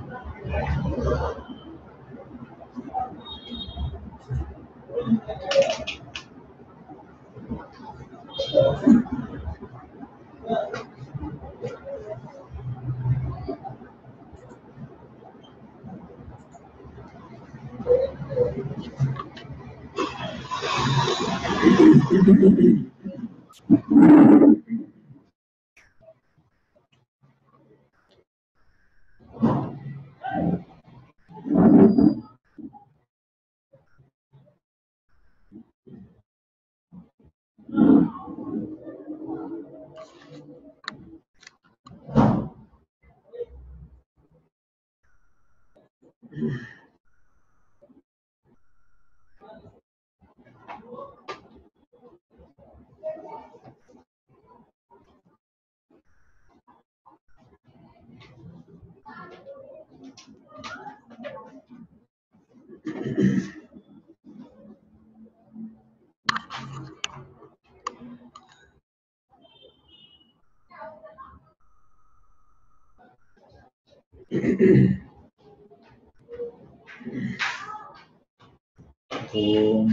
ॐ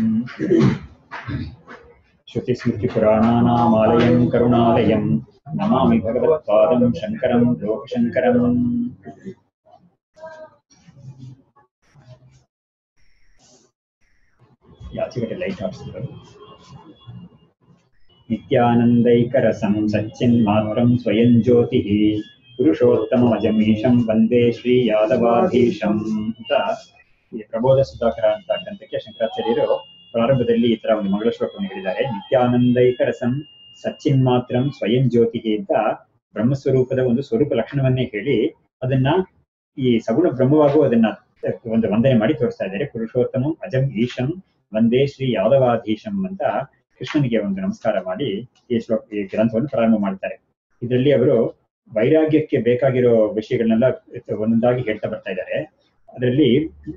श्रुतिस्मृतिपुराणानामालयं करुणालयं नमामि भगवत्पादं शङ्करं लोकशङ्करम् याचिकटे light apps नित्यानन्दैकरसं सच्चिन्मात्रं स्वयं ज्योतिः ಪುರುಷೋತ್ತಮಮಜಮೀಶಂ ವಂದೇ ಶ್ರೀ ಯಾದವಾಧೀಶಂ ಅಂತ ಈ ಪ್ರಬೋಧ ಸುಧಾಕರ ಅಂತ ಗ್ರಂಥಕ್ಕೆ ಶಂಕರಾಚಾರ್ಯರು ಪ್ರಾರಂಭದಲ್ಲಿ ಈ ತರ ಒಂದು ಮಂಗಳ ಶ್ಲೋಕವನ್ನು ಹೇಳಿದ್ದಾರೆ ನಿತ್ಯಾನಂದೈಕ ರಸಂ ಸಚ್ಚಿನ್ಮಾತ್ರಂ ಸ್ವಯಂ ಜ್ಯೋತಿಗೆ ಅಂತ ಬ್ರಹ್ಮಸ್ವರೂಪದ ಒಂದು ಸ್ವರೂಪ ಲಕ್ಷಣವನ್ನೇ ಹೇಳಿ ಅದನ್ನ ಈ ಸಗುಣ ಬ್ರಹ್ಮವಾಗೂ ಅದನ್ನ ಒಂದು ವಂದನೆ ಮಾಡಿ ತೋರಿಸ್ತಾ ಇದ್ದಾರೆ ಪುರುಷೋತ್ತಮಂ ಅಜಂ ಈಶಂ ವಂದೇ ಶ್ರೀ ಯಾದವಾಧೀಶಂ ಅಂತ ಕೃಷ್ಣನಿಗೆ ಒಂದು ನಮಸ್ಕಾರ ಮಾಡಿ ಈ ಶ್ಲೋಕ ಈ ಗ್ರಂಥವನ್ನು ಪ್ರಾರಂಭ ಮಾಡ್ತಾರೆ ಇದರಲ್ಲಿ ಅವರು ವೈರಾಗ್ಯಕ್ಕೆ ಬೇಕಾಗಿರೋ ವಿಷಯಗಳನ್ನೆಲ್ಲ ಒಂದೊಂದಾಗಿ ಹೇಳ್ತಾ ಬರ್ತಾ ಇದ್ದಾರೆ ಅದರಲ್ಲಿ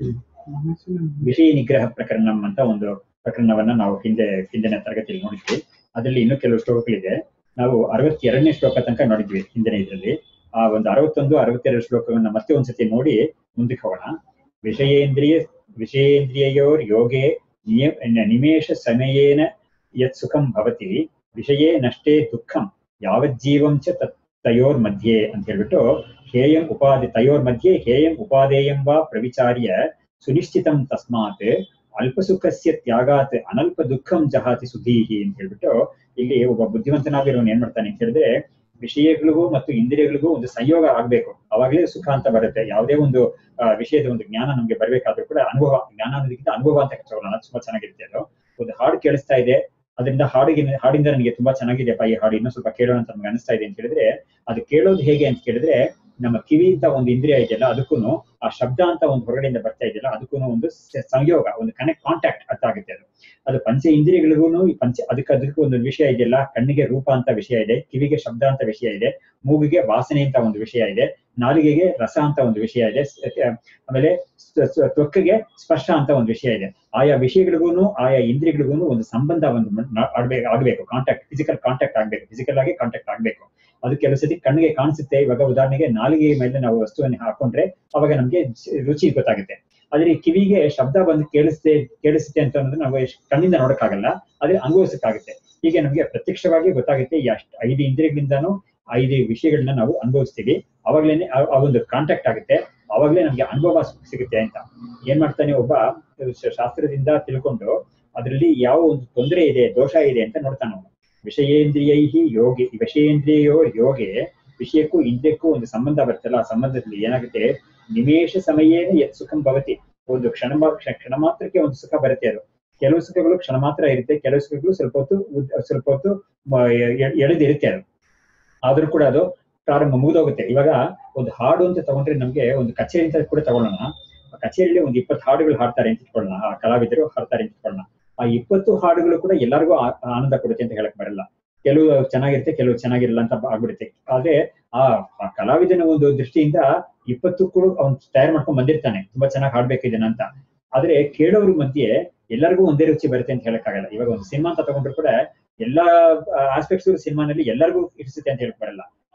ವಿಷಯ ನಿಗ್ರಹ ಪ್ರಕರಣಂ ಅಂತ ಒಂದು ಪ್ರಕರಣವನ್ನ ನಾವು ಹಿಂದೆ ಹಿಂದಿನ ತರಗತಿಯಲ್ಲಿ ನೋಡಿದ್ವಿ ಅದರಲ್ಲಿ ಇನ್ನೂ ಕೆಲವು ಶ್ಲೋಕಗಳಿದೆ ನಾವು ಅರವತ್ತೆರಡನೇ ಶ್ಲೋಕ ತನಕ ನೋಡಿದ್ವಿ ಹಿಂದಿನ ಇದರಲ್ಲಿ ಆ ಒಂದು ಅರವತ್ತೊಂದು ಅರವತ್ತೆರಡು ಶ್ಲೋಕವನ್ನ ಮತ್ತೆ ಒಂದ್ಸತಿ ನೋಡಿ ಮುಂದಕ್ಕೆ ಹೋಗೋಣ ವಿಷಯೇಂದ್ರಿಯ ವಿಷಯೇಂದ್ರಿಯೋರ್ ಯೋಗೆ ನಿಯ ನಿಮೇಶ ಸಮಯೇನ ಯತ್ ಸುಖಂ ಭವತಿ ವಿಷಯೇ ನಷ್ಟೇ ದುಃಖಂ ಯಾವಜ್ಜೀವಂ ಚ ತತ್ ತಯೋರ್ ಮಧ್ಯೆ ಅಂತ ಹೇಳ್ಬಿಟ್ಟು ಹೇಯಂ ಉಪಾಧಿ ತಯೋರ್ ಮಧ್ಯೆ ಹೇಯಂ ಉಪಾದೇಯಂ ವಾ ಪ್ರವಿಚಾರ್ಯ ಸುನಿಶ್ಚಿತಂ ತಸ್ಮಾತ್ ಅಲ್ಪ ಸುಖಸ್ಯ ತ್ಯಾಗಾತ್ ಅನಲ್ಪ ದುಃಖಂ ಜಹಾತಿ ಸುಧೀಹಿ ಅಂತ ಹೇಳ್ಬಿಟ್ಟು ಇಲ್ಲಿ ಒಬ್ಬ ಬುದ್ಧಿವಂತನಾಗಿರೋನು ಏನ್ ಮಾಡ್ತಾನೆ ಅಂತ ಹೇಳಿದ್ರೆ ವಿಷಯಗಳಿಗೂ ಮತ್ತು ಇಂದ್ರಿಯಗಳಿಗೂ ಒಂದು ಸಂಯೋಗ ಆಗ್ಬೇಕು ಅವಾಗಲೇ ಸುಖ ಅಂತ ಬರುತ್ತೆ ಯಾವುದೇ ಒಂದು ವಿಷಯದ ಒಂದು ಜ್ಞಾನ ನಮ್ಗೆ ಬರ್ಬೇಕಾದ್ರೂ ಕೂಡ ಅನುಭವ ಜ್ಞಾನ ಅನ್ನೋದಕ್ಕಿಂತ ಅನುಭವ ಅಂತ ತಗೊಳ್ಳೋಣ ತುಂಬಾ ಚೆನ್ನಾಗಿರುತ್ತೆ ಅದು ಒಂದು ಹಾಡು ಕೇಳಿಸ್ತಾ ಇದೆ ಅದರಿಂದ ಹಾಡಿಗೆ ಹಾಡಿಂದ ನನಗೆ ತುಂಬಾ ಚೆನ್ನಾಗಿದೆಯಪ್ಪ ಈ ಹಾಡು ಇನ್ನೂ ಸ್ವಲ್ಪ ಕೇಳೋಣ ಅಂತ ನಮ್ಗೆ ಅನಿಸ್ತಾ ಇದೆ ಅಂತ ಹೇಳಿದ್ರೆ ಅದು ಕೇಳೋದು ಹೇಗೆ ಅಂತ ಕೇಳಿದ್ರೆ ನಮ್ಮ ಕಿವಿ ಅಂತ ಒಂದು ಇಂದ್ರಿಯ ಇದೆಯಲ್ಲ ಅದಕ್ಕೂ ಆ ಶಬ್ದ ಅಂತ ಒಂದು ಹೊರಗಡೆಯಿಂದ ಬರ್ತಾ ಇದೆಯಲ್ಲ ಅದಕ್ಕೂ ಒಂದು ಸಂಯೋಗ ಒಂದು ಕನೆಕ್ಟ್ ಕಾಂಟ್ಯಾಕ್ಟ್ ಅರ್ಥ ಆಗುತ್ತೆ ಅದು ಅದು ಪಂಚ ಇಂದ್ರಿಯಗಳಿಗೂ ಈ ಪಂಚ ಅದಕ್ಕೆ ಅದಕ್ಕೂ ಒಂದು ವಿಷಯ ಇದೆಯಲ್ಲ ಕಣ್ಣಿಗೆ ರೂಪ ಅಂತ ವಿಷಯ ಇದೆ ಕಿವಿಗೆ ಶಬ್ದ ಅಂತ ವಿಷಯ ಇದೆ ಮೂಗಿಗೆ ವಾಸನೆ ಅಂತ ಒಂದು ವಿಷಯ ಇದೆ ನಾಲಿಗೆಗೆ ರಸ ಅಂತ ಒಂದು ವಿಷಯ ಇದೆ ಆಮೇಲೆ ತ್ವಕ್ಕಿಗೆ ಸ್ಪರ್ಶ ಅಂತ ಒಂದು ವಿಷಯ ಇದೆ ಆಯಾ ವಿಷಯಗಳಿಗೂ ಆಯಾ ಇಂದ್ರಿಯಗಳಿಗೂ ಒಂದು ಸಂಬಂಧ ಒಂದು ಆಡ್ಬೇಕು ಆಗ್ಬೇಕು ಕಾಂಟ್ಯಾಕ್ಟ್ ಫಿಸಿಕಲ್ ಕಾಂಟ್ಯಾಕ್ಟ್ ಆಗ್ಬೇಕು ಫಿಸಿಕಲ್ ಆಗಿ ಕಾಂಟ್ಯಾಕ್ಟ್ ಆಗ್ಬೇಕು ಅದು ಕೆಲವು ಸತಿ ಕಣ್ಣಿಗೆ ಕಾಣಿಸುತ್ತೆ ಇವಾಗ ಉದಾಹರಣೆಗೆ ನಾಲಿಗೆ ಮೇಲೆ ನಾವು ವಸ್ತುವನ್ನು ಹಾಕೊಂಡ್ರೆ ಅವಾಗ ನಮ್ಗೆ ರುಚಿ ಗೊತ್ತಾಗುತ್ತೆ ಆದ್ರೆ ಕಿವಿಗೆ ಶಬ್ದ ಬಂದು ಕೇಳಿಸುತ್ತೆ ಕೇಳಿಸುತ್ತೆ ಅಂತ ಅನ್ನೋದು ನಾವು ಕಣ್ಣಿಂದ ನೋಡಕ್ಕಾಗಲ್ಲ ಆದ್ರೆ ಅನುಭವಿಸಕ್ಕಾಗುತ್ತೆ ಹೀಗೆ ನಮ್ಗೆ ಪ್ರತ್ಯಕ್ಷವಾಗಿ ಗೊತ್ತಾಗುತ್ತೆ ಎಷ್ಟು ಐದು ಇಂದ್ರಿಯಗಳಿಂದಾನು ಐದು ವಿಷಯಗಳನ್ನ ನಾವು ಅನುಭವಿಸ್ತೀವಿ ಅವಾಗ್ಲೇನೆ ಆ ಒಂದು ಕಾಂಟ್ಯಾಕ್ಟ್ ಆಗುತ್ತೆ ಅವಾಗ್ಲೇ ನಮ್ಗೆ ಅನುಭವ ಸಿಗುತ್ತೆ ಅಂತ ಏನ್ ಮಾಡ್ತಾನೆ ಒಬ್ಬ ಶಾಸ್ತ್ರದಿಂದ ತಿಳ್ಕೊಂಡು ಅದರಲ್ಲಿ ಯಾವ ಒಂದು ತೊಂದರೆ ಇದೆ ದೋಷ ಇದೆ ಅಂತ ನೋಡ್ತಾನೆ ಅವನು ವಿಷಯೇಂದ್ರಿಯೈ ಯೋಗಿ ವಿಷಯೇಂದ್ರಿಯೋ ಯೋಗೆ ವಿಷಯಕ್ಕೂ ಇಂದ್ರಿಯಕ್ಕೂ ಒಂದು ಸಂಬಂಧ ಬರ್ತಲ್ಲ ಆ ಸಂಬಂಧದಲ್ಲಿ ಏನಾಗುತ್ತೆ ನಿಮೇಶ ಸಮಯೇನ ಯತ್ ಸುಖಂ ಭವತಿ ಒಂದು ಕ್ಷಣ ಕ್ಷಣ ಮಾತ್ರಕ್ಕೆ ಒಂದು ಸುಖ ಬರುತ್ತೆ ಅದು ಕೆಲವು ಸುಖಗಳು ಕ್ಷಣ ಮಾತ್ರ ಇರುತ್ತೆ ಕೆಲವು ಸುಖಗಳು ಸ್ವಲ್ಪ ಹೊತ್ತು ಸ್ವಲ್ಪ ಹೊತ್ತು ಎಳೆದಿರುತ್ತೆ ಅದು ಆದ್ರೂ ಕೂಡ ಅದು ಪ್ರಾರಂಭ ಮುಗಿದೋಗುತ್ತೆ ಇವಾಗ ಒಂದು ಹಾಡು ಅಂತ ತಗೊಂಡ್ರೆ ನಮ್ಗೆ ಒಂದು ಕಚೇರಿ ಅಂತ ಕೂಡ ತಗೊಳ್ಳೋಣ ಕಚೇರಿಯಲ್ಲಿ ಒಂದು ಇಪ್ಪತ್ತು ಹಾಡುಗಳು ಹಾಡ್ತಾರೆ ಅಂತ ಇಟ್ಕೊಳ್ಳೋಣ ಆ ಕಲಾವಿದರು ಹಾಡ್ತಾರೆ ಅಂತ ಇಟ್ಕೊಳ್ಳೋಣ ಆ ಇಪ್ಪತ್ತು ಹಾಡುಗಳು ಕೂಡ ಎಲ್ಲರಿಗೂ ಆನಂದ ಕೊಡುತ್ತೆ ಅಂತ ಹೇಳಕ್ ಬರಲ್ಲ ಕೆಲವು ಚೆನ್ನಾಗಿರುತ್ತೆ ಕೆಲವು ಚೆನ್ನಾಗಿರಲ್ಲ ಅಂತ ಆಗ್ಬಿಡುತ್ತೆ ಆದ್ರೆ ಆ ಕಲಾವಿದನ ಒಂದು ದೃಷ್ಟಿಯಿಂದ ಇಪ್ಪತ್ತು ಕೂಡ ಅವ್ನು ತಯಾರು ಮಾಡ್ಕೊಂಡ್ ಬಂದಿರ್ತಾನೆ ತುಂಬಾ ಚೆನ್ನಾಗಿ ಹಾಡ್ಬೇಕಿದ್ದೇನೆ ಅಂತ ಆದ್ರೆ ಕೇಳೋರ ಮಧ್ಯೆ ಎಲ್ಲರಿಗೂ ಒಂದೇ ರುಚಿ ಬರುತ್ತೆ ಅಂತ ಹೇಳಕ್ಕಾಗಲ್ಲ ಇವಾಗ ಒಂದು ಸಿನಿಮಾ ಅಂತ ತಗೊಂಡ್ರು ಕೂಡ ಎಲ್ಲಾ ಆಸ್ಪೆಕ್ಟ್ಸ್ ಸಿನಿಮಾನಲ್ಲಿ ಎಲ್ಲರಿಗೂ ಇರಿಸುತ್ತೆ ಅಂತ ಹೇಳಕ್ ಬರಲ್ಲ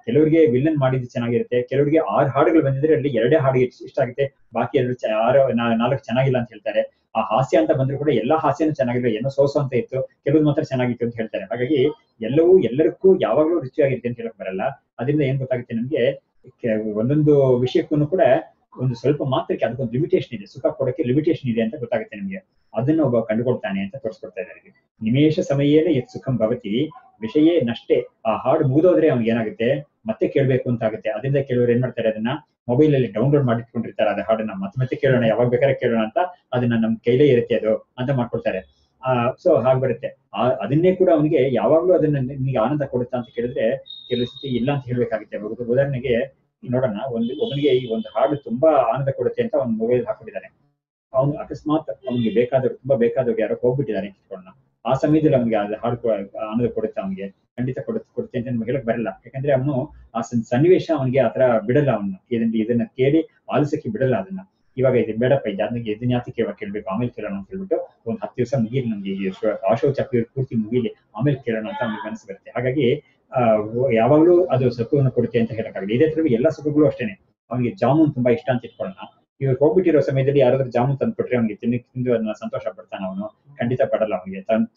ಕೆಲವರಿಗೆ ವಿಲನ್ ಮಾಡಿದ್ದು ಚೆನ್ನಾಗಿರುತ್ತೆ ಕೆಲವರಿಗೆ ಆರು ಹಾಡುಗಳು ಬಂದಿದ್ರೆ ಅಲ್ಲಿ ಎರಡೇ ಹಾಡು ಇಷ್ಟ ಇಷ್ಟ ಆಗುತ್ತೆ ಬಾಕಿ ಎರಡು ಚ- ಆರು ನಾ- ನಾಲ್ಕು ಚೆನ್ನಾಗಿಲ್ಲ ಅಂತ ಹೇಳ್ತಾರೆ ಆ ಹಾಸ್ಯ ಅಂತ ಬಂದ್ರು ಕೂಡ ಎಲ್ಲಾ ಹಾಸ್ಯನೂ ಚೆನ್ನಾಗಿಲ್ಲ ಏನೋ ಸೋಸು ಅಂತ ಇತ್ತು ಕೆಲವ್ದು ಮಾತ್ರ ಚೆನ್ನಾಗಿತ್ತು ಅಂತ ಹೇಳ್ತಾರೆ ಹಾಗಾಗಿ ಎಲ್ಲವೂ ಎಲ್ಲರಿಗೂ ಯಾವಾಗಲೂ ರುಚಿಯಾಗಿರುತ್ತೆ ಅಂತ ಹೇಳಕ್ ಬರಲ್ಲ ಅದರಿಂದ ಏನ್ ಗೊತ್ತಾಗುತ್ತೆ ನಮ್ಗೆ ಕೆ- ಒಂದೊಂದು ವಿಷಯಕ್ಕೂ ಕೂಡ ಒಂದು ಸ್ವಲ್ಪ ಮಾತ್ರಕ್ಕೆ ಅದಕ್ಕೊಂದು ಲಿಮಿಟೇಷನ್ ಇದೆ ಸುಖ ಕೊಡಕ್ಕೆ ಲಿಮಿಟೇಷನ್ ಇದೆ ಅಂತ ಗೊತ್ತಾಗುತ್ತೆ ನಿಮ್ಗೆ ಅದನ್ನ ಒಬ್ಬ ಕಂಡುಕೊಳ್ತಾನೆ ಅಂತ ತೋರಿಸ್ಕೊಡ್ತಾ ಇದ್ದಾರೆ ಇಲ್ಲಿ. ನಿಮೇಶ ಸಮಯೇನ ಯತ್ ಸುಖಂ ಭವತಿ ವಿಷಯೇ ನಷ್ಟೇ ಆ ಹಾಡು ಮುಗಿದೋದ್ರೆ ಅವ್ನಿಗೆ ಏನಾಗುತ್ತೆ ಮತ್ತೆ ಕೇಳ್ಬೇಕು ಅಂತ ಆಗುತ್ತೆ ಅದರಿಂದ ಕೆಲವರು ಏನ್ ಮಾಡ್ತಾರೆ ಅದನ್ನ ಮೊಬೈಲ್ ಅಲ್ಲಿ ಡೌನ್ಲೋಡ್ ಮಾಡಿಟ್ಕೊಂಡಿರ್ತಾರೆ ಅದ ಹಾಡನ್ನ ಮತ್ತೆ ಮತ್ತೆ ಕೇಳೋಣ ಯಾವಾಗ ಬೇಕಾದ್ರೆ ಕೇಳೋಣ ಅಂತ ಅದನ್ನ ನಮ್ ಕೈಲೇ ಇರುತ್ತೆ ಅದು ಅಂತ ಮಾಡ್ಕೊಳ್ತಾರೆ ಆ ಸೊ ಹಾಗೆ ಬರುತ್ತೆ ಆ ಅದನ್ನೇ ಕೂಡ ಅವನಿಗೆ ಯಾವಾಗ್ಲೂ ಅದನ್ನ ನಿಮಗೆ ಆನಂದ ಕೊಡುತ್ತಾ ಅಂತ ಕೇಳಿದ್ರೆ ಕೆಲವು ಸತಿ ಇಲ್ಲ ಅಂತ ಹೇಳ್ಬೇಕಾಗುತ್ತೆ ಉದ- ಉದಾಹರಣೆಗೆ ನೋಡೋಣ ಒಂದು ಒಬ್ಬನಿಗೆ ಈ ಒಂದು ಹಾಡು ತುಂಬಾ ಆನಂದ ಕೊಡುತ್ತೆ ಅಂತ ಅವ್ನು ಮೊಬೈಲ್ ಹಾಕೊಂಡಿದ್ದಾನೆ ಅವನು ಅಕಸ್ಮಾತ್ ಅವ್ನಿಗೆ ಬೇಕಾದವ್ರು ತುಂಬಾ ಬೇಕಾದವ್ರು ಯಾರೋ ಹೋಗ್ಬಿಟ್ಟಿದ್ದಾರೆ ಅಂತ ಇಟ್ಕೊಳ್ಳೋಣ ಆ ಸಮಯದಲ್ಲಿ ಅವ್ನಿಗೆ ಅದು ಹಾಡು ಕೊ- ಆನಂದ ಕೊಡುತ್ತೆ ಅವನಿಗೆ ಖಂಡಿತ ಕೊಡುತ್ತೆ ಕೊಡುತ್ತೆ ಅಂತ ನಮ್ಗೆ ಹೇಳಕ್ ಬರಲ್ಲ ಯಾಕಂದ್ರೆ ಅವನು ಆ ಸನ್- ಸನ್ನಿವೇಶ ಅವನಿಗೆ ಆತರ ಬಿಡಲ್ಲ ಅವನು ಇದನ್ನ ಇದನ್ನ ಕೇಳಿ ಆಲಿಸಕ್ಕೆ ಬಿಡಲ್ಲ ಅದನ್ನ ಇವಾಗ ಇದು ಬೇಡಪ್ಪ ಇದು ಅದನ್ನ ಇದನ್ನ ಯಾತಕ್ಕೆ ಇವಾಗ ಕೇಳ್ಬೇಕು ಆಮೇಲೆ ಕೇಳೋಣ ಅಂತ ಹೇಳ್ಬಿಟ್ಟು ಒಂದ್ ಹತ್ತು ದಿವಸ ಮುಗೀಲಿ ನಮ್ಗೆ ಈ ಶ್ವ- ಆಶೋಚ ಪೂರ್- ಪೂರ್ತಿ ಮುಗೀಲಿ ಆಮೇಲೆ ಕೇಳೋಣ ಅಂತ ಅವ್ನಿಗೆ ಮನಸ್ಸು ಬರುತ್ತೆ ಹಾಗಾಗಿ ಆ ಯಾವಾಗ್ಲೂ ಅದು ಸುಖವನ್ನು ಕೊಡುತ್ತೆ ಅಂತ ಹೇಳಕ್ಕಾಗಲ್ಲ ಇದೇ ತರ ಎಲ್ಲ ಸುಖಗಳು ಅಷ್ಟೇನೆ ಅವನಿಗೆ ಜಾಮೂನ್ ತುಂಬಾ ಇಷ್ಟ ಅಂತ ಇಟ್ಕೊಳ್ಳೋಣ ಇವ್ರು ಹೋಗ್ಬಿಟ್ಟಿರೋ ಸಮಯದಲ್ಲಿ ಯಾರಾದ್ರೂ ಜಾಮೂನ್ ತಂದ್ಕೊಟ್ರೆ ಅವ್ನಿಗೆ ತಿನ್ನಿ ತಿಂದು ಅದನ್ನ ಸಂತೋಷ ಪಡ್ತಾನೆ ಅವನು ಖಂಡಿತ ಪಡಲ್ಲ ಅವನಿಗೆ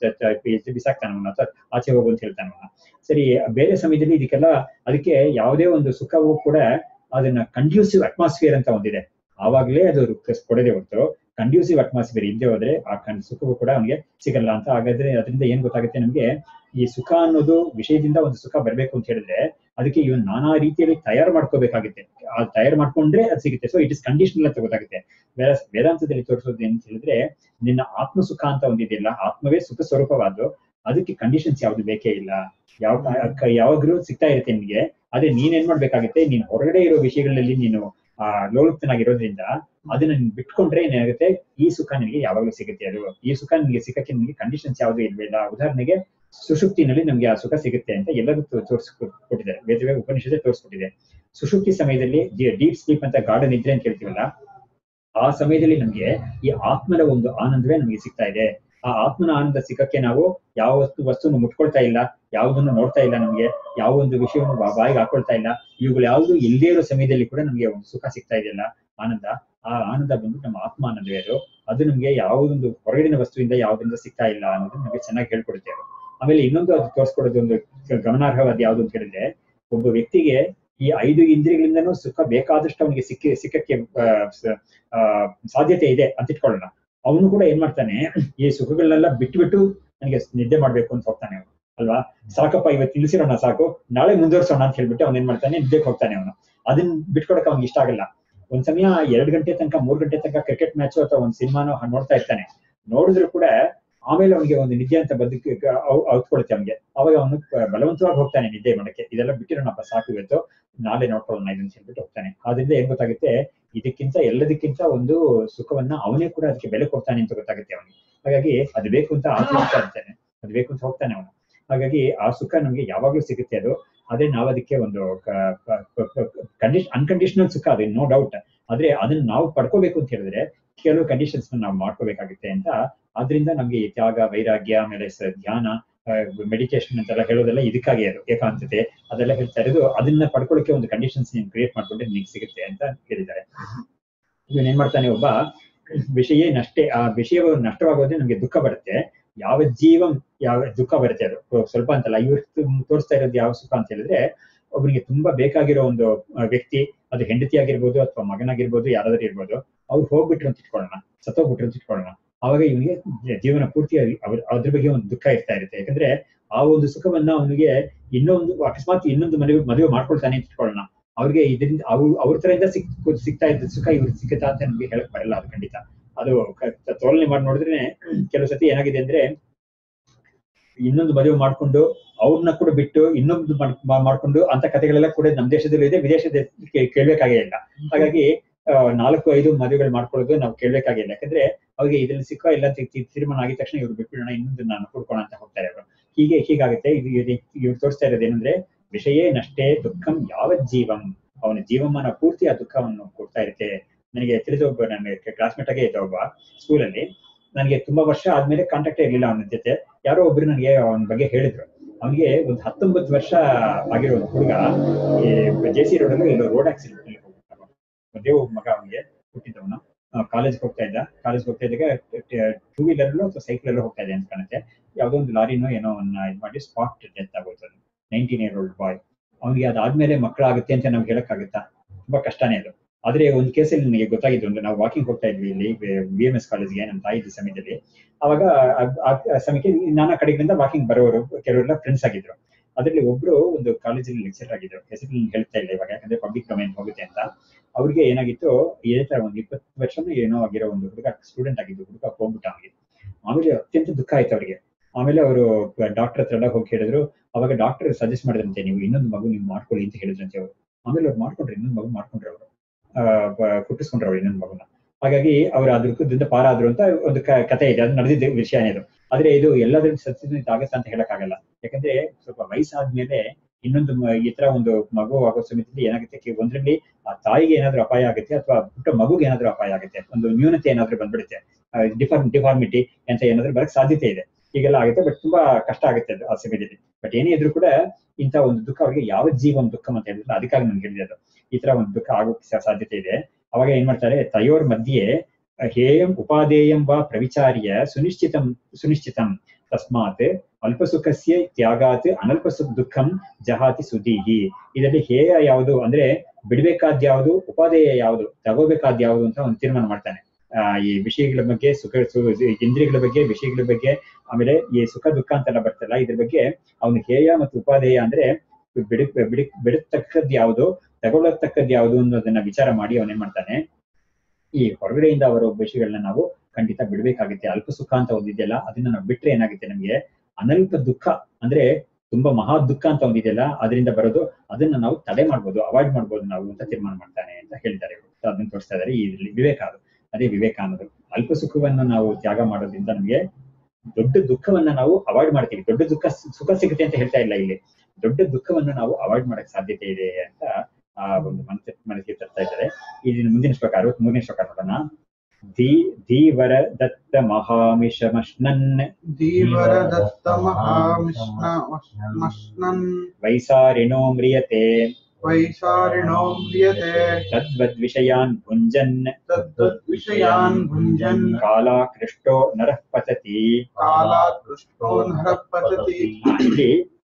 ತನ್ ಬಿಸಾಕ್ತಾನೆ ಅವನು ಅಥವಾ ಆಚೆ ಹೋಗು ಅಂತ ಹೇಳ್ತಾನೆ ಅವನು ಸರಿ ಬೇರೆ ಸಮಯದಲ್ಲಿ ಇದಕ್ಕೆಲ್ಲ ಅದಕ್ಕೆ ಯಾವುದೇ ಒಂದು ಸುಖವೂ ಕೂಡ ಅದನ್ನ ಕಂಡ್ಯೂಸಿವ್ ಅಟ್ಮಾಸ್ಫಿಯರ್ ಅಂತ ಒಂದಿದೆ ಆವಾಗಲೇ ಅದು ರುಕ್- ಕೊಡದೆ ಹೊರತು ಕಂಡ್ಯೂಸಿವ್ ಅಟ್ಮಾಸ್ಫಿಯರ್ ಇಲ್ಲದೆ ಹೋದ್ರೆ ಆ ಕಣ್ ಸುಖವು ಕೂಡ ಅವನಿಗೆ ಸಿಗಲ್ಲ ಅಂತ ಹಾಗಾದ್ರೆ ಅದರಿಂದ ಏನ್ ಗೊತ್ತಾಗುತ್ತೆ ನಮ್ಗೆ ಈ ಸುಖ ಅನ್ನೋದು ವಿಷಯದಿಂದ ಒಂದು ಸುಖ ಬರ್ಬೇಕು ಅಂತ ಹೇಳಿದ್ರೆ ಅದಕ್ಕೆ ಇವನ್ ನಾನಾ ರೀತಿಯಲ್ಲಿ ತಯಾರು ಮಾಡ್ಕೋಬೇಕಾಗುತ್ತೆ ಆ ತಯಾರು ಮಾಡ್ಕೊಂಡ್ರೆ ಅದು ಸಿಗುತ್ತೆ ಸೊ ಇಟ್ ಇಸ್ ಕಂಡೀಷನಲ್ ಅಂತ ಗೊತ್ತಾಗುತ್ತೆ ಬೇರೆ ವೇದಾಂತದಲ್ಲಿ ತೋರಿಸೋದು ಏನ್ ಹೇಳಿದ್ರೆ ನಿನ್ನ ಆತ್ಮ ಸುಖ ಅಂತ ಒಂದಿದೆಯಲ್ಲ ಆತ್ಮವೇ ಸುಖ ಸ್ವರೂಪವಾದ್ದು ಅದಕ್ಕೆ ಕಂಡೀಷನ್ಸ್ ಯಾವ್ದು ಬೇಕೇ ಇಲ್ಲ ಯಾವ ಯಾವಾಗ್ಲೂ ಸಿಗ್ತಾ ಇರುತ್ತೆ ನಿನ್ಗೆ ಆದ್ರೆ ನೀನ್ ಏನ್ ಮಾಡ್ಬೇಕಾಗುತ್ತೆ ನೀನ್ ಹೊರಗಡೆ ಇರೋ ವಿಷಯಗಳಲ್ಲಿ ನೀನು ಆ ಲೋಲುಪ್ತನಾಗಿರೋದ್ರಿಂದ ಅದನ್ನ ನೀನ್ ಬಿಟ್ಕೊಂಡ್ರೆ ಏನಾಗುತ್ತೆ ಈ ಸುಖ ನಿನಗೆ ಯಾವಾಗ್ಲೂ ಸಿಗುತ್ತೆ ಅದು ಈ ಸುಖ ನಿನಗೆ ಸಿಕ್ಕಕ್ಕೆ ನಿನಗೆ ಕಂಡೀಷನ್ಸ್ ಯಾವ್ದು ಇಲ್ವಲ್ಲ ಉದಾಹರಣೆಗೆ ಸುಷುಪ್ತಿನಲ್ಲಿ ನಮ್ಗೆ ಆ ಸುಖ ಸಿಗುತ್ತೆ ಅಂತ ಎಲ್ಲರೂ ತೋರಿಸ್ಕೊಟ್ಟಿದ್ದಾರೆ ವೇದವೇ ಉಪನಿಷತ್ತೇ ತೋರಿಸ್ಕೊಟ್ಟಿದೆ ಸುಷುಪ್ತಿ ಸಮಯದಲ್ಲಿ ಡೀಪ್ ಸ್ಲೀಪ್ ಅಂತ ಗಾಢ ನಿದ್ರೆ ಅಂತ ಹೇಳ್ತೀವಲ್ಲ ಆ ಸಮಯದಲ್ಲಿ ನಮ್ಗೆ ಈ ಆತ್ಮನ ಒಂದು ಆನಂದವೇ ನಮಗೆ ಸಿಗ್ತಾ ಇದೆ ಆ ಆತ್ಮನ ಆನಂದ ಸಿಕ್ಕಕ್ಕೆ ನಾವು ಯಾವ ವಸ್ತು ವಸ್ತುವನ್ನು ಮುಟ್ಕೊಳ್ತಾ ಇಲ್ಲ ಯಾವುದನ್ನು ನೋಡ್ತಾ ಇಲ್ಲ ನಮ್ಗೆ ಯಾವ ಒಂದು ವಿಷಯವನ್ನು ಬಾ- ಬಾಯಿಗೆ ಹಾಕೊಳ್ತಾ ಇಲ್ಲ ಇವುಗಳು ಯಾವುದು ಇಲ್ಲದೇ ಇರೋ ಸಮಯದಲ್ಲಿ ಕೂಡ ನಮ್ಗೆ ಒಂದು ಸುಖ ಸಿಗ್ತಾ ಇದೆಯಲ್ಲ ಆನಂದ ಆ ಆನಂದ ಬಂದು ನಮ್ಮ ಆತ್ಮ ಆನಂದವೇ ಅದು ಅದು ನಮ್ಗೆ ಯಾವುದೊಂದು ಹೊರಗಿನ ವಸ್ತುವಿಂದ ಯಾವುದರಿಂದ ಸಿಗ್ತಾ ಇಲ್ಲ ಅನ್ನೋದು ನಮಗೆ ಚೆನ್ನಾಗಿ ಹೇಳ್ಕೊಡುತ್ತೆ ಅದು ಆಮೇಲೆ ಇನ್ನೊಂದು ಅದು ತೋರಿಸ್ಕೊಡೋದು ಒಂದು ಗಮನಾರ್ಹವಾದ ಯಾವುದು ಅಂತ ಹೇಳಿದ್ರೆ ಒಬ್ಬ ವ್ಯಕ್ತಿಗೆ ಈ ಐದು ಇಂದ್ರಿಯಗಳಿಂದನೂ ಸುಖ ಬೇಕಾದಷ್ಟು ಅವನಿಗೆ ಸಿಕ್ಕಿ ಸಿಕ್ಕಕ್ಕೆ ಆ, ಸ- ಆ, ಸಾಧ್ಯತೆ ಇದೆ ಅಂತ ಇಟ್ಕೊಳ್ಳೋಣ ಅವನು ಕೂಡ ಏನ್ ಮಾಡ್ತಾನೆ ಈ ಸುಖಗಳನ್ನೆಲ್ಲ ಬಿಟ್ಬಿಟ್ಟು ನನಗೆ ನಿದ್ದೆ ಮಾಡ್ಬೇಕು ಅಂತ ಹೋಗ್ತಾನೆ ಅವನು ಅಲ್ವಾ ಸಾಕಪ್ಪ ಇವತ್ತು ನಿಲ್ಸಿರೋಣ ಸಾಕು ನಾಳೆ ಮುಂದುವರ್ಸೋಣ ಅಂತ ಹೇಳ್ಬಿಟ್ಟು ಅವ್ನು ಏನ್ ಮಾಡ್ತಾನೆ ನಿದ್ದೆಗೆ ಹೋಗ್ತಾನೆ ಅವನು ಅದನ್ನ ಬಿಟ್ಕೊಡಕ್ ಅವ್ನಿಗೆ ಇಷ್ಟ ಆಗಲ್ಲ ಒಂದ್ ಸಮಯ ಎರಡ್ ಗಂಟೆ ತನಕ ಮೂರ್ ಗಂಟೆ ತನಕ ಕ್ರಿಕೆಟ್ ಮ್ಯಾಚ್ ಅಥವಾ ಒಂದ್ ಸಿನಿಮಾನೋ ನೋಡ್ತಾ ಇರ್ತಾನೆ ನೋಡಿದ್ರು ಕೂಡ ಆಮೇಲೆ ಅವನಿಗೆ ಒಂದು ನಿದ್ದೆ ಅಂತ ಬದುಕಿ ಔತ್ಕೊಡುತ್ತೆ ಅವನಿಗೆ ಅವಾಗ ಅವನು ಬಲವಂತವಾಗಿ ಹೋಗ್ತಾನೆ ನಿದ್ದೆ ಮಾಡಕ್ಕೆ ಇದೆಲ್ಲ ಬಿಟ್ಟಿರೋಣಪ್ಪ ಸಾಕು ಇವತ್ತು ನಾಳೆ ನೋಡ್ಕೊಳ್ಳೋಣ ಇದನ್ನ ಹೇಳ್ಬಿಟ್ಟು ಹೋಗ್ತಾನೆ ಆದ್ರಿಂದ ಏನ್ ಗೊತ್ತಾಗುತ್ತೆ ಇದಕ್ಕಿಂತ ಎಲ್ಲದಕ್ಕಿಂತ ಒಂದು ಸುಖವನ್ನ ಅವನೇ ಕೂಡ ಅದಕ್ಕೆ ಬೆಲೆ ಕೊಡ್ತಾನೆ ಅಂತ ಗೊತ್ತಾಗುತ್ತೆ ಅವನಿಗೆ ಹಾಗಾಗಿ ಅದು ಬೇಕು ಅಂತ ಆಚರಿಸ್ತಾ ಇರ್ತಾನೆ ಅದು ಬೇಕು ಅಂತ ಹೋಗ್ತಾನೆ ಅವನು ಹಾಗಾಗಿ ಆ ಸುಖ ನಮ್ಗೆ ಯಾವಾಗ್ಲೂ ಸಿಗುತ್ತೆ ಅದು ಆದ್ರೆ ನಾವು ಅದಕ್ಕೆ ಒಂದು ಕಂಡೀಷನ್ ಅನ್ಕಂಡೀಷನಲ್ ಸುಖ ಅದು ನೋ ಡೌಟ್ ಆದ್ರೆ ಅದನ್ನ ನಾವು ಪಡ್ಕೋಬೇಕು ಅಂತ ಹೇಳಿದ್ರೆ ಕೆಲವು ಕಂಡೀಷನ್ಸ್ ನಾವು ಮಾಡ್ಕೋಬೇಕಾಗುತ್ತೆ ಅಂತ ಆದ್ರಿಂದ ನಮ್ಗೆ ಈ ತ್ಯಾಗ ವೈರಾಗ್ಯ ಆಮೇಲೆ ಸ- ಧ್ಯಾನ ಮೆಡಿಟೇಷನ್ ಅಂತೆಲ್ಲ ಹೇಳೋದೆಲ್ಲ ಇದಕ್ಕಾಗಿ ಅದು ಏಕಾಂತತೆ ಅದೆಲ್ಲ ಹೇಳ್ತಾ ಇರೋದು ಅದನ್ನ ಪಡ್ಕೊಳ್ಳೋಕೆ ಒಂದು ಕಂಡೀಷನ್ಸ್ ನೀನು ಕ್ರಿಯೇಟ್ ಮಾಡ್ಕೊಂಡ್ರೆ ನಿನಗೆ ಸಿಗುತ್ತೆ ಅಂತ ಹೇಳಿದ್ದಾರೆ ಇವನ್ ಏನ್ ಮಾಡ್ತಾನೆ ಒಬ್ಬ ವಿಷಯ ನಷ್ಟೇ ಆ ವಿಷಯ ನಷ್ಟವಾಗೋದ್ರೆ ನಮ್ಗೆ ದುಃಖ ಬರುತ್ತೆ ಯಾವ ಜೀವಂ ಯಾವ ದುಃಖ ಬರುತ್ತೆ ಅದು ಸ್ವಲ್ಪ ಅಂತಲ್ಲ ಇವ್ರು ತೋರಿಸ್ತಾ ಇರೋದು ಯಾವ ಸುಖ ಅಂತ ಹೇಳಿದ್ರೆ ಒಬ್ಬನಿಗೆ ತುಂಬಾ ಬೇಕಾಗಿರೋ ಒಂದು ಆ, ವ್ಯಕ್ತಿ ಅದು ಹೆಂಡತಿ ಆಗಿರ್ಬೋದು ಅಥವಾ ಮಗನಾಗಿರ್ಬೋದು ಯಾರಾದ್ರೂ ಇರ್ಬೋದು ಅವ್ರು ಹೋಗ್ಬಿಟ್ರು ಅಂತ ಇಟ್ಕೊಳ್ಳೋಣ ಸತ್ತೋಗ್ಬಿಟ್ರು ಅಂತ ಇಟ್ಕೊಳ್ಳೋಣ ಅವಾಗ ಇವನಿಗೆ ಜೀವನ ಪೂರ್ತಿ ಅವ್ರ ಅದ್ರ ಬಗ್ಗೆ ಒಂದು ದುಃಖ ಇರ್ತಾ ಇರುತ್ತೆ ಯಾಕಂದ್ರೆ ಆ ಒಂದು ಸುಖವನ್ನ ಅವನಿಗೆ ಇನ್ನೊಂದು ಅಕಸ್ಮಾತ್ ಇನ್ನೊಂದು ಮದುವೆ ಮದುವೆ ಮಾಡ್ಕೊಳ್ತಾನೆ ಅಂತ ಇಟ್ಕೊಳ್ಳೋಣ ಅವ್ರಿಗೆ ಇದರಿಂದ ಅವ್ರು ಅವ್ರ ತರದಿಂದ ಸಿಕ್ ಸಿಗ್ತಾ ಇದ್ದ ಸುಖ ಇವ್ರಿಗೆ ಸಿಗುತ್ತಾ ಅಂತ ನಮ್ಗೆ ಹೇಳಕ್ ಬರಲ್ಲ ಅದು ಖಂಡಿತ ಅದು ಕ- ತೋಲನೆ ಮಾಡಿ ನೋಡಿದ್ರೆ ಕೆಲವು ಸತಿ ಏನಾಗಿದೆ ಅಂದ್ರೆ ಇನ್ನೊಂದು ಮದುವೆ ಮಾಡ್ಕೊಂಡು ಅವ್ರನ್ನ ಕೂಡ ಬಿಟ್ಟು ಇನ್ನೊಂದು ಮಾಡ್- ಮಾ- ಮಾಡ್ಕೊಂಡು ಅಂತ ಕಥೆಗಳೆಲ್ಲ ಕೂಡ ನಮ್ಮ ದೇಶದಲ್ಲೂ ಇದೆ ವಿದೇಶದಲ್ಲಿ ಕೇ- ಕೇಳ್ಬೇಕಾಗೇ ಇಲ್ಲ ಹಾಗಾಗಿ ಆ, ನಾಲ್ಕು ಐದು ಮದುವೆಗಳು ಮಾಡ್ಕೊಳ್ಳೋದು ನಾವು ಕೇಳ್ಬೇಕಾಗೇ ಇಲ್ಲ ಯಾಕಂದ್ರೆ ಅವ್ರಿಗೆ ಇದ್ರಲ್ಲಿ ಸಿಕ್ಕ ಎಲ್ಲ ತಿ- ತಿ- ತೀರ್ಮಾನ ಆಗಿದ ತಕ್ಷಣ ಇವ್ರು ಬಿಟ್ಬಿಡೋಣ ಇನ್ನೊಂದು ನಾನು ಹುಡ್ಕೋಣ ಅಂತ ಹೋಗ್ತಾರೆ ಅವರು ಹೀಗೆ ಹೀಗಾಗುತ್ತೆ ಇದು ಇದು- ಇವ್ರು ತೋರಿಸ್ತಾ ಇರೋದು ಏನಂದ್ರೆ ವಿಷಯೇ ನಷ್ಟೇ ದುಃಖಂ ಯಾವ ಜೀವಂ ಅವನ ಜೀವಮಾನ ಪೂರ್ತಿ ಆ ದುಃಖವನ್ನು ಕೊಡ್ತಾ ಇರುತ್ತೆ ನನಗೆ ತಿಳಿದ ಒಬ್ಬ ನನ್ನ ಕ್ಲಾಸ್ಮೇಟ್ ಆಗೇ ಇದ್ದ ಒಬ್ಬ ಸ್ಕೂಲಲ್ಲಿ ನನಗೆ ತುಂಬಾ ವರ್ಷ ಆದ್ಮೇಲೆ ಕಾಂಟ್ಯಾಕ್ಟ್ ಇರ್ಲಿಲ್ಲ ಅವನ ಜೊತೆ ಯಾರೋ ಒಬ್ರು ನನಗೆ ಅವನ ಬಗ್ಗೆ ಹೇಳಿದ್ರು ಅವನಿಗೆ ಒಂದು ಹತ್ತೊಂಬತ್ತು ವರ್ಷ ಆಗಿರೋ ಒಂದು ಹುಡುಗ ಜೆ ಸಿ ರೋಡ್ ಅಲ್ಲಿ ಎಲ್ಲೋ ರೋಡ್ ಆಕ್ಸಿಡೆಂಟ್ ಅಲ್ಲಿ ಹೋಗ್ಬಿಟ್ಟ ಒಂದೇ ಒಬ್ಬ ಮಗ ಅವನಿಗೆ ಹುಟ್ಟಿದವನು ಕಾಲೇಜ್ಗೆ ಹೋಗ್ತಾ ಇದ್ದ ಕಾಲೇಜ್ಗೆ ಹೋಗ್ತಾ ಇದ್ದಾಗ ಟೂ ವೀಲರ್ ಅಥವಾ ಸೈಕಲ್ ಅಲ್ಲೂ ಹೋಗ್ತಾ ಇದೆ ಅಂತ ಕಾಣುತ್ತೆ ಯಾವುದೋ ಒಂದು ಲಾರಿನೋ ಏನೋ ಒಂದು ಇದು ಮಾಡಿ ಸ್ಪಾಟ್ ಡೆತ್ ಆಗೋಯ್ತು ಅದು ನೈನ್ಟೀನ್ ಇಯರ್ ಓಲ್ಡ್ ಬಾಯ್ ಅವ್ನಿಗೆ ಅದಾದ್ಮೇಲೆ ಮಕ್ಕಳಾಗುತ್ತೆ ಅಂತ ನಮ್ಗೆ ಹೇಳಕ್ಕಾಗುತ್ತಾ ತುಂಬಾ ಕಷ್ಟನೇ ಅದು ಆದ್ರೆ ಒಂದು ಕೇಸಲ್ಲಿ ನನಗೆ ಗೊತ್ತಾಗಿದ್ದು ಒಂದು ನಾವು ವಾಕಿಂಗ್ ಹೋಗ್ತಾ ಇದ್ವಿ ಇಲ್ಲಿ ಬಿ ಎಂ ಎಸ್ ಕಾಲೇಜ್ಗೆ ನಮ್ಮ ತಾಯಿ ಇದ್ದ ಸಮಯದಲ್ಲಿ ಅವಾಗ ಆ- ಆ ಸಮಯಕ್ಕೆ ನಾನಾ ಕಡೆಗಳಿಂದ ವಾಕಿಂಗ್ ಬರೋರು ಕೆಲವರೆಲ್ಲ ಫ್ರೆಂಡ್ಸ್ ಆಗಿದ್ರು ಅದರಲ್ಲಿ ಒಬ್ರು ಒಂದು ಕಾಲೇಜಲ್ಲಿ ಲೆಕ್ಚರ್ ಆಗಿದ್ರು ಹೆಸರು ನಾನು ಹೇಳ್ತಾ ಇಲ್ಲ ಇವಾಗ ಯಾಕಂದ್ರೆ ಪಬ್ಲಿಕ್ ಡೊಮೈನ್ ಹೋಗುತ್ತೆ ಅಂತ ಅವ್ರಿಗೆ ಏನಾಗಿತ್ತು ಇದೇ ತರ ಒಂದು ಇಪ್ಪತ್ತು ವರ್ಷನೂ ಏನೋ ಆಗಿರೋ ಒಂದು ಹುಡುಗ ಸ್ಟೂಡೆಂಟ್ ಆಗಿದ್ದು ಹುಡುಗ ಹೋಗ್ಬಿಟ್ಟ ಅವನಿಗೆ ಆಮೇಲೆ ಅತ್ಯಂತ ದುಃಖ ಆಯ್ತು ಅವ್ರಿಗೆ ಆಮೇಲೆ ಅವರು ಡಾಕ್ಟರ್ ಹತ್ರ ಎಲ್ಲ ಹೋಗಿ ಹೇಳಿದ್ರು ಅವಾಗ ಡಾಕ್ಟರ್ ಸಜೆಸ್ಟ್ ಮಾಡಿದ್ರಂತೆ ನೀವು ಇನ್ನೊಂದು ಮಗು ನೀವು ಮಾಡ್ಕೊಳ್ಳಿ ಅಂತ ಹೇಳಿದ್ರಂತೆ ಅವರು ಆಮೇಲೆ ಅವ್ರು ಮಾಡ್ಕೊಂಡ್ರು ಇನ್ನೊಂದು ಮಗು ಮಾಡ್ಕೊಂಡ್ರು ಅವರು ಹುಟ್ಟಿಸ್ಕೊಂಡ್ರು ಅವ್ರು ಇನ್ನೊಂದು ಮಗುನ ಹಾಗಾಗಿ ಅವ್ರು ಅದ್ರ ದುಡ್ಡು ಪಾರಾದ್ರು ಅಂತ ಒಂದು ಕ- ಕಥೆ ಇದೆ ಅದು ನಡೆದಿದ್ದ ವಿಷಯನೇ ಇದು ಆದ್ರೆ ಇದು ಎಲ್ಲದರಿಂದ ಸತ್ಯದ ಆಗತ್ತ ಅಂತ ಹೇಳಕ್ಕಾಗಲ್ಲ ಯಾಕಂದ್ರೆ ಸ್ವಲ್ಪ ವಯಸ್ಸಾದ್ಮೇಲೆ ಇನ್ನೊಂದು ಮ- ಈ ತರ ಒಂದು ಮಗು ಆಗೋ ಸಮಯದಲ್ಲಿ ಏನಾಗುತ್ತೆ ಕಿ- ಒಂದ್ರಲ್ಲಿ ಆ ತಾಯಿಗೆ ಏನಾದ್ರೂ ಅಪಾಯ ಆಗುತ್ತೆ ಅಥವಾ ಪುಟ್ಟ ಮಗುಗೆ ಏನಾದ್ರೂ ಅಪಾಯ ಆಗುತ್ತೆ ಒಂದು ನ್ಯೂನತೆ ಏನಾದ್ರೂ ಬಂದ್ಬಿಡುತ್ತೆ ಡಿಫಾರ್ಮ್ ಡಿಫಾರ್ಮಿಟಿ ಅಂತ ಏನಾದ್ರೂ ಬರಕ್ ಸಾಧ್ಯತೆ ಇದೆ ಹೀಗೆಲ್ಲ ಆಗುತ್ತೆ ಬಟ್ ತುಂಬಾ ಕಷ್ಟ ಆಗುತ್ತೆ ಅದು ಆ ಸಮಯದಲ್ಲಿ ಬಟ್ ಏನೇ ಇದ್ರೂ ಕೂಡ ಇಂಥ ಒಂದು ದುಃಖ ಅವ್ರಿಗೆ ಯಾವ ಜೀವನ ದುಃಖ ಅಂತ ಹೇಳಿದ್ರೆ ಅದಕ್ಕಾಗಿ ನನ್ಗೆ ಹೇಳಿದೆ ಅದು ಈ ತರ ಒಂದು ದುಃಖ ಆಗೋಕ್ಕೆ ಸಾ- ಸಾಧ್ಯತೆ ಇದೆ ಅವಾಗ ಏನ್ ಮಾಡ್ತಾರೆ ತಯೋರ್ ಮಧ್ಯೆ ಹೇಯಂ ಉಪಾದೇಯಂ ವಾ ಪ್ರವಿಚಾರ್ಯ ಸುನಿಶ್ಚಿತಂ ಸುನಿಶ್ಚಿತಂ ತಸ್ಮಾತ್ ಅಲ್ಪಸುಖಸ್ಯ ತ್ಯಾಗಾತ್ ಅನಲ್ಪಸುಖ ದುಃಖಂ ಜಹಾತಿ ಸುದೀಹಿ ಇದರಲ್ಲಿ ಹೇಯ ಯಾವುದು ಅಂದ್ರೆ ಬಿಡ್ಬೇಕಾದ್ ಯಾವುದು ಉಪಾದೇಯ ಯಾವುದು ತಗೋಬೇಕಾದ್ ಯಾವುದು ಅಂತ ಒಂದು ತೀರ್ಮಾನ ಮಾಡ್ತಾನೆ ಆ, ಈ ವಿಷಯಗಳ ಬಗ್ಗೆ ಸುಖ ಸು- ಇಂದ್ರಿಯಗಳ ಬಗ್ಗೆ ವಿಷಯಗಳ ಬಗ್ಗೆ ಆಮೇಲೆ ಈ ಸುಖ ದುಃಖ ಅಂತೆಲ್ಲ ಬರ್ತಲ್ಲ ಇದ್ರ ಬಗ್ಗೆ ಅವನು ಹೇಯ ಮತ್ತು ಉಪಾದೇಯ ಅಂದ್ರೆ ಬಿಡಿ ಬಿಡಿ ಬಿಡತಕ್ಕದ್ ಯಾವುದು ತಗೊಳ್ಳತಕ್ಕದ್ ಯಾವುದು ಅನ್ನೋದನ್ನ ವಿಚಾರ ಮಾಡಿ ಅವನೇನ್ ಮಾಡ್ತಾನೆ ಈ ಹೊರಗಡೆಯಿಂದ ಬರೋ ವಿಷಯಗಳನ್ನ ನಾವು ಖಂಡಿತ ಬಿಡ್ಬೇಕಾಗುತ್ತೆ ಅಲ್ಪ ಸುಖ ಅಂತ ಒಂದಿದೆಯಲ್ಲ ಅದನ್ನ ನಾವು ಬಿಟ್ರೆ ಏನಾಗುತ್ತೆ ನಮ್ಗೆ ಅನಲ್ಪ ದುಃಖ ಅಂದ್ರೆ ತುಂಬಾ ಮಹಾ ದುಃಖ ಅಂತ ಒಂದಿದೆಯಲ್ಲ ಅದರಿಂದ ಬರೋದು ಅದನ್ನ ನಾವು ತಡೆ ಮಾಡ್ಬೋದು ಅವಾಯ್ಡ್ ಮಾಡ್ಬೋದು ನಾವು ಅಂತ ತೀರ್ಮಾನ ಮಾಡ್ತಾನೆ ಅಂತ ಹೇಳಿದ್ದಾರೆ ಇವ್ರು. So ಅದನ್ನ ತೋರಿಸ್ತಾ ಇದ್ದಾರೆ ಇದರಲ್ಲಿ ವಿವೇಕ ಅದು ಅದೇ ವಿವೇಕ ಅನ್ನೋದು ಅಲ್ಪ ಸುಖವನ್ನ ನಾವು ತ್ಯಾಗ ಮಾಡೋದ್ರಿಂದ ನಮ್ಗೆ ದೊಡ್ಡ ದುಃಖವನ್ನ ನಾವು ಅವಾಯ್ಡ್ ಮಾಡ್ತೀವಿ ದೊಡ್ಡ ದುಃಖ ಸುಖ ಸಿಗುತ್ತೆ ಅಂತ ಹೇಳ್ತಾ ಇಲ್ಲ ಇಲ್ಲಿ ದೊಡ್ಡ ದುಃಖವನ್ನ ನಾವು ಅವಾಯ್ಡ್ ಮಾಡಕ್ ಸಾಧ್ಯತೆ ಇದೆ ಅಂತ ಆ ಒಂದು ಮನಸ್ಸು ಮನಸ್ಸಿಗೆ ತರ್ತಾ ಇದ್ದಾರೆ ಇದನ್ನ ಮುಂದಿನ ಶ್ಲೋಕ ಅರವತ್ ಮೂರನೇ ಶ್ಲೋಕ ನೋಡೋಣ ಧೀ ಧೀವರ ದತ್ತ ಮಹಾಮಿಷಮಶ್ನನ್ धीवर दत्त महामिष्ण मश्नन् ವೈಸಾರಿಣೋ ಮ್ರಿಯತೆ वैशारिणो म्रियते ತದ್ವದ್ವಿಷಯಾನ್ ಭುಂಜನ್ तद्विषयान् भुञ्जन् ಕಾಲಾಕೃಷ್ಟೋ ನರಃ ಪತತಿ कालात् पृष्टो नरः पतति ಇಲ್ಲಿ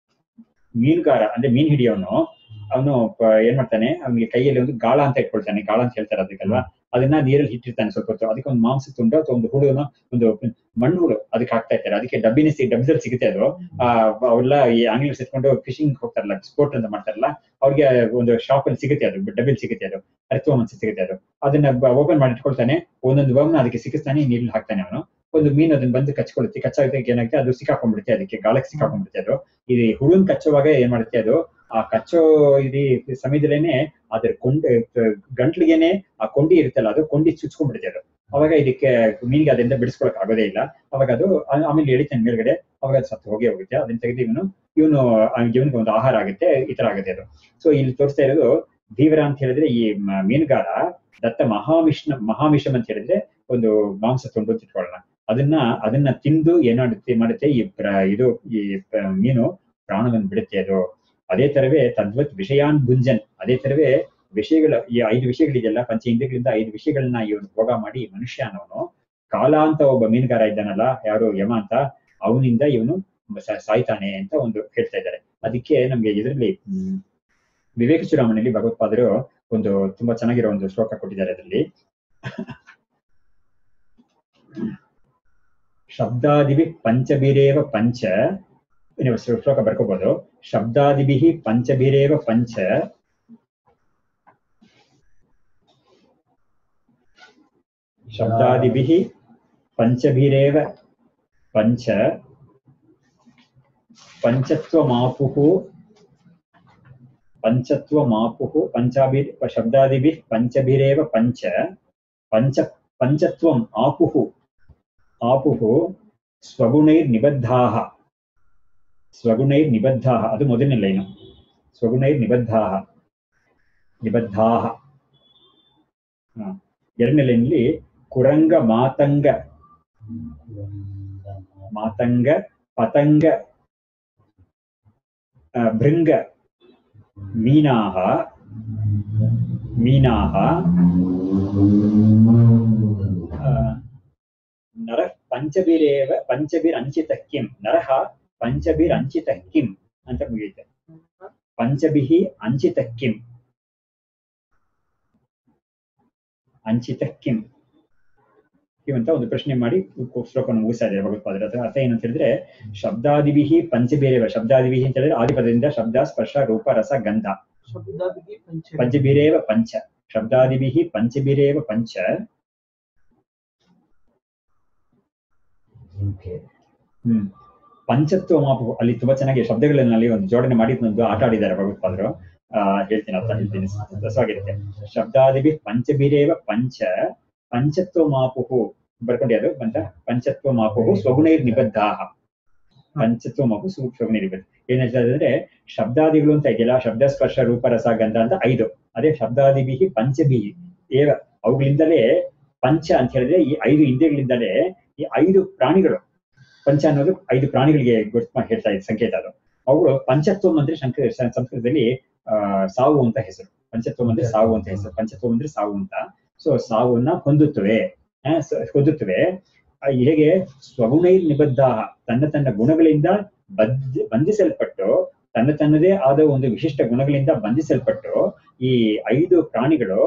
ಮೀನುಗಾರ ಅಂದ್ರೆ ಮೀನ್ ಹಿಡಿಯೋನು ಅವನು ಏನ್ ಮಾಡ್ತಾನೆ ಅವನಿಗೆ ಕೈಯಲ್ಲಿ ಒಂದು ಗಾಳ ಅಂತ ಇಟ್ಕೊಳ್ತಾನೆ ಗಾಳ ಅಂತ ಹೇಳ್ತಾರೆ ಅದಕ್ಕಲ್ವಾ ಅದನ್ನ ನೀರಲ್ಲಿ ಇಟ್ಟಿರ್ತಾನೆ ಸ್ವಲ್ಪ ಹೊತ್ತು ಅದಕ್ಕೆ ಒಂದು ಮಾಂಸ ತುಂಡು ಅಥವಾ ಒಂದು ಹುಳುನ ಒಂದು ಮಣ್ಣು ಹುಳು ಅದಕ್ಕೆ ಹಾಕ್ತಾ ಇರ್ತಾರೆ ಅದಕ್ಕೆ ಡಬ್ಬಿನ ಸಿ ಡಬ್ಬಿದಲ್ಲಿ ಸಿಗುತ್ತೆ ಅದು ಆ ಅವೆಲ್ಲ ಈ ಆಂಗ್ಲರ್ಸ್ ಇಟ್ಕೊಂಡು ಫಿಶಿಂಗ್ ಹೋಗ್ತಾರಲ್ಲ ಸ್ಪೋರ್ಟ್ ಅಂತ ಮಾಡ್ತಾರಲ್ಲ ಅವ್ರಿಗೆ ಒಂದು ಶಾಪ್ ಅಲ್ಲಿ ಸಿಗುತ್ತೆ ಅದು ಡಬ್ಬಿಲ್ ಸಿಗುತ್ತೆ ಅದು ಅರಿತುವ ಮನ್ಸು ಸಿಗುತ್ತೆ ಅದು ಅದನ್ನ ಓಪನ್ ಮಾಡಿ ಇಟ್ಕೊಳ್ತಾನೆ ಒಂದೊಂದು ವರ್ಮ್ನ ಅದಕ್ಕೆ ಸಿಕ್ಕಿಸ್ತಾನೆ ನೀರಲ್ಲಿ ಹಾಕ್ತಾನೆ ಅವನು ಒಂದು ಮೀನು ಅದನ್ನ ಬಂದು ಕಚ್ಕೊಳ್ಳುತ್ತೆ ಕಚ್ಚಾಗಕ್ಕೆ ಏನಾಗುತ್ತೆ ಅದು ಸಿಕ್ಕಾಕೊಂಡ್ಬಿಡುತ್ತೆ ಅದಕ್ಕೆ ಗಾಳಕ್ಕೆ ಸಿಕ್ಕಾಕೊಂಡ್ಬಿಡುತ್ತೆ ಅದು ಈ ಹುಳುನ್ ಕಚ್ಚುವಾಗ ಏನ್ ಮಾಡುತ್ತೆ ಅದು ಆ ಕಚ್ಚೋ ಇಡೀ ಸಮಯದಲ್ಲೇನೆ ಅದ್ರ ಕೊಂಡ ಗಂಟ್ಲಿಗೆನೆ ಆ ಕೊಂಡಿ ಇರುತ್ತಲ್ಲ ಅದು ಕೊಂಡಿ ಚುಚ್ಕೊಂಡ್ಬಿಡುತ್ತೆ ಅದು ಅವಾಗ ಇದಕ್ಕೆ ಮೀನಿಗೆ ಅದರಿಂದ ಬಿಡಿಸ್ಕೊಳಕ್ ಆಗೋದೇ ಇಲ್ಲ ಅವಾಗ ಅದು ಆ- ಆಮೇಲೆ ಎಳಿತಾನೆ ಮೇಲ್ಗಡೆ ಅವಾಗ ಅದು ಸತ್ತು ಹೋಗೇ ಹೋಗುತ್ತೆ ಅದನ್ನ ತೆಗೆದು ಇವನು ಇವನು ಇವನಿಗೆ ಒಂದು ಆಹಾರ ಆಗುತ್ತೆ ಈ ತರ ಆಗುತ್ತೆ ಅದು ಸೊ ಇಲ್ಲಿ ತೋರಿಸ್ತಾ ಇರೋದು ಧೀವರ ಅಂತ ಹೇಳಿದ್ರೆ ಈ ಮ- ಮೀನುಗಾರ ದತ್ತ ಮಹಾಮಿಷ್ಣ ಮಹಾಮಿಷಮ್ ಅಂತ ಹೇಳಿದ್ರೆ ಒಂದು ಮಾಂಸ ತುಂಡು ಅಂತ ಇಟ್ಕೊಳ್ಳೋಣ ಅದನ್ನ ಅದನ್ನ ತಿಂದು ಏನಾಡುತ್ತೆ ಮಾಡುತ್ತೆ ಈ ಪ್ರ- ಇದು ಈ ಪ- ಮೀನು ಪ್ರಾಣವನ್ನು ಬಿಡುತ್ತೆ ಅದು ಅದೇ ತರವೇ ತದ್ವತ್ ವಿಷಯಾನ್ ಭುಂಜನ್ ಅದೇ ತರವೇ ವಿಷಯಗಳ ಈ ಐದು ವಿಷಯಗಳಿದೆಯಲ್ಲ ಪಂಚ ಇಂದ್ರಿಯಗಳಿಂದ ಐದು ವಿಷಯಗಳನ್ನ ಇವನು ಭೋಗ ಮಾಡಿ ಮನುಷ್ಯ ಅನ್ನೋನು ಕಾಲ ಅಂತ ಒಬ್ಬ ಮೀನುಗಾರ ಇದ್ದಾನಲ್ಲ ಯಾರು ಯಮ ಅಂತ ಅವನಿಂದ ಇವನು ಸ- ಸಾಯ್ತಾನೆ ಅಂತ ಒಂದು ಹೇಳ್ತಾ ಇದ್ದಾರೆ ಅದಕ್ಕೆ ನಮ್ಗೆ ಇದರಲ್ಲಿ ಹ್ಮ್ ವಿವೇಕ ಚೂಡಾಮಣಿಯಲ್ಲಿ ಭಗವತ್ಪಾದರು ಒಂದು ತುಂಬಾ ಚೆನ್ನಾಗಿರೋ ಒಂದು ಶ್ಲೋಕ ಕೊಟ್ಟಿದ್ದಾರೆ ಅದರಲ್ಲಿ ಶಬ್ದಾದಿಭಿ ಪಂಚಭಿರೇವ ಪಂಚ ನೀವು ಶ್ಲೋ- ಶ್ಲೋಕ ಬರ್ಕೋಬಹುದು ಶಬ್ದಾದಿಭಿ ಪಂಚಭಿರೇವ ಪಂಚ ಶಬ್ದಾದಿಭಿ ಪಂಚಭಿರೇವ ಪಂಚ ಪಂಚತ್ವಮಾಪುಃ ಪಂಚತ್ವಮಾಪುಃ ಪಂಚಾಭಿ ಶಬ್ದಾದಿಭಿः ಪಂಚಭಿರೇವ ಪಂಚ ಪಂಚ ಪಂಚತ್ವಂ ಆಪುಃ ಆಪುಃ ಸ್ವಗುಣೈರ್ನಿಬದ್ಧಾः ಸ್ವಗುಣೈರ್ನಿಬದ್ಧಾः ಅದು ಮೊದಲನೇ ಲೈನು ಸ್ವಗುಣೈರ್ನಿಬದ್ಧಾः ನಿಬದ್ಧಾः ಹ. ಎರಡನೇ ಲೈನಲ್ಲಿ ಕುರಂಗ ಮಾತಂಗ ಮಾತಂಗ ಪತಂಗ ಆ, ಭೃಂಗ ಮೀನಾಹ ಮೀನಾಹ ಆ, ನರ ಪಂಚಭಿರೇವ ಪಂಚಭಿರ್ ಅಂಚಿತ ಕಿಂ ನರಹ ಪಂಚಭಿರ್ ಅಂಚಿತ ಕಿಂ ಅಂತ ಮುಗಿಯುತ್ತೆ ಪಂಚಭಿಹಿ ಅಂಚಿತ ಕಿಂ ಅಂಚಿತ ಕಿಂ ಕಿಂ ಅಂತ ಒಂದು ಪ್ರಶ್ನೆ ಮಾಡಿ ಶ್ಲೋಕವನ್ನು ಮುಗಿಸ್ತಾ ಇದ್ದಾರೆ ಭಗವತ್ಪಾದರು ಅದರ ಅರ್ಥ ಏನಂತ ಹೇಳಿದ್ರೆ ಶಬ್ದಾದಿವಿಹಿ ಪಂಚಬೇರೇವ ಶಬ್ದಾದಿವಿಹಿ ಅಂತ ಹೇಳಿದ್ರೆ ಆದಿಪದದಿಂದ ಶಬ್ದ ಸ್ಪರ್ಶ ರೂಪ ರಸ ಗಂಧ ಶಬ್ದಾದಿಗೆ ಪಂಚ ಪಂಚಭಿರೇವ ಪಂಚ ಶಬ್ದಾದಿವಿಹಿ ಪಂಚಭಿರೇವ ಪಂಚ ಹ್ಮ್ ಪಂಚತ್ವ ಮಾಪು ಅಲ್ಲಿ ತುಂಬಾ ಚೆನ್ನಾಗಿ ಶಬ್ದಗಳಲ್ಲಿ ಒಂದು ಜೋಡಣೆ ಮಾಡಿ ಒಂದು ಆಟ ಆಡಿದ್ದಾರೆ ಭಗವತ್ಪಾದರು ಆ ಹೇಳ್ತೀನಿ ಅಂತ ಹೇಳ್ತೀನಿ ರಸವಾಗಿರುತ್ತೆ ಶಬ್ದಾದಿಭಿ ಪಂಚಭಿರೇವ ಪಂಚ ಪಂಚತ್ವ ಮಾಪುಹು ಬರ್ಕೊಂಡಿ ಅದು ಬಂತ ಪಂಚತ್ವ ಮಾಪುಹು ಸ್ವಗುಣೈರ್ ನಿಬದ್ಧಾಹ ಪಂಚತ್ವ ಮಾಪು ಸು- ಸ್ವಗುಣೈರ್ ನಿಬದ್ಧ ಏನ್ ಹೇಳ್ತಾರೆ ಅಂದ್ರೆ ಶಬ್ದಾದಿಗಳು ಅಂತ ಇದೆಯಲ್ಲ ಶಬ್ದ ಸ್ಪರ್ಶ ರೂಪ ರಸ ಗಂಧ ಅಂತ ಐದು ಅದೇ ಶಬ್ದಾದಿಭಿ ಪಂಚಭಿಹಿ ಏವ ಅವುಗಳಿಂದಲೇ ಪಂಚ ಅಂತ ಹೇಳಿದ್ರೆ ಈ ಐದು ಇಂದ್ರಿಯಗಳಿಂದಲೇ ಈ ಐದು ಪ್ರಾಣಿಗಳು ಪಂಚ ಅನ್ನೋದು ಐದು ಪ್ರಾಣಿಗಳಿಗೆ ಗುರ್ತು ಮಾಡಿ ಹೇಳ್ತಾ ಇದ್ದ ಸಂಕೇತ ಅದು ಅವುಗಳು ಪಂಚತ್ವಂ ಅಂದ್ರೆ ಶಂಕ ಸ- ಸಂಸ್ಕೃತದಲ್ಲಿ ಆ ಸಾವು ಅಂತ ಹೆಸರು ಪಂಚತ್ವಂ ಅಂದ್ರೆ ಸಾವು ಅಂತ ಹೆಸರು ಪಂಚತ್ವಂ ಅಂದ್ರೆ ಸಾವು ಅಂತ ಸೊ ಸಾವನ್ನ ಹೊಂದುತ್ತವೆ ಆ, ಸ- ಹೊಂದುತ್ತವೆ ಆ, ಹೇಗೆ ಸ್ವಗುಣೈರ್ ನಿಬದ್ಧ ತನ್ನ ತನ್ನ ಗುಣಗಳಿಂದ ಬದ್ಧ ಬಂಧಿಸಲ್ಪಟ್ಟು ತನ್ನ ತನ್ನದೇ ಆದ ಒಂದು ವಿಶಿಷ್ಟ ಗುಣಗಳಿಂದ ಬಂಧಿಸಲ್ಪಟ್ಟು ಈ ಐದು ಪ್ರಾಣಿಗಳು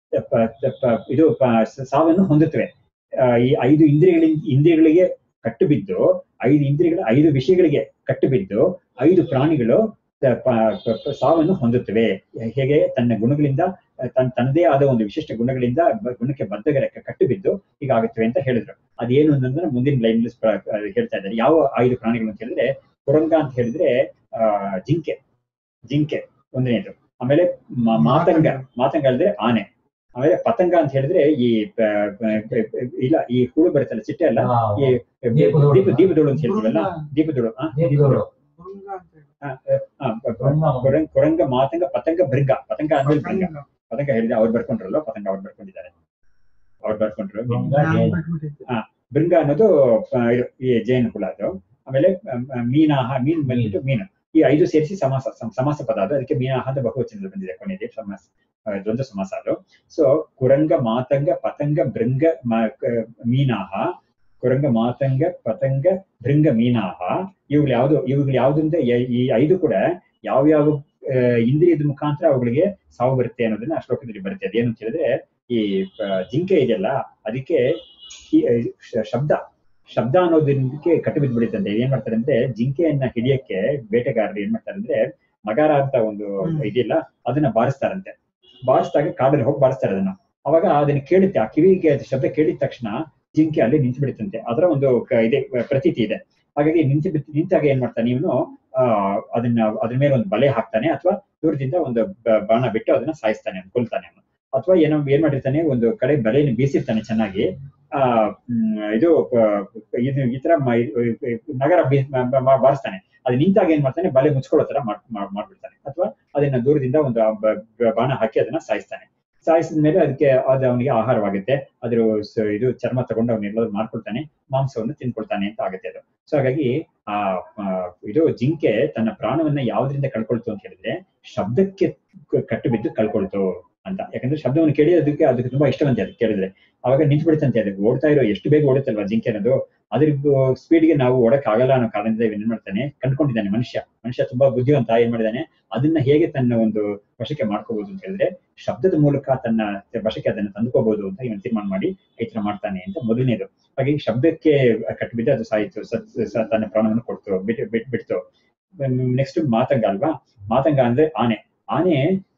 ಪ- ಪ- ಇದು ಪ- ಸಾವನ್ನು ಹೊಂದುತ್ತವೆ ಆ, ಈ ಐದು ಇಂದ್ರಿಯಗಳಿಂದ ಇಂದ್ರಿಯಗಳಿಗೆ ಕಟ್ಟು ಬಿದ್ದು ಐದು ಇಂದ್ರಿಯಗಳ ಐದು ವಿಷಯಗಳಿಗೆ ಕಟ್ಟು ಬಿದ್ದು ಐದು ಪ್ರಾಣಿಗಳು ತ- ಪ- ಪ- ಪ- ಸಾವನ್ನು ಹೊಂದುತ್ತವೆ ಹೇಗೆ ತನ್ನ ಗುಣಗಳಿಂದ ತನ್ನ ತನ್ನದೇ ಆದ ಒಂದು ವಿಶಿಷ್ಟ ಗುಣಗಳಿಂದ ಬ- ಗುಣಕ್ಕೆ ಬದ್ಧಗರಕ್ಕೆ ಕಟ್ಟು ಬಿದ್ದು ಹೀಗಾಗುತ್ತವೆ ಅಂತ ಹೇಳಿದ್ರು ಅದೇನು ಅಂತಂದ್ರೆ ಮುಂದಿನ ಲೈನ್ ಹೇಳ್ತಾ ಇದ್ದಾರೆ ಯಾವ ಐದು ಪ್ರಾಣಿಗಳು ಅಂತ ಹೇಳಿದ್ರೆ ಕುರಂಗ ಅಂತ ಹೇಳಿದ್ರೆ ಆ ಜಿಂಕೆ ಜಿಂಕೆ ಒಂದನೇದು ಆಮೇಲೆ ಮ- ಮಾತಂಗ ಮಾತಂಗ ಹೇಳಿದ್ರೆ ಆನೆ ಆಮೇಲೆ ಪತಂಗ ಅಂತ ಹೇಳಿದ್ರೆ ಈ ಪ- ಪ- ಪ- ಇಲ್ಲ ಈ ಹುಳು ಬರುತ್ತಲ್ಲ ಚಿಟ್ಟೆ ಅಲ್ಲ ಈ ದೀಪದೋಳು. ದೀಪ ದೀಪದೋಳು ಅಂತ ಹೇಳ್ತೀವಲ್ಲ ದೀಪದೋಳು ಆ, ದೀಪದೋಳು ಭೃಂಗ ಅಂತ ಹೇಳಿ. ಆ, ಆ, ಪ- ಪ- ಕುರಂಗ ಕುರಂಗ ಮಾತಂಗ ಪತಂಗ ಭೃಂಗ ಪತಂಗ ಅಂದ್ರೆ ಭೃಂಗ ಭೃಂಗ. ಪತಂಗ ಹೇಳಿದ್ರೆ ಅವ್ರು ಬರ್ಕೊಂಡ್ರಲ್ಲ ಪತಂಗ ಅವ್ರು ಬರ್ಕೊಂಡಿದ್ದಾರೆ ಅವ್ರು ಬರ್ಕೊಂಡ್ರು ನಾನ್ ಬಿಟ್ಬಿಟ್ಟಿದ್ದೆ. ಭೃಂಗ ಅನ್ನೋದು ಆ, ಇದು ಈ ಜೇನು ಹುಳ ಅದು ಆಮೇಲೆ ಆ, ಆ, ಮೀನಾಹ ಮೀನ್ ಬಂದ್ಬಿಟ್ಟು ಮೀನು ಈ ಐದು ಸೇರಿಸಿ ಸಮಾಸ ಸಮ- ಸಮಾಸ ಪದ ಅದು ಅದಕ್ಕೆ ಮೀನಾಹ ಅಂತ ಬಹುವಚನದಲ್ಲಿ ಬಂದಿದೆ ಕೊನೆಯಲ್ಲಿ ಸಮಾಸ ಆ, ದ್ವಂದ್ವ ಸಮಾಸ ಅದು ಸೊ ಕುರಂಗ ಮಾತಂಗ ಪತಂಗ ಭೃಂಗ ಮ- ಕ- ಮೀನಾಹ ಕುರಂಗ ಮಾತಂಗ ಪತಂಗ ಭೃಂಗ ಮೀನಾಹ ಇವುಗಳು ಯಾವುದು ಇವುಗಳು ಯಾವುದರಿಂದ ಯ- ಈ ಐದು ಕೂಡ ಯಾವ ಯಾವ ಆ, ಇಂದ್ರಿಯದ ಮುಖಾಂತರ ಅವುಗಳಿಗೆ ಸಾವು ಬರುತ್ತೆ ಅನ್ನೋದನ್ನ ಆ ಶ್ಲೋಕದಲ್ಲಿ ಬರುತ್ತೆ ಅದೇನು ಅಂತ ಹೇಳಿದ್ರೆ ಈ ಆ, ಜಿಂಕೆ ಇದೆಯಲ್ಲ ಅದಕ್ಕೆ ಈ, ಆ, ಶ- ಶಬ್ದ ಶಬ್ದ ಅನ್ನೋದಕ್ಕೆ ಕಟ್ಟು ಬಿದ್ದು ಬಿಡುತ್ತಂತೆ ಏನ್ ಮಾಡ್ತಾರೆ ಅಂದ್ರೆ ಜಿಂಕೆಯನ್ನ ಹಿಡಿಯಕ್ಕೆ ಬೇಟೆಗಾರರು ಏನ್ ಮಾಡ್ತಾರೆ ಅಂದ್ರೆ ಮಗಾರ ಅಂತ ಒಂದು ಹ್ಮ್. ಇದೆಯಲ್ಲ ಅದನ್ನ ಬಾರಿಸ್ತಾರಂತೆ ಬಾರಿಸಿದಾಗ ಕಾಡಲ್ಲಿ ಹೋಗಿ ಬಾರಿಸ್ತಾರೆ ಅದನ್ನ ಅವಾಗ ಅದನ್ನ ಕೇಳುತ್ತೆ ಆ ಕಿವಿಗೆ ಅದು ಶಬ್ದ ಕೇಳಿದ ತಕ್ಷಣ ಜಿಂಕೆ ಅಲ್ಲಿ ನಿಂತು ಬಿಡುತ್ತಂತೆ ಅದರ ಒಂದು ಕ- ಇದೆ ಪ್ರತೀತಿ ಇದೆ ಹಾಗಾಗಿ ನಿಂತು ಬಿಟ್ಟು ನಿಂತಾಗ ಏನ್ ಮಾಡ್ತಾನೆ ಇವನು ಆ ಅದನ್ನ ಅದ್ರ ಮೇಲೆ ಒಂದು ಬಲೆ ಹಾಕ್ತಾನೆ ಅಥವಾ ದೂರದಿಂದ ಒಂದು ಬ- ಬಾಣ ಬಿಟ್ಟು ಅದನ್ನ ಸಾಯಿಸ್ತಾನೆ ಅವ್ನು, ಕೊಲ್ತಾನೆ ಅವನು ಅಥವಾ ಏನೋ ಏನ್ ಮಾಡಿರ್ತಾನೆ ಒಂದು ಕಡೆ ಬಲೆಯನ್ನು ಬೀಸಿರ್ತಾನೆ ಚೆನ್ನಾಗಿ ಆ ಮ್, ಇದು ಪ- ಇದು ಈ ತರ ಮ- ನಗರ ಬೀ- ಮ- ಮ- ಬಾರಿಸ್ತಾನೆ ಅದು ನಿಂತಾಗ ಏನ್ ಮಾಡ್ತಾನೆ ಬಲೆ ಮುಚ್ಕೊಳ್ಳೋ ತರ ಮಾಡ್- ಮಾಡ್- ಮಾಡ್ಬಿಡ್ತಾನೆ ಅಥವಾ ಅದನ್ನ ದೂರದಿಂದ ಒಂದು ಆ ಬ- ಬ- ಬಾಣ ಹಾಕಿ ಅದನ್ನ ಸಾಯಿಸ್ತಾನೆ ಸಾಯಿಸಿದ ಮೇಲೆ ಅದಕ್ಕೆ ಅದು ಅವನಿಗೆ ಆಹಾರವಾಗುತ್ತೆ ಅದ್ರ ಸ- ಇದು ಚರ್ಮ ತಗೊಂಡು ಅವನ್ನೆಲ್ಲರೂ ಮಾಡ್ಕೊಳ್ತಾನೆ ಮಾಂಸವನ್ನು ತಿನ್ಕೊಳ್ತಾನೆ ಅಂತ ಆಗುತ್ತೆ ಅದು ಸೊ ಹಾಗಾಗಿ ಆ ಆ, ಇದು ಜಿಂಕೆ ತನ್ನ ಪ್ರಾಣವನ್ನ ಯಾವ್ದ್ರಿಂದ ಕಳ್ಕೊಳ್ತು ಅಂತ ಹೇಳಿದ್ರೆ ಶಬ್ದಕ್ಕೆ ಕ- ಕಟ್ಟು ಬಿದ್ದು ಕಳ್ಕೊಳ್ತು ಅಂತ ಯಾಕಂದ್ರೆ ಶಬ್ದವನ್ನು ಕೇಳಿಯೋದಕ್ಕೆ ಅದಕ್ಕೆ ತುಂಬಾ ಇಷ್ಟವಂತೆ ಅದು ಕೇಳಿದ್ರೆ ಅವಾಗ ನಿಂತು ಬಿಡುತ್ತಂತೆ ಅದಕ್ಕೆ ಓಡ್ತಾ ಇರೋ ಎಷ್ಟು ಬೇಗ ಓಡುತ್ತಲ್ವಾ ಜಿಂಕೆ ಅನ್ನೋದು ಅದ್ರ ಸ್ಪೀಡ್ಗೆ ನಾವು ಓಡಕ್ ಆಗಲ್ಲ ಅನ್ನೋ ಕಾರಣದಿಂದ ಇವ್ನು ಏನ್ ಮಾಡ್ತಾನೆ ಕಂಡ್ಕೊಂಡಿದ್ದಾನೆ ಮನುಷ್ಯ ಮನುಷ್ಯ ತುಂಬಾ ಬುದ್ಧಿವಂತ ಏನ್ ಮಾಡಿದಾನೆ ಅದನ್ನ ಹೇಗೆ ತನ್ನ ಒಂದು ವಶಕ್ಕೆ ಮಾಡ್ಕೋಬಹುದು ಅಂತ ಹೇಳಿದ್ರೆ ಶಬ್ದದ ಮೂಲಕ ತನ್ನ ವಶಕ್ಕೆ ಅದನ್ನ ತಂದುಕೋಬಹುದು ಅಂತ ಇವನು ತೀರ್ಮಾನ ಮಾಡಿ ಈ ತರ ಮಾಡ್ತಾನೆ ಅಂತ ಮೊದಲನೇದು ಹಾಗೆ ಶಬ್ದಕ್ಕೆ ಕಟ್ಟಿಬಿದ್ದು ಅದು ಸಾಯಿತು ಸತ್ ಸ- ತನ್ನ ಪ್ರಾಣವನ್ನು ಕೊಡ್ತು ಬಿಟ್ಟು ಬಿಟ್ ಬಿಡ್ತು ನೆಕ್ಸ್ಟ್ ಮಾತಂಗ ಅಲ್ವಾ ಮಾತಂಗ ಅಂದ್ರೆ ಆನೆ ಆನೆ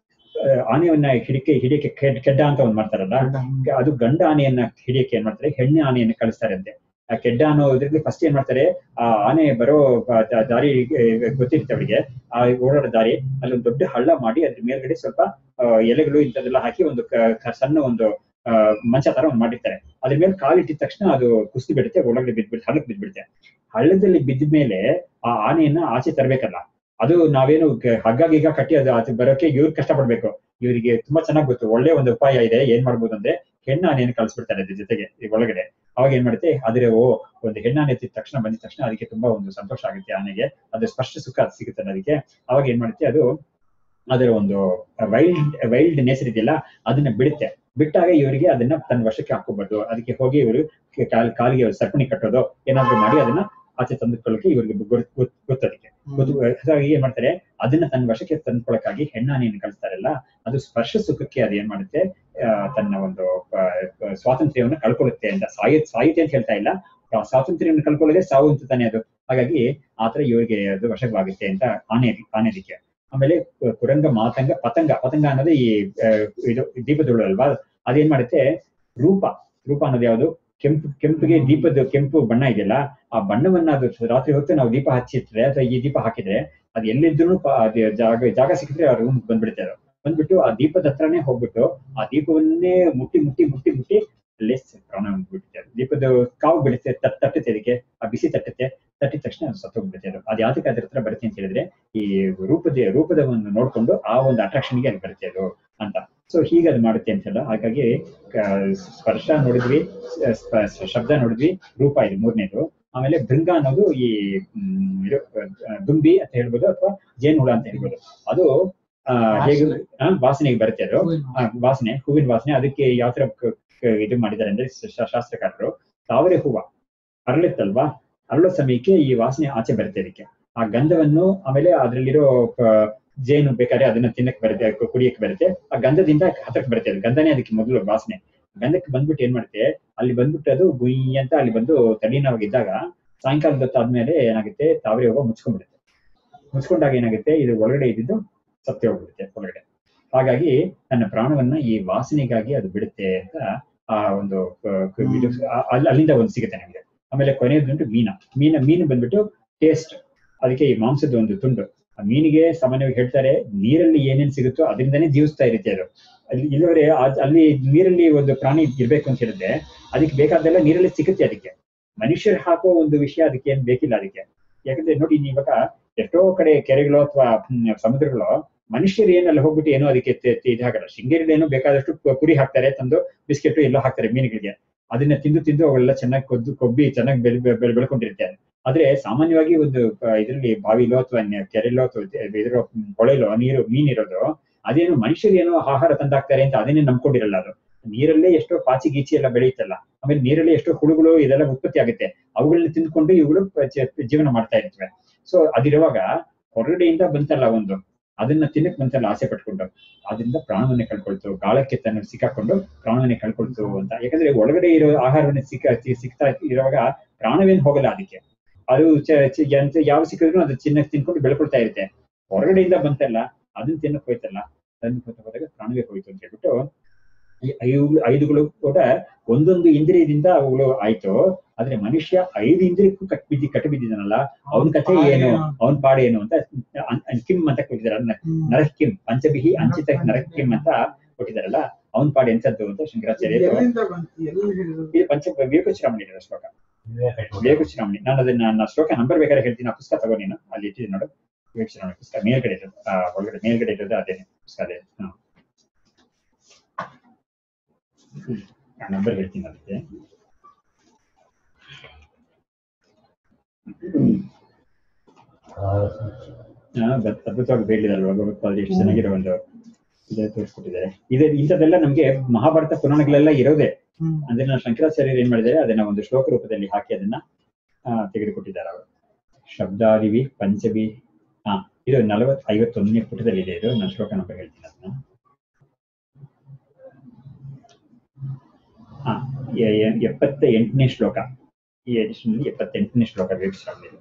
ಆ, ಆನೆಯನ್ನ ಹಿಡಿಕೆ ಹಿಡಿಯಕ್ಕೆ ಕೆಡ್- ಕೆಡ್ಡ ಅಂತ ಒಂದ್ ಮಾಡ್ತಾರಲ್ಲ ಅದು ಗಂಡ ಆನೆಯನ್ನ ಹಿಡಿಯಕ್ಕೆ ಏನ್ ಮಾಡ್ತಾರೆ ಹೆಣ್ಣು ಆನೆಯನ್ನ ಕಳಿಸ್ತಾರೆ ಅಂತೆ ಆ ಕೆಡ್ಡ ಅನ್ನೋ ಇದ್ರಲ್ಲಿ ಫಸ್ಟ್ ಏನ್ ಮಾಡ್ತಾರೆ ಆ ಆನೆ ಬರೋ ಬ- ದ- ದಾರಿ ಆ, ಗೊತ್ತಿರುತ್ತೆ ಅವಳಿಗೆ ಆ ಓಡಾಡೋ ದಾರಿ ಅಲ್ಲಿ ಒಂದು ದೊಡ್ಡ ಹಳ್ಳ ಮಾಡಿ ಅದ್ರ ಮೇಲ್ಗಡೆ ಸ್ವಲ್ಪ ಆ, ಎಲೆಗಳು ಇಂಥದ್ದೆಲ್ಲ ಹಾಕಿ ಒಂದು ಕ- ಕ- ಸಣ್ಣ ಒಂದು ಆ, ಮಂಚ ತರ ಒಂದು ಮಾಡಿರ್ತಾರೆ ಅದ್ರ ಮೇಲೆ ಕಾಲಿಟ್ಟಿದ ತಕ್ಷಣ ಅದು ಕುಸ್ತಿ ಬಿಡುತ್ತೆ ಒಳಗಡೆ ಬಿದ್ಬಿಡುತ್ತೆ ಹಳ್ಳಕ್ಕೆ ಬಿದ್ಬಿಡುತ್ತೆ ಹಳ್ಳದಲ್ಲಿ ಬಿದ್ದ ಮೇಲೆ ಆ ಆನೆಯನ್ನ ಆಚೆ ತರಬೇಕಲ್ಲ ಅದು ನಾವೇನು ಗ- ಹಗ್ಗ ಗಿಗ್ಗ ಕಟ್ಟಿ ಅದು ಆಚೆ ಬರೋಕೆ ಇವ್ರು ಕಷ್ಟಪಡ್ಬೇಕು ಇವರಿಗೆ ತುಂಬಾ ಚೆನ್ನಾಗಿ ಗೊತ್ತು ಒಳ್ಳೆ ಒಂದು ಉಪಾಯ ಇದೆ ಏನ್ ಮಾಡ್ಬೋದು ಅಂದ್ರೆ ಹೆಣ್ಣಾನೆಯನ್ನು ಕಳಿಸ್ಬಿಡ್ತಾರೆ ಅದ್ರ ಜೊತೆಗೆ ಈ ಒಳಗಡೆ ಅವಾಗ ಏನ್ ಮಾಡುತ್ತೆ ಆದ್ರೆ ಓ ಒಂದು ಹೆಣ್ಣಾನೆ ಎತ್ತಿದ ತಕ್ಷಣ ಬಂದಿದ ತಕ್ಷಣ ಅದಕ್ಕೆ ತುಂಬಾ ಒಂದು ಸಂತೋಷ ಆಗುತ್ತೆ ಆನೆಗೆ ಅದು ಸ್ಪಷ್ಟ ಸುಖ ಅದು ಸಿಗುತ್ತೆ ಅದಕ್ಕೆ ಅವಾಗ ಏನ್ ಮಾಡುತ್ತೆ ಅದು ಅದರ ಒಂದು ವೈಲ್ಡ್ ವೈಲ್ಡ್ ನೇಚರ್ ಇದೆಯಲ್ಲ ಅದನ್ನ ಬಿಡುತ್ತೆ ಬಿಟ್ಟಾಗ ಇವರಿಗೆ ಅದನ್ನ ತನ್ನ ವಶಕ್ಕೆ ಹಾಕೋಬಾರ್ದು ಅದಕ್ಕೆ ಹೋಗಿ ಇವರು ಕಾಲ್ ಕಾಲಿಗೆ ಸರಪಣಿ ಕಟ್ಟೋದು ಏನಾದ್ರು ಮಾಡಿ ಅದನ್ನ ಆಚೆ ತಂದುಕೊಳ್ಳಕ್ಕೆ ಇವ್ರಿಗೆ ಗೊತ್- ಗೊತ್- ಗೊತ್ತದಕ್ಕೆ ಗೊತ್ತು ಹಾಗಾಗಿ ಏನ್ ಮಾಡ್ತಾರೆ ಅದನ್ನ ತನ್ನ ವಶಕ್ಕೆ ತಂದ್ಕೊಳಕ್ಕಾಗಿ ಹೆಣ್ಣಾನೆಯನ್ನು ಕಳಿಸ್ತಾರಲ್ಲ ಅದು ಸ್ಪರ್ಶ ಸುಖಕ್ಕೆ ಅದು ಏನ್ ಮಾಡುತ್ತೆ ಆ, ತನ್ನ ಒಂದು ಆ, ಆ, ಸ್ವಾತಂತ್ರ್ಯವನ್ನು ಕಳ್ಕೊಳ್ಳುತ್ತೆ ಅಂತ ಸಾಯ ಸಾಯುತ್ತೆ ಅಂತ ಹೇಳ್ತಾ ಇಲ್ಲ ಆ ಸ್ವಾತಂತ್ರ್ಯವನ್ನು ಕಳ್ಕೊಳ್ಳೋದೇ ಸಾವು ಅಂತ ತಾನೇ ಅದು ಹಾಗಾಗಿ ಆತರ ಇವರಿಗೆ ಅದು ವಶವಾಗುತ್ತೆ ಅಂತ ಆನೆ ಆನೆದಿಕ್ಕೆ ಆಮೇಲೆ ಕು- ಕುರಂಗ ಮಾತಂಗ ಪತಂಗ ಪತಂಗ ಅನ್ನೋದು ಈ ಆ, ಇದು ದೀಪದುಳು ಅಲ್ವಾ ಅದೇನ್ ಮಾಡುತ್ತೆ ರೂಪ ರೂಪ ಅನ್ನೋದು ಯಾವುದು ಕೆಂಪು ಕೆಂಪಿಗೆ ದೀಪದ ಕೆಂಪು ಬಣ್ಣ ಇದೆಯಲ್ಲ ಆ ಬಣ್ಣವನ್ನ ಅದು ರಾತ್ರಿ ಹೊತ್ತು ನಾವು ದೀಪ ಹಚ್ಚಿಟ್ರೆ ಅಥವಾ ಈ ದೀಪ ಹಾಕಿದ್ರೆ ಅದು ಎಲ್ಲಿದ್ರು ಅದು ಜಾಗ ಜಾಗ ಸಿಕ್ಕಿದ್ರೆ ಆ ರೂಮ್ ಬಂದ್ಬಿಡುತ್ತೆ ಅದು ಬಂದ್ಬಿಟ್ಟು ಆ ದೀಪದ ಹತ್ರನೇ ಹೋಗ್ಬಿಟ್ಟು ಆ ದೀಪವನ್ನೇ ಮುಟ್ಟಿ ಮುಟ್ಟಿ ಮುಟ್ಟಿ ಮುಟ್ಟಿ ಅಲ್ಲೇ ಸ- ಪ್ರಾಣ ಬಿಡುತ್ತೆ ದೀಪದ ಕಾವು ಬಿಡುತ್ತೆ ತಟ್ ತಟ್ಟುತ್ತೆ ಅದಕ್ಕೆ ಆ ಬಿಸಿ ತಟ್ಟುತ್ತೆ ತಟ್ಟಿದ ತಕ್ಷಣ ಅದು ಸತ್ತೋಗ್ಬಿಡುತ್ತೆ ಅದು ಅದು ಯಾವ್ದಕ್ಕೆ ಅದ್ರ ಹತ್ರ ಬರುತ್ತೆ ಅಂತ ಹೇಳಿದ್ರೆ ಈ ರೂಪದ ರೂಪದವನ್ನು ನೋಡ್ಕೊಂಡು ಆ ಒಂದು ಅಟ್ರಾಕ್ಷನ್ಗೆ ಅದು ಬರುತ್ತೆ ಅದು ಅಂತ ಸೊ ಹೀಗೆ ಅದು ಮಾಡುತ್ತೆ ಅಂತೆಲ್ಲ ಹಾಗಾಗಿ ಆ, ಸ್ಪರ್ಶ ನೋಡಿದ್ವಿ ಸ- ಸ್ಪ- ಶಬ್ದ ನೋಡಿದ್ವಿ ರೂಪ ಇದು ಮೂರನೇದು ಆಮೇಲೆ ಭೃಂಗ ಅನ್ನೋದು ಈ ಮ್, ಇದು ಆ, ದುಂಬಿ ಅಂತ ಹೇಳ್ಬೋದು ಅಥವಾ ಜೇನುಹುಳ ಅಂತ ಹೇಳ್ಬೋದು ಅದು ಆ, ಹೇಗೆ ಆ, ವಾಸನೆಗೆ ಬರುತ್ತೆ ಅದು ಆ, ವಾಸನೆ ಹೂವಿನ ವಾಸನೆ ಅದಕ್ಕೆ ಯಾವ ತರ ಕ- ಕ- ಇದು ಮಾಡಿದ್ದಾರೆ ಅಂದ್ರೆ ಶ- ಶಾಸ್ತ್ರಕಾರರು ತಾವರೆ ಹೂವ ಅರಳುತ್ತಲ್ವಾ ಅರಳೋ ಸಮಯಕ್ಕೆ ಈ ವಾಸನೆ ಆಚೆ ಬರುತ್ತೆ ಅದಕ್ಕೆ ಆ ಗಂಧವನ್ನು ಆಮೇಲೆ ಅದರಲ್ಲಿರೋ ಜೇನು ಬೇಕಾದ್ರೆ ಅದನ್ನ ತಿನ್ನಕ್ಕೆ ಬರುತ್ತೆ ಕು- ಕುಡಿಯಕ್ಕೆ ಬರುತ್ತೆ ಆ ಗಂಧದಿಂದ ಹತ್ತಕ್ಕೆ ಬರುತ್ತೆ ಅದು ಗಂಧನೇ ಅದಕ್ಕೆ ಮೊದಲು ವಾಸನೆ ಗಂಧಕ್ಕೆ ಬಂದ್ಬಿಟ್ಟು ಏನ್ ಮಾಡುತ್ತೆ ಅಲ್ಲಿ ಬಂದ್ಬಿಟ್ಟು ಅದು ಗುಯ್ ಅಂತ ಅಲ್ಲಿ ಬಂದು ತಲೀನವಾಗಿದ್ದಾಗ ಸಾಯಂಕಾಲದ ಹೊತ್ತು ಆದ್ಮೇಲೆ ಏನಾಗುತ್ತೆ ತಾವರೆ ಹೂವ ಮುಚ್ಕೊಂಡ್ಬಿಡುತ್ತೆ ಮುಚ್ಕೊಂಡಾಗ ಏನಾಗುತ್ತೆ ಇದು ಒಳಗಡೆ ಇದ್ದಿದ್ದು ಸತ್ಯ ಹೋಗ್ಬಿಡುತ್ತೆ ಒಳಗಡೆ ಹಾಗಾಗಿ ತನ್ನ ಪ್ರಾಣವನ್ನ ಈ ವಾಸನೆಗಾಗಿ ಅದು ಬಿಡುತ್ತೆ ಅಂತ ಆ ಒಂದು ಕ- ಕ- ಇದು ಆ- ಅಲ್ಲಿ ಅಲ್ಲಿಂದ ಒಂದು ಸಿಗುತ್ತೆ ನಮಗೆ ಆಮೇಲೆ ಕೊನೆಯದುಂಟು ಮೀನ ಮೀನ ಮೀನು ಬಂದ್ಬಿಟ್ಟು ಟೇಸ್ಟ್ ಅದಕ್ಕೆ ಈ ಮಾಂಸದ ಒಂದು ತುಂಡು ಆ ಮೀನಿಗೆ ಸಾಮಾನ್ಯವಾಗಿ ಹೇಳ್ತಾರೆ ನೀರಲ್ಲಿ ಏನೇನ್ ಸಿಗುತ್ತೋ ಅದರಿಂದನೇ ಜೀವಿಸ್ತಾ ಇರುತ್ತೆ ಅದು ಅಲ್ಲಿ ಇಲ್ಲವರೆ ಅಲ್ಲಿ ನೀರಲ್ಲಿ ಒಂದು ಪ್ರಾಣಿ ಇರ್ಬೇಕು ಅಂತ ಹೇಳಿದ್ರೆ ಅದಕ್ಕೆ ಬೇಕಾದೆಲ್ಲ ನೀರಲ್ಲಿ ಸಿಗುತ್ತೆ ಅದಕ್ಕೆ ಮನುಷ್ಯರು ಹಾಕೋ ಒಂದು ವಿಷಯ ಅದಕ್ಕೆ ಏನ್ ಬೇಕಿಲ್ಲ ಅದಕ್ಕೆ ಯಾಕಂದ್ರೆ ನೋಡಿ ನೀವ್ ಇವಾಗ ಎಷ್ಟೋ ಕಡೆ ಕೆರೆಗಳು ಅಥವಾ ಸಮುದ್ರಗಳು ಮನುಷ್ಯರು ಏನೆಲ್ಲ ಹೋಗ್ಬಿಟ್ಟು ಏನೋ ಅದಕ್ಕೆ ತೆ- ತೆ- ಇದು ಹಾಕಲ್ಲ ಶೃಂಗೇರಿಲಿ ಏನೋ ಬೇಕಾದಷ್ಟು ಕು- ಕುರಿ ಹಾಕ್ತಾರೆ ತಂದು ಬಿಸ್ಕೆಟ್ ಎಲ್ಲೋ ಹಾಕ್ತಾರೆ ಮೀನುಗಳಿಗೆ ಅದನ್ನ ತಿಂದು ತಿಂದು ಅವೆಲ್ಲ ಚೆನ್ನಾಗಿ ಕೊದ್ದು ಕೊಬ್ಬಿ ಚೆನ್ನಾಗಿ ಬೆಳ್ ಬೆಳ್- ಬೆಳ್- ಬೆಳ್ಕೊಂಡಿರುತ್ತೆ ಆದ್ರೆ ಸಾಮಾನ್ಯವಾಗಿ ಒಂದು ಆ, ಇದ್ರಲ್ಲಿ ಬಾವಿಲೋ ಅಥವಾ ಕೆರೆಲೋ ಅಥವಾ ಇದ್ರ ಹೊಳೆಲೋ ನೀರು ಮೀನಿರೋದು ಅದೇನು ಮನುಷ್ಯರು ಏನೋ ಆಹಾರ ತಂದಾಕ್ತಾರೆ ಅಂತ ಅದನ್ನೇ ನಂಬ್ಕೊಂಡಿರಲ್ಲ ಅದು ನೀರಲ್ಲೇ ಎಷ್ಟೋ ಪಾಚಿ ಗೀಚಿ ಎಲ್ಲ ಬೆಳೆಯುತ್ತಲ್ಲ ಆಮೇಲೆ ನೀರಲ್ಲಿ ಎಷ್ಟೋ ಹುಳುಗಳು ಇದೆಲ್ಲ ಉತ್ಪತ್ತಿ ಆಗುತ್ತೆ ಅವುಗಳನ್ನ ತಿಂದ್ಕೊಂಡು ಇವುಗಳು ಪ- ಜ- ಜೀವನ ಮಾಡ್ತಾ ಇರ್ತವೆ ಸೊ ಅದಿರುವಾಗ ಹೊರಗಡೆಯಿಂದ ಬಂತಲ್ಲ ಒಂದು ಅದನ್ನ ತಿನ್ನಕ್ ಬಂತಲ್ಲ ಆಸೆ ಪಟ್ಕೊಂಡು ಅದರಿಂದ ಪ್ರಾಣವನ್ನೇ ಕಳ್ಕೊಳ್ತು ಗಾಳಕ್ಕೆ ತನ್ನ ಸಿಕ್ಕಾಕೊಂಡು ಪ್ರಾಣವನ್ನೇ ಕಳ್ಕೊಳ್ತು ಅಂತ ಯಾಕಂದ್ರೆ ಒಳಗಡೆ ಇರೋ ಆಹಾರವನ್ನ ಸಿಕ್ಕ ಸಿ- ಸಿಗ್ತಾ ಇರುವಾಗ ಪ್ರಾಣವೇನು ಹೋಗಲ್ಲ ಅದಕ್ಕೆ ಅದು ಚ- ಚ- ಎಂತ ಯಾವ ಸಿಕ್ಕಿದ್ರು ಅದು ಚಿನ್ನಕ್ಕೆ ತಿನ್ಕೊಂಡು ಬೆಳ್ಕೊಳ್ತಾ ಇರುತ್ತೆ ಹೊರಗಡೆಯಿಂದ ಬಂತಲ್ಲ ಅದನ್ನ ತಿನ್ನಕ್ ಹೋಯ್ತಲ್ಲ ಅದನ್ನ ತಿನ್ನಕ್ ಹೋದಾಗ ಪ್ರಾಣವೇ ಹೋಯ್ತು ಅಂತ ಹೇಳ್ಬಿಟ್ಟು ಈ ಐದು ಐದುಗಳು ಕೂಡ ಒಂದೊಂದು ಇಂದ್ರಿಯದಿಂದ ಅವುಗಳು ಆಯ್ತು ಆದ್ರೆ ಮನುಷ್ಯ ಐದು ಇಂದ್ರಿಯಕ್ಕೂ ಕಟ್ ಬಿದ್ದಿ ಕಟ್ಟು ಬಿದ್ದಿದ್ದಾನಲ್ಲ ಅವನ ಕಥೆ ಏನು ಅವನ ಪಾಡು ಏನು ಅಂತ ಅನ್- ಅನ್- ಕಿಮ್ ಅಂತ ಕೊಟ್ಟಿದ್ದಾರೆ ನರಕಿಂ ಪಂಚಬಿಹಿ ಅಂಚಿತ ನರಕಿಂ ಅಂತ ಕೊಟ್ಟಿದ್ದಾರಲ್ಲ ಅವನ ಪಾಡು ಎಂತದ್ದು ಅಂತ ಶಂಕರಾಚಾರ್ಯರು ಎಲ್ಲಿಂದ ಬಂತು ಎಲ್ಲಿ ಹಿಡಿದು ಇದು ಪಂಚ ವಿವೇಕಚೂಡಾಮಣಿ ಇದೆ ಶ್ಲೋಕ ವಿವೇಕಚೂಡಾಮಣಿ ನಾನು ಅದನ್ನ ನಾನು ಶ್ಲೋಕ ನಂಬರ್ ಬೇಕಾದ್ರೆ ಹೇಳ್ತೀನಿ ಆ ಪುಸ್ತಕ ತಗೋ ನೀನು ಅಲ್ಲಿ ಇಟ್ಟಿದ್ದೀನಿ ನೋಡು ವಿವೇಕಚೂಡಾಮಣಿ ಪುಸ್ತಕ ಮೇಲ್ಗಡೆ ಇರೋದು ಆ ಒಳಗಡೆ ಮೇಲ್ಗಡೆ ಇರೋದು ಅದೇ ಪುಸ್ತಕ ಅದೇ ಹ್ಮ್. ಆ ನಂಬರ್ ಹೇಳ್ತೀನಿ ಅದಕ್ಕೆ ಆ, ಬತ್- ಅದ್ಭುತವಾಗಿ ಬೇಡಿದಲ್ವಾ ಭಗವತ್ಪಾದರು ಎಷ್ಟು ಚೆನ್ನಾಗಿರೋ ಒಂದು ಇದೇ ತೋರಿಸ್ಕೊಟ್ಟಿದ್ದಾರೆ ಇದೆ ಇಂಥದ್ದೆಲ್ಲ ನಮ್ಗೆ ಮಹಾಭಾರತ ಪುರಾಣಗಳೆಲ್ಲ ಇರೋದೇ ಹ್ಮ್. ಅಂದ್ರೆ ನಾವು ಶಂಕರಾಚಾರ್ಯರು ಏನ್ ಮಾಡಿದ್ದಾರೆ ಅದನ್ನ ಒಂದು ಶ್ಲೋಕ ರೂಪದಲ್ಲಿ ಹಾಕಿ ಅದನ್ನ ಆ, ತೆಗೆದುಕೊಟ್ಟಿದ್ದಾರೆ ಅವರು ಶಬ್ದಾದಿವಿ ಪಂಚವಿ ಹಾ ಇದು ನಲವತ್ ಐವತ್ತೊಂದನೇ ಪುಟದಲ್ಲಿ ಇದೆ ಇದು ನಾನು ಶ್ಲೋಕ ನಂಬರ್ ಹೇಳ್ತೀನಿ ಅದನ್ನ ಹಾ ಎ- ಎ- ಎಪ್ಪತ್ತ ಎಂಟನೇ ಶ್ಲೋಕ ಈ edition ಅಲ್ಲಿ ಎಪ್ಪತ್ತೆಂಟನೇ ಶ್ಲೋಕ ವಿವೇಕಿಸ್ವಾಮಿ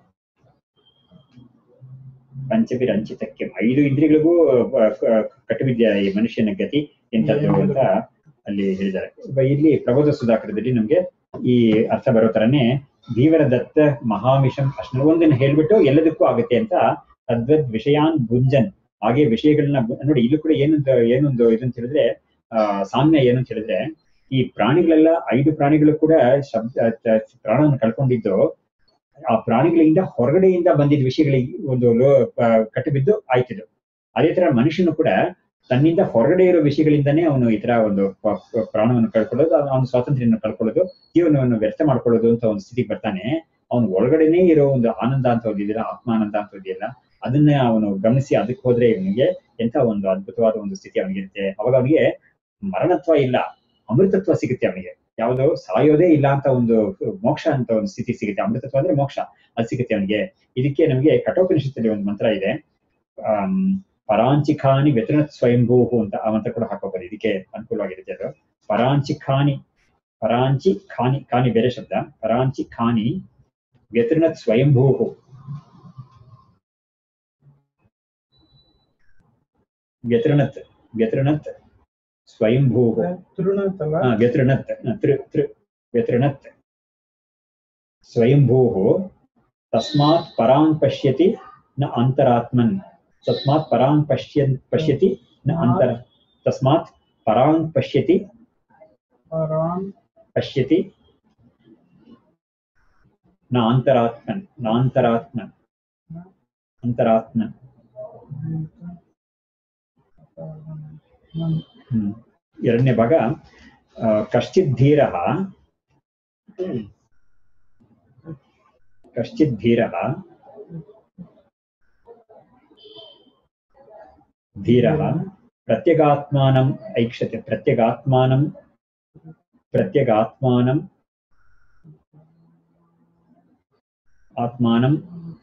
ಪಂಚವಿ ರಂಚಿತಕ್ಕೆ ಐದು ಇಂದ್ರಿಯಗಳಿಗೂ ಆ, ಕ- ಕಟ್ಟುಬಿದ್ದ ಈ ಮನುಷ್ಯನ ಗತಿ ಎಂತದ್ದು ಅಂತ ಅಲ್ಲಿ ಹೇಳಿದ್ದಾರೆ ಇವಾಗ ಇಲ್ಲಿ ಪ್ರಬೋಧ ಸುಧಾಕರದಲ್ಲಿ ನಮ್ಗೆ ಈ ಅರ್ಥ ಬರೋ ತರನೇ ಧೀವರ ದತ್ತ ಮಹಾಮಿಷಂ ಅಷ್ಟನ್ನ ಒಂದನ್ನ ಹೇಳ್ಬಿಟ್ಟು ಎಲ್ಲದಕ್ಕೂ ಆಗುತ್ತೆ ಅಂತ ತದ್ವದ್ ವಿಷಯಾನ್ ಭುಂಜನ್ ಹಾಗೆ ವಿಷಯಗಳನ್ನ ಬು- ನೋಡಿ ಇಲ್ಲೂ ಕೂಡ ಏನೊಂದು ಏನೊಂದು ಇದಂತ ಹೇಳಿದ್ರೆ ಆ ಸಾಮ್ಯ ಏನು ಅಂತ ಹೇಳಿದ್ರೆ ಈ ಪ್ರಾಣಿಗಳೆಲ್ಲ ಐದು ಪ್ರಾಣಿಗಳು ಕೂಡ ಶಬ್ದ ತ- ಪ್ರಾಣವನ್ನು ಕಳ್ಕೊಂಡಿದ್ದು ಆ ಪ್ರಾಣಿಗಳಿಂದ ಹೊರಗಡೆಯಿಂದ ಬಂದಿದ್ದ ವಿಷಯಗಳಿಗೆ ಒಂದು ಲೋ ಪ- ಕಟ್ಟಿಬಿದ್ದು ಆಯ್ತಿದ್ದು ಅದೇ ತರ ಮನುಷ್ಯನು ಕೂಡ ತನ್ನಿಂದ ಹೊರಗಡೆ ಇರೋ ವಿಷಯಗಳಿಂದನೇ ಅವನು ಈ ತರ ಒಂದು ಪ- ಪ- ಪ್ರಾಣವನ್ನು ಕಳ್ಕೊಳ್ಳೋದು ಅವನ ಸ್ವಾತಂತ್ರ್ಯವನ್ನು ಕಳ್ಕೊಳ್ಳೋದು ಜೀವನವನ್ನು ವ್ಯರ್ಥ ಮಾಡ್ಕೊಳ್ಳೋದು ಅಂತ ಒಂದು ಸ್ಥಿತಿಗೆ ಬರ್ತಾನೆ ಅವನು ಒಳಗಡೆನೇ ಇರೋ ಒಂದು ಆನಂದ ಅಂತ ಓದಿದಿಲ್ಲ ಆತ್ಮಾನಂದ ಅಂತ ಓದಿಲ್ಲ ಅದನ್ನ ಅವನು ಗಮನಿಸಿ ಅದಕ್ಕೆ ಹೋದ್ರೆ ಇವನಿಗೆ ಎಂತ ಒಂದು ಅದ್ಭುತವಾದ ಒಂದು ಸ್ಥಿತಿ ಅವನಿಗಿರುತ್ತೆ ಅವಾಗ ಅವನಿಗೆ ಮರಣತ್ವ ಇಲ್ಲ ಅಮೃತತ್ವ ಸಿಗುತ್ತೆ ಅವನಿಗೆ ಯಾವುದು ಸಾಯೋದೇ ಇಲ್ಲ ಅಂತ ಒಂದು ಮೋಕ್ಷ ಅಂತ ಒಂದು ಸ್ಥಿತಿ ಸಿಗುತ್ತೆ ಅಮೃತತ್ವ ಅಂದ್ರೆ ಮೋಕ್ಷ ಅದು ಸಿಗುತ್ತೆ ಅವನಿಗೆ ಇದಕ್ಕೆ ನಮಗೆ ಕಠೋಪನಿಷತ್ತಲ್ಲಿ ಒಂದು ಮಂತ್ರ ಇದೆ ಆಮ್, ಪರಾಂಚಿಖಾನಿ ವ್ಯತೃಣತ್ ಸ್ವಯಂಭೂಹು ಅಂತ ಆ ಮಂತ್ರ ಕೂಡ ಹಾಕೋಬಹುದು ಇದಕ್ಕೆ ಅನುಕೂಲವಾಗಿರುತ್ತೆ ಅದು ಪರಾಂಚಿಖಾನಿ ಪರಾಂಚಿ ಖಾನಿ ಖಾನಿ ಬೇರೆ ಶಬ್ದ ಪರಾಂಚಿ ಖಾನಿ ವ್ಯತೃಣತ್ ಸ್ವಯಂಭೂಹು ವ್ಯತೃಣತ್ ವ್ಯತೃಣತ್ ಸ್ವಯಂಭೂಹು ತೃಣಂತಲ್ಲ ಆ, ವ್ಯತೃಣತ್ ಆ, ತೃ ತೃ ವ್ಯತೃಣತ್ ಸ್ವಯಂಭೂः ತಸ್ಮಾತ್ ಪರಾಂಗ್ ಪಶ್ಯತಿ ನ ಅಂತರಾತ್ಮನ್ ತಸ್ಮಾತ್ ಪರಾಂಗ್ ಪಶ್ಯನ್ ಪಶ್ಯತಿ ನ ಅಂತರ ತಸ್ಮಾತ್ ಪರಾಂಗ್ ಪಶ್ಯತಿ ಪರಾನ್ ಪಶ್ಯತಿ ನ ಅಂತರಾತ್ಮನ್ ನಾಂತರಾತ್ಮನ್ ಅಂತರಾತ್ಮನ್ ಹ್ಮ್. ಎರಡನೇ ಭಾಗ ಆ, ಕಶ್ಚಿತ್ ಧೀರ ಕಶ್ಚಿತ್ ಧೀರ ಧೀರ ಪ್ರತ್ಯಗಾತ್ಮಾನಂ ಐಕ್ಷತೆ ಪ್ರತ್ಯಗಾತ್ಮಾನಂ ಪ್ರತ್ಯಗಾತ್ಮಾನಂ ಆತ್ಮಾನಂ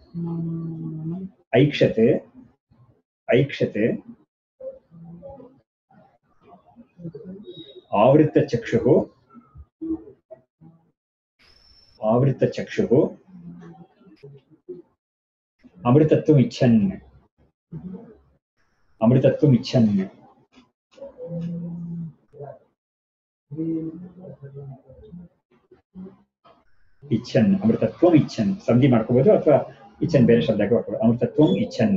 ಐಕ್ಷತೆ ಐಕ್ಷತೆ आवृतचक्षुः आवृतचक्षुः अमृतत्वम् इच्छन् अमृतत्वम् इच्छन् ಇಚ್ಛನ್ ಅಮೃತತ್ವಂ ಇಚ್ಛನ್ ಸಂಧಿ ಮಾಡ್ಕೋಬಹುದು ಅಥವಾ ಇಚ್ಛನ್ ಬೇರೆ ಶಬ್ದಕ್ಕೆ ಹಾಕೋಬಹುದು ಅಮೃತತ್ವಂ ಇಚ್ಛನ್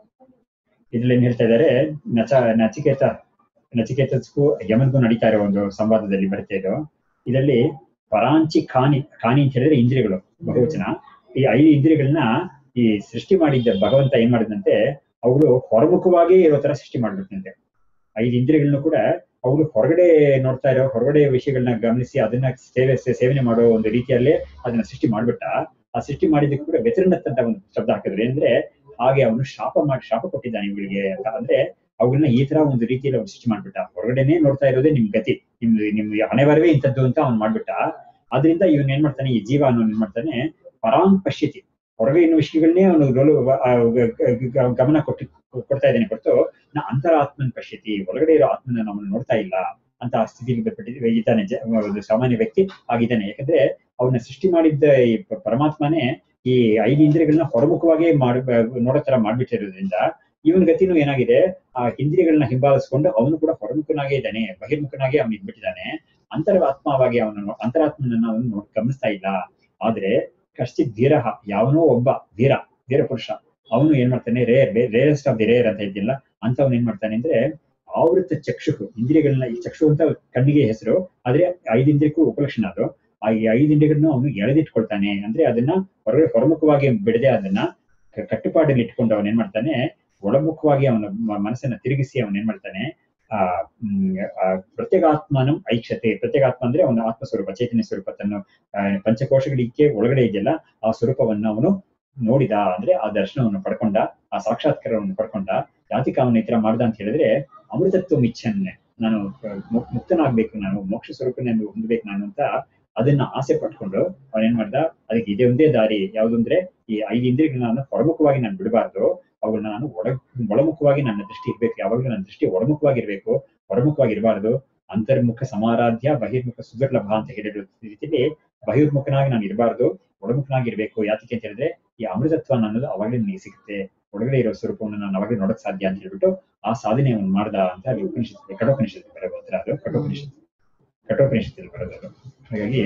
ಇದ್ರಲ್ಲಿ ಏನ್ ಹೇಳ್ತಾ ಇದ್ದಾರೆ ನಚ ನಚಿಕೇತ ನಚಿಕೇತಸ್ಗೂ ಯಮನ್ಗೂ ನಡೀತಾ ಇರೋ ಒಂದು ಸಂವಾದದಲ್ಲಿ ಬರುತ್ತೆ ಇದು ಇದರಲ್ಲಿ ಪರಾಂಚಿ ಖಾನಿ ಖಾನಿ ಅಂತ ಹೇಳಿದ್ರೆ ಇಂದ್ರಿಯಗಳು ಬಹುವಚನ ಈ ಐದು ಇಂದ್ರಿಯಗಳನ್ನ ಈ ಸೃಷ್ಟಿ ಮಾಡಿದ್ದ ಭಗವಂತ ಏನ್ ಮಾಡಿದಂತೆ ಅವುಗಳು ಹೊರಮುಖವಾಗಿ ಇರೋ ತರ ಸೃಷ್ಟಿ ಮಾಡ್ಬಿಟ್ಟಂತೆ ಐದು ಇಂದ್ರಿಯಗಳನ್ನು ಕೂಡ ಅವುಗಳು ಹೊರಗಡೆ ನೋಡ್ತಾ ಇರೋ ಹೊರಗಡೆ ವಿಷಯಗಳನ್ನ ಗಮನಿಸಿ ಅದನ್ನ ಸೇವೆ ಸೇವನೆ ಮಾಡೋ ಒಂದು ರೀತಿಯಲ್ಲೇ ಅದನ್ನ ಸೃಷ್ಟಿ ಮಾಡ್ಬಿಟ್ಟ ಆ ಸೃಷ್ಟಿ ಮಾಡಿದ್ದಕ್ಕೆ ಕೂಡ ವ್ಯತಿರಣತ್ ಅಂತ ಒಂದು ಶಬ್ದ ಹಾಕಿದ್ರು ಅಂದ್ರೆ ಹಾಗೆ ಅವನು ಶಾಪ ಮಾಡಿ ಶಾಪ ಕೊಟ್ಟಿದ್ದಾನೆ ಇವುಗಳಿಗೆ ಅಂತ ಅಂದ್ರೆ ಅವುಗಳನ್ನ ಈ ತರ ಒಂದು ರೀತಿಯಲ್ಲಿ ಅವ್ನು ಸೃಷ್ಟಿ ಮಾಡ್ಬಿಟ್ಟ ಹೊರಗಡೆನೆ ನೋಡ್ತಾ ಇರೋದೇ ನಿಮ್ ಗತಿ ನಿಮ್ ನಿಮ್ ಹಣೆ ಬರವೇ ಇಂಥದ್ದು ಅಂತ ಅವ್ನು ಮಾಡ್ಬಿಟ್ಟ ಆದ್ರಿಂದ ಇವನ್ ಏನ್ ಮಾಡ್ತಾನೆ ಈ ಜೀವ ಅನ್ನೋನ್ ಏನ್ ಮಾಡ್ತಾನೆ ಪರಾಂ ಪಶ್ಯತಿ ಹೊರಗೆ ಇನ್ನು ವಿಷಯಗಳನ್ನೇ ಅವನು ಲೋಲು ಆ, ಗ- ಗ- ಗ- ಗಮನ ಕೊಟ್ಟು ಕೊಡ್ತಾ ಇದ್ದಾನೆ ಹೊರತು ನಾ ಅಂತರಾತ್ಮನ್ ಪಶ್ಯತಿ ಒಳಗಡೆ ಇರೋ ಆತ್ಮನ ಅವನು ನೋಡ್ತಾ ಇಲ್ಲ ಅಂತ ಆ ಸ್ಥಿತಿಗೆ ಬಿಟ್ಬಿಟ್ಟಿದ್ವಿ ಇದ್ದಾನೆ ಜ- ಒಂದು ಸಾಮಾನ್ಯ ವ್ಯಕ್ತಿ ಆಗಿದ್ದಾನೆ ಯಾಕಂದ್ರೆ ಅವನ್ನ ಸೃಷ್ಟಿ ಮಾಡಿದ್ದ ಈ ಪ- ಪರಮಾತ್ಮನೇ ಈ ಐದು ಇಂದ್ರಿಯಗಳನ್ನ ಹೊರಮುಖವಾಗಿ ಮಾಡ್ ನೋಡೋ ತರ ಮಾಡ್ಬಿಟ್ಟಿರೋದ್ರಿಂದ ಇವನ್ ಗತಿನೂ ಏನಾಗಿದೆ ಆ ಇಂದ್ರಿಯಗಳನ್ನ ಹಿಂಬಾಲಿಸ್ಕೊಂಡು ಅವನು ಕೂಡ ಹೊರಮುಖನಾಗೇ ಇದ್ದಾನೆ ಬಹಿರ್ಮುಖನಾಗಿ ಅವನು ಇದ್ಬಿಟ್ಟಿದ್ದಾನೆ ಅಂತರಾತ್ಮವಾಗಿ ಅವನನ್ನು ಅಂತರಾತ್ಮನನ್ನ ಅವನು ನೋಡ್ ಗಮನಿಸ್ತಾ ಇಲ್ಲ ಆದ್ರೆ ಕಶ್ಚಿತ್ ಧೀರ ಯಾವನೋ ಒಬ್ಬ ಧೀರ ಧೀರ ಪುರುಷ ಅವನು ಏನ್ ಮಾಡ್ತಾನೆ rare rarest of the rare ಅಂತ ಇದ್ದಿಲ್ಲ ಅಂತವನು ಏನ್ ಮಾಡ್ತಾನೆ ಅಂದ್ರೆ ಆವೃತ ಚಕ್ಷು ಇಂದ್ರಿಯಗಳನ್ನ ಈ ಚಕ್ಷು ಅಂತ ಕಣ್ಣಿಗೆ ಹೆಸರು ಆದ್ರೆ ಐದು ಇಂದ್ರಿಯಕ್ಕೂ ಉಪಲಕ್ಷಣ ಅದು ಆ ಈ ಐದು ಇಂದ್ರಿಯಗಳನ್ನು ಅವನು ಎಳೆದಿಟ್ಕೊಳ್ತಾನೆ ಅಂದ್ರೆ ಅದನ್ನ ಹೊರಗಡೆ ಹೊರಮುಖವಾಗಿ ಬಿಡದೆ ಅದನ್ನ ಕ- ಕಟ್ಟುಪಾಡಲ್ಲಿ ಇಟ್ಕೊಂಡು ಅವನ್ ಏನ್ ಮಾಡ್ತಾನೆ ಒಳಮುಖವಾಗಿ ಅವನ ಮ- ಮನಸ್ಸನ್ನ ತಿರುಗಿಸಿ ಅವನ್ ಏನ್ ಮಾಡ್ತಾನೆ ಆ ಮ್, ಆ ಪ್ರತ್ಯೇಗಾತ್ಮನಂ ಐಕ್ಷತೆ ಪ್ರತ್ಯೇಗಾತ್ಮ ಅಂದ್ರೆ ಅವನ ಆತ್ಮ ಸ್ವರೂಪ ಚೈತನ್ಯ ಸ್ವರೂಪ ತನ್ನ ಆ, ಪಂಚಕೋಶಗಳಿಗೆ ಒಳಗಡೆ ಇದೆಯಲ್ಲ ಆ ಸ್ವರೂಪವನ್ನ ಅವನು ನೋಡಿದ ಅಂದ್ರೆ ಆ ದರ್ಶನವನ್ನು ಪಡ್ಕೊಂಡ ಆ ಸಾಕ್ಷಾತ್ಕಾರವನ್ನು ಪಡ್ಕೊಂಡ ಯಾತಿಕ ಅವನು ಈ ತರ ಮಾಡ್ದ ಅಂತ ಹೇಳಿದ್ರೆ ಅಮೃತತ್ವ ಇಚ್ಛನ್ ನಾನು ಮುಕ್- ಮುಕ್ತನಾಗ್ಬೇಕು ನಾನು ಮೋಕ್ಷ ಸ್ವರೂಪನ ಹೊಂದ್ಬೇಕು ನಾನು ಅಂತ ಅದನ್ನ ಆಸೆ ಪಟ್ಕೊಂಡು ಅವನೇನ್ ಮಾಡ್ದ ಅದಕ್ಕೆ ಇದೇ ಒಂದೇ ದಾರಿ ಯಾವುದು ಅಂದ್ರೆ ಈ ಐದು ಇಂದ್ರಿಯಗಳನ್ನ ಹೊರಮುಖವಾಗಿ ನಾನು ಬಿಡಬಾರ್ದು ಅವುಗಳನ್ನ ನಾನು ಒಳ ಒಳಮುಖವಾಗಿ ನನ್ನ ದೃಷ್ಟಿ ಇರ್ಬೇಕು ಯಾವಾಗಲೂ ನನ್ನ ದೃಷ್ಟಿ ಒಳಮುಖವಾಗಿರ್ಬೇಕು ಹೊರಮುಖವಾಗಿ ಇರಬಾರ್ದು ಅಂತರ್ಮುಖ ಸಮಾರಾಧ್ಯ ಬಹಿರ್ಮುಖ ಸುದುರ್ಲಭ ಅಂತ ಹೇಳಿರೋ ರೀತಿಯಲ್ಲಿ ಬಹಿರ್ಮುಖನಾಗಿ ನಾನು ಇರಬಾರ್ದು ಒಳಮುಖನಾಗಿರ್ಬೇಕು ಯಾತಕ್ಕೆ ಅಂತ ಹೇಳಿದ್ರೆ ಈ ಅಮೃತತ್ವ ಅನ್ನೋದು ಅವಾಗಲೇ ನನಗೆ ಸಿಗುತ್ತೆ ಒಳಗಡೆ ಇರೋ ಸ್ವರೂಪವನ್ನು ನಾನು ಅವಾಗಲೇ ನೋಡಕ್ ಸಾಧ್ಯ ಅಂತ ಹೇಳ್ಬಿಟ್ಟು ಆ ಸಾಧನೆ ಅವನು ಮಾಡ್ದ ಅಂತ ಅಲ್ಲಿ ಉಪನಿಷತ್ ಕಠೋಪನಿಷತ್ ಬರೋ ಉತ್ತರ ಅದು ಕಠೋಪನಿಷತ್ ಕಠೋಪನಿಷತ್ತಲ್ಲಿ ಬರೋದು ಅದು ಹಾಗಾಗಿ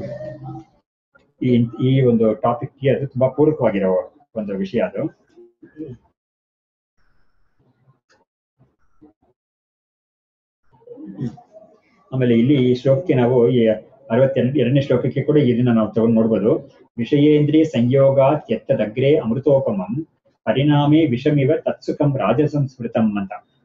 ಈ ಈ ಒಂದು ಟಾಪಿಕ್ಗೆ ಅದು ತುಂಬಾ ಪೂರಕವಾಗಿರೋ ಒಂದು ವಿಷಯ ಅದು ಆಮೇಲೆ ಇಲ್ಲಿ ಈ ಶ್ಲೋಕಕ್ಕೆ ನಾವು ಈ ಅರವತ್ತೆರಡು ಎರಡನೇ ಶ್ಲೋಕಕ್ಕೆ ಕೂಡ ಇದನ್ನ ನಾವು ತಗೊಂಡು ನೋಡ್ಬೋದು ವಿಷಯೇಂದ್ರಿಯ ಸಂಯೋಗಾತ್ ಎತ್ತದಗ್ರೆ ಅಮೃತೋಪಮಂ ಪರಿಣಾಮೇ ವಿಷಮಿವ ತತ್ಸುಖಂ ರಾಜಸಂಸ್ಮೃತಂ ಅಂತ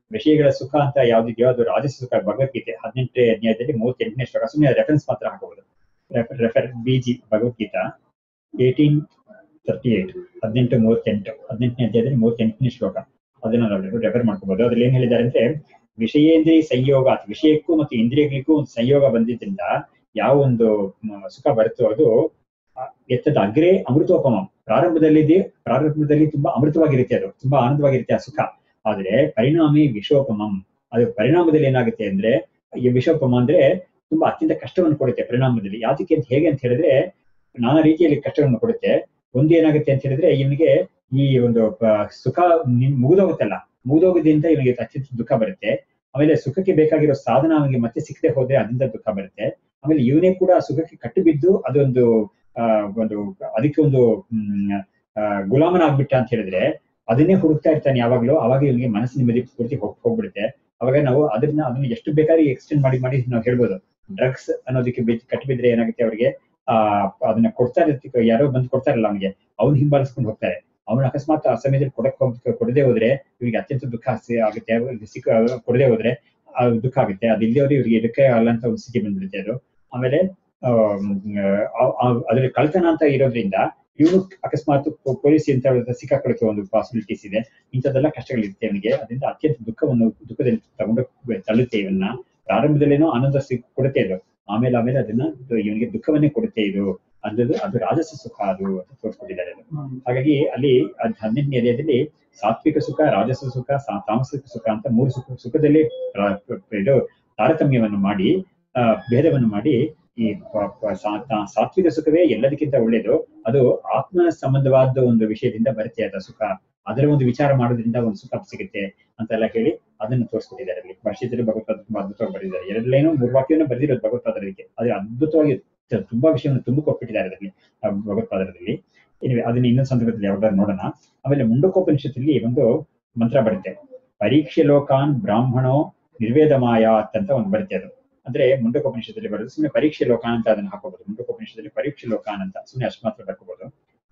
ವಿಷಯಗಳ ಸುಖ ಅಂತ ಯಾವ್ದಿದೆಯೋ ಅದು ರಾಜಸ ಸುಖ ಭಗವದ್ಗೀತೆ ಹದಿನೆಂಟನೇ ಅಧ್ಯಾಯದಲ್ಲಿ ಮೂವತ್ತೆಂಟನೇ ಶ್ಲೋಕ ಸುಮ್ಮನೆ ರೆಫರೆನ್ಸ್ ಮಾತ್ರ ಹಾಕಬಹುದು refer refer B G Bhagavad Gita eighteen thirty eight ಹದಿನೆಂಟು ಮೂವತ್ತೆಂಟು ಹದಿನೆಂಟನೇ ಅಧ್ಯಾಯದಲ್ಲಿ ಮೂವತ್ತೆಂಟನೇ ಶ್ಲೋಕ ಅದನ್ನ ನಾವು ರೆಫರ್ ಮಾಡ್ಕೋಬಹುದು ಅದ್ರಲ್ಲಿ ಏನ್ ಹೇಳಿದ್ದಾರೆ ಅಂದ್ರೆ ವಿಷಯೇಂದ್ರಿಯ ಸಂಯೋಗ ವಿಷಯಕ್ಕೂ ಮತ್ತು ಇಂದ್ರಿಯಗಳಿಗೂ ಒಂದು ಸಂಯೋಗ ಬಂದಿದ್ರಿಂದ ಯಾವ ಒಂದು ಮ, ಸುಖ ಬರುತ್ತೋ ಅದು ಆ, ಎತ್ತದ ಅಗ್ರೇ ಅಮೃತೋಪಮ ಪ್ರಾರಂಭದಲ್ಲಿ ಪ್ರಾರಂಭದಲ್ಲಿ ತುಂಬಾ ಅಮೃತವಾಗಿರುತ್ತೆ ಅದು ತುಂಬಾ ಆನಂದವಾಗಿರುತ್ತೆ ಆ ಸುಖ ಆದ್ರೆ ಪರಿಣಾಮಿ ವಿಷೋಪಮಂ ಅದು ಪರಿಣಾಮದಲ್ಲಿ ಏನಾಗುತ್ತೆ ಅಂದ್ರೆ ಈ ವಿಷೋಪಮ ಅಂದ್ರೆ ತುಂಬಾ ಅತ್ಯಂತ ಕಷ್ಟವನ್ನು ಕೊಡುತ್ತೆ ಪರಿಣಾಮದಲ್ಲಿ ಯಾತಕ್ಕೆ ಅಂತ ಹೇಗೆ ಅಂತ ಹೇಳಿದ್ರೆ ನಾನಾ ರೀತಿಯಲ್ಲಿ ಕಷ್ಟವನ್ನು ಕೊಡುತ್ತೆ ಒಂದು ಏನಾಗುತ್ತೆ ಅಂತ ಹೇಳಿದ್ರೆ ಇವನಿಗೆ ಈ ಒಂದು ಪ- ಸುಖ ನಿನ್ ಮುಗಿದೋಗುತ್ತಲ್ಲ ಮುಗಿದೋಗೋದ್ರಿಂದ ಇವನಿಗೆ ಅತ್ಯಂತ ದುಃಖ ಬರುತ್ತೆ ಆಮೇಲೆ ಸುಖಕ್ಕೆ ಬೇಕಾಗಿರೋ ಸಾಧನ ಅವನಿಗೆ ಮತ್ತೆ ಸಿಕ್ಕದೆ ಹೋದ್ರೆ ಅದರಿಂದ ದುಃಖ ಬರುತ್ತೆ ಆಮೇಲೆ ಇವನೇ ಕೂಡ ಆ ಸುಖಕ್ಕೆ ಕಟ್ಟು ಬಿದ್ದು ಅದೊಂದು ಆ ಒಂದು ಅದಕ್ಕೆ ಒಂದು ಹ್ಮ್ ಆ, ಗುಲಾಮನಾಗ್ಬಿಟ್ಟ ಅಂತ ಹೇಳಿದ್ರೆ ಅದನ್ನೇ ಹುಡುಕ್ತಾ ಇರ್ತಾನೆ ಯಾವಾಗ್ಲೂ ಅವಾಗ ಇವನಿಗೆ ಮನಸ್ಸಿನ ಮೇಲೆ ಪೂರ್ತಿ ಹೋಗ್ ಹೋಗ್ಬಿಡುತ್ತೆ ಅವಾಗ ನಾವು ಅದನ್ನ ಅದನ್ನ ಎಷ್ಟು ಬೇಕಾದ್ರೆ ಎಕ್ಸ್ಟೆಂಡ್ ಮಾಡಿ ಮಾಡಿ ನಾವು ಹೇಳ್ಬೋದು ಡ್ರಗ್ಸ್ ಅನ್ನೋದಕ್ಕೆ ಬಿ- ಕಟ್ಟಿಬಿದ್ರೆ ಏನಾಗುತ್ತೆ ಅವ್ರಿಗೆ ಆ ಅದನ್ನ ಕೊಡ್ತಾ ಇರ್ತಿ ಯಾರೋ ಬಂದು ಕೊಡ್ತಾರಲ್ಲ ಅವನಿಗೆ ಅವ್ನು ಹಿಂಬಾಲಿಸ್ಕೊಂಡು ಹೋಗ್ತಾರೆ ಅವನು ಅಕಸ್ಮಾತ್ ಆ ಸಮಯದಲ್ಲಿ ಕೊಡಕ್ ಹೋಗ್ ಕೊಡದೆ ಹೋದ್ರೆ ಇವರಿಗೆ ಅತ್ಯಂತ ದುಃಖ ಸಿ- ಆಗುತ್ತೆ ಅವ್ರಿಗೆ ಸಿಕ್ಕ ಕೊಡದೆ ಹೋದ್ರೆ ಆ ದುಃಖ ಆಗುತ್ತೆ ಅದು ಇಲ್ಲಿಯವರು ಇವರಿಗೆ ಇದಕ್ಕೆ ಅಲ್ಲ ಅಂತ ಒಂದು ಸ್ಥಿತಿ ಬಂದ್ಬಿಡುತ್ತೆ ಅದು ಆಮೇಲೆ ಆಮ್, ಆ, ಆ, ಅದ್ರಲ್ಲಿ ಕಳ್ತನ ಅಂತ ಇರೋದ್ರಿಂದ ಇವನು ಅಕಸ್ಮಾತ್ ಪೊ- ಪೊಲೀಸ್ ಅಂತ ಸಿಕ್ಕಾಕೊಳ್ಳಕ್ಕೆ ಒಂದು ಪಾಸಿಬಿಲಿಟೀಸ್ ಇದೆ ಇಂಥದ್ದೆಲ್ಲ ಕಷ್ಟಗಳಿರುತ್ತೆ ಅವನಿಗೆ ಅದರಿಂದ ಅತ್ಯಂತ ದುಃಖವನ್ನು ದುಃಖದಲ್ಲಿ ತಗೊಂಡು ತಳ್ಳುತ್ತೆ ಇವನ್ನ ಪ್ರಾರಂಭದಲ್ಲೇನೋ ಆನಂದ ಸಿಕ್ ಕೊಡುತ್ತೆ ಇದು ಆಮೇಲೆ ಆಮೇಲೆ ಅದನ್ನ ಇವನಿಗೆ ದುಃಖವನ್ನೇ ಕೊಡುತ್ತೆ ಇದು ಅದು ಅದು ರಾಜಸ ಸುಖ ಅದು ಅಂತ ತೋರಿಸ್ಕೊಟ್ಟಿದ್ದಾರೆ ಅದು ಹಾಗಾಗಿ ಅಲ್ಲಿ ಅದ್ ಹದಿನೆಂಟನೇ ಅಧ್ಯಾಯದಲ್ಲಿ ಸಾತ್ವಿಕ ಸುಖ ರಾಜಸ ಸುಖ ಸಾ- ತಾಮಸಿಕ ಸುಖ ಅಂತ ಮೂರು ಸುಖ ಸುಖದಲ್ಲಿ ರಾ- ಇದು ತಾರತಮ್ಯವನ್ನು ಮಾಡಿ ಆ, ಭೇದವನ್ನು ಮಾಡಿ ಈ ಪ- ಪ- ಸಾ- ತಾ- ಸಾತ್ವಿಕ ಸುಖವೇ ಎಲ್ಲದಕ್ಕಿಂತ ಒಳ್ಳೆಯದು ಅದು ಆತ್ಮ ಸಂಬಂಧವಾದ ಒಂದು ವಿಷಯದಿಂದ ಬರುತ್ತೆ ಅದ ಸುಖ ಅದರ ಒಂದು ವಿಚಾರ ಮಾಡೋದ್ರಿಂದ ಒಂದು ಸುಖ ಸಿಗುತ್ತೆ ಅಂತೆಲ್ಲ ಹೇಳಿ ಅದನ್ನು ತೋರಿಸ್ಕೊಟ್ಟಿದ್ದಾರೆ ಅಲ್ಲಿ ಭಾಷೆಯಲ್ಲಿ ಭಗವತ್ಪಾದ ತುಂಬಾ ಅದ್ಭುತವಾಗಿ ಬರೆದಿದ್ದಾರೆ ಎರಡಲೇನೋ ಮೂರು ವಾಕ್ಯವನ್ನು ಬರೆದಿರೋದು ಭಗವತ್ಪಾದರಿಗೆ ಅದು ಅದ್ಭುತವಾಗಿ ತ- ತುಂಬಾ ವಿಷಯವನ್ನು ತುಂಬಿಕೊಟ್ಬಿಟ್ಟಿದ್ದಾರೆ ಅದರಲ್ಲಿ ಆ ಭಗವತ್ಪಾದರದಲ್ಲಿ ಇನ್ನು ಅದನ್ನ ಇನ್ನೊಂದು ಸಂದರ್ಭದಲ್ಲಿ ಯಾವ್ದಾದ್ರು ನೋಡೋಣ ಆಮೇಲೆ ಮುಂಡಕೋಪನಿಷತ್ತಲ್ಲಿ ಒಂದು ಮಂತ್ರ ಬರುತ್ತೆ ಪರೀಕ್ಷೆ ಲೋಕಾನ್ ಬ್ರಾಹ್ಮಣೋ ನಿರ್ವೇದಮಾಯಾತ್ ಅಂತ ಒಂದು ಬರುತ್ತೆ ಅದು ಅಂದ್ರೆ ಮುಂಡಕೋಪನಿಷತ್ತಲ್ಲಿ ಬರೋದು ಸುಮ್ಮನೆ ಪರೀಕ್ಷೆ ಲೋಕಾನ್ ಅಂತ ಅದನ್ನ ಹಾಕೋಬಹುದು ಮುಂಡಕೋಪನಿಷತ್ತಲ್ಲಿ ಪರೀಕ್ಷೆ ಲೋಕಾನ್ ಅಂತ ಸುಮ್ಮನೆ ಅಷ್ಟು ಮಾತ್ರ ಬರ್ಕೋಬಹುದು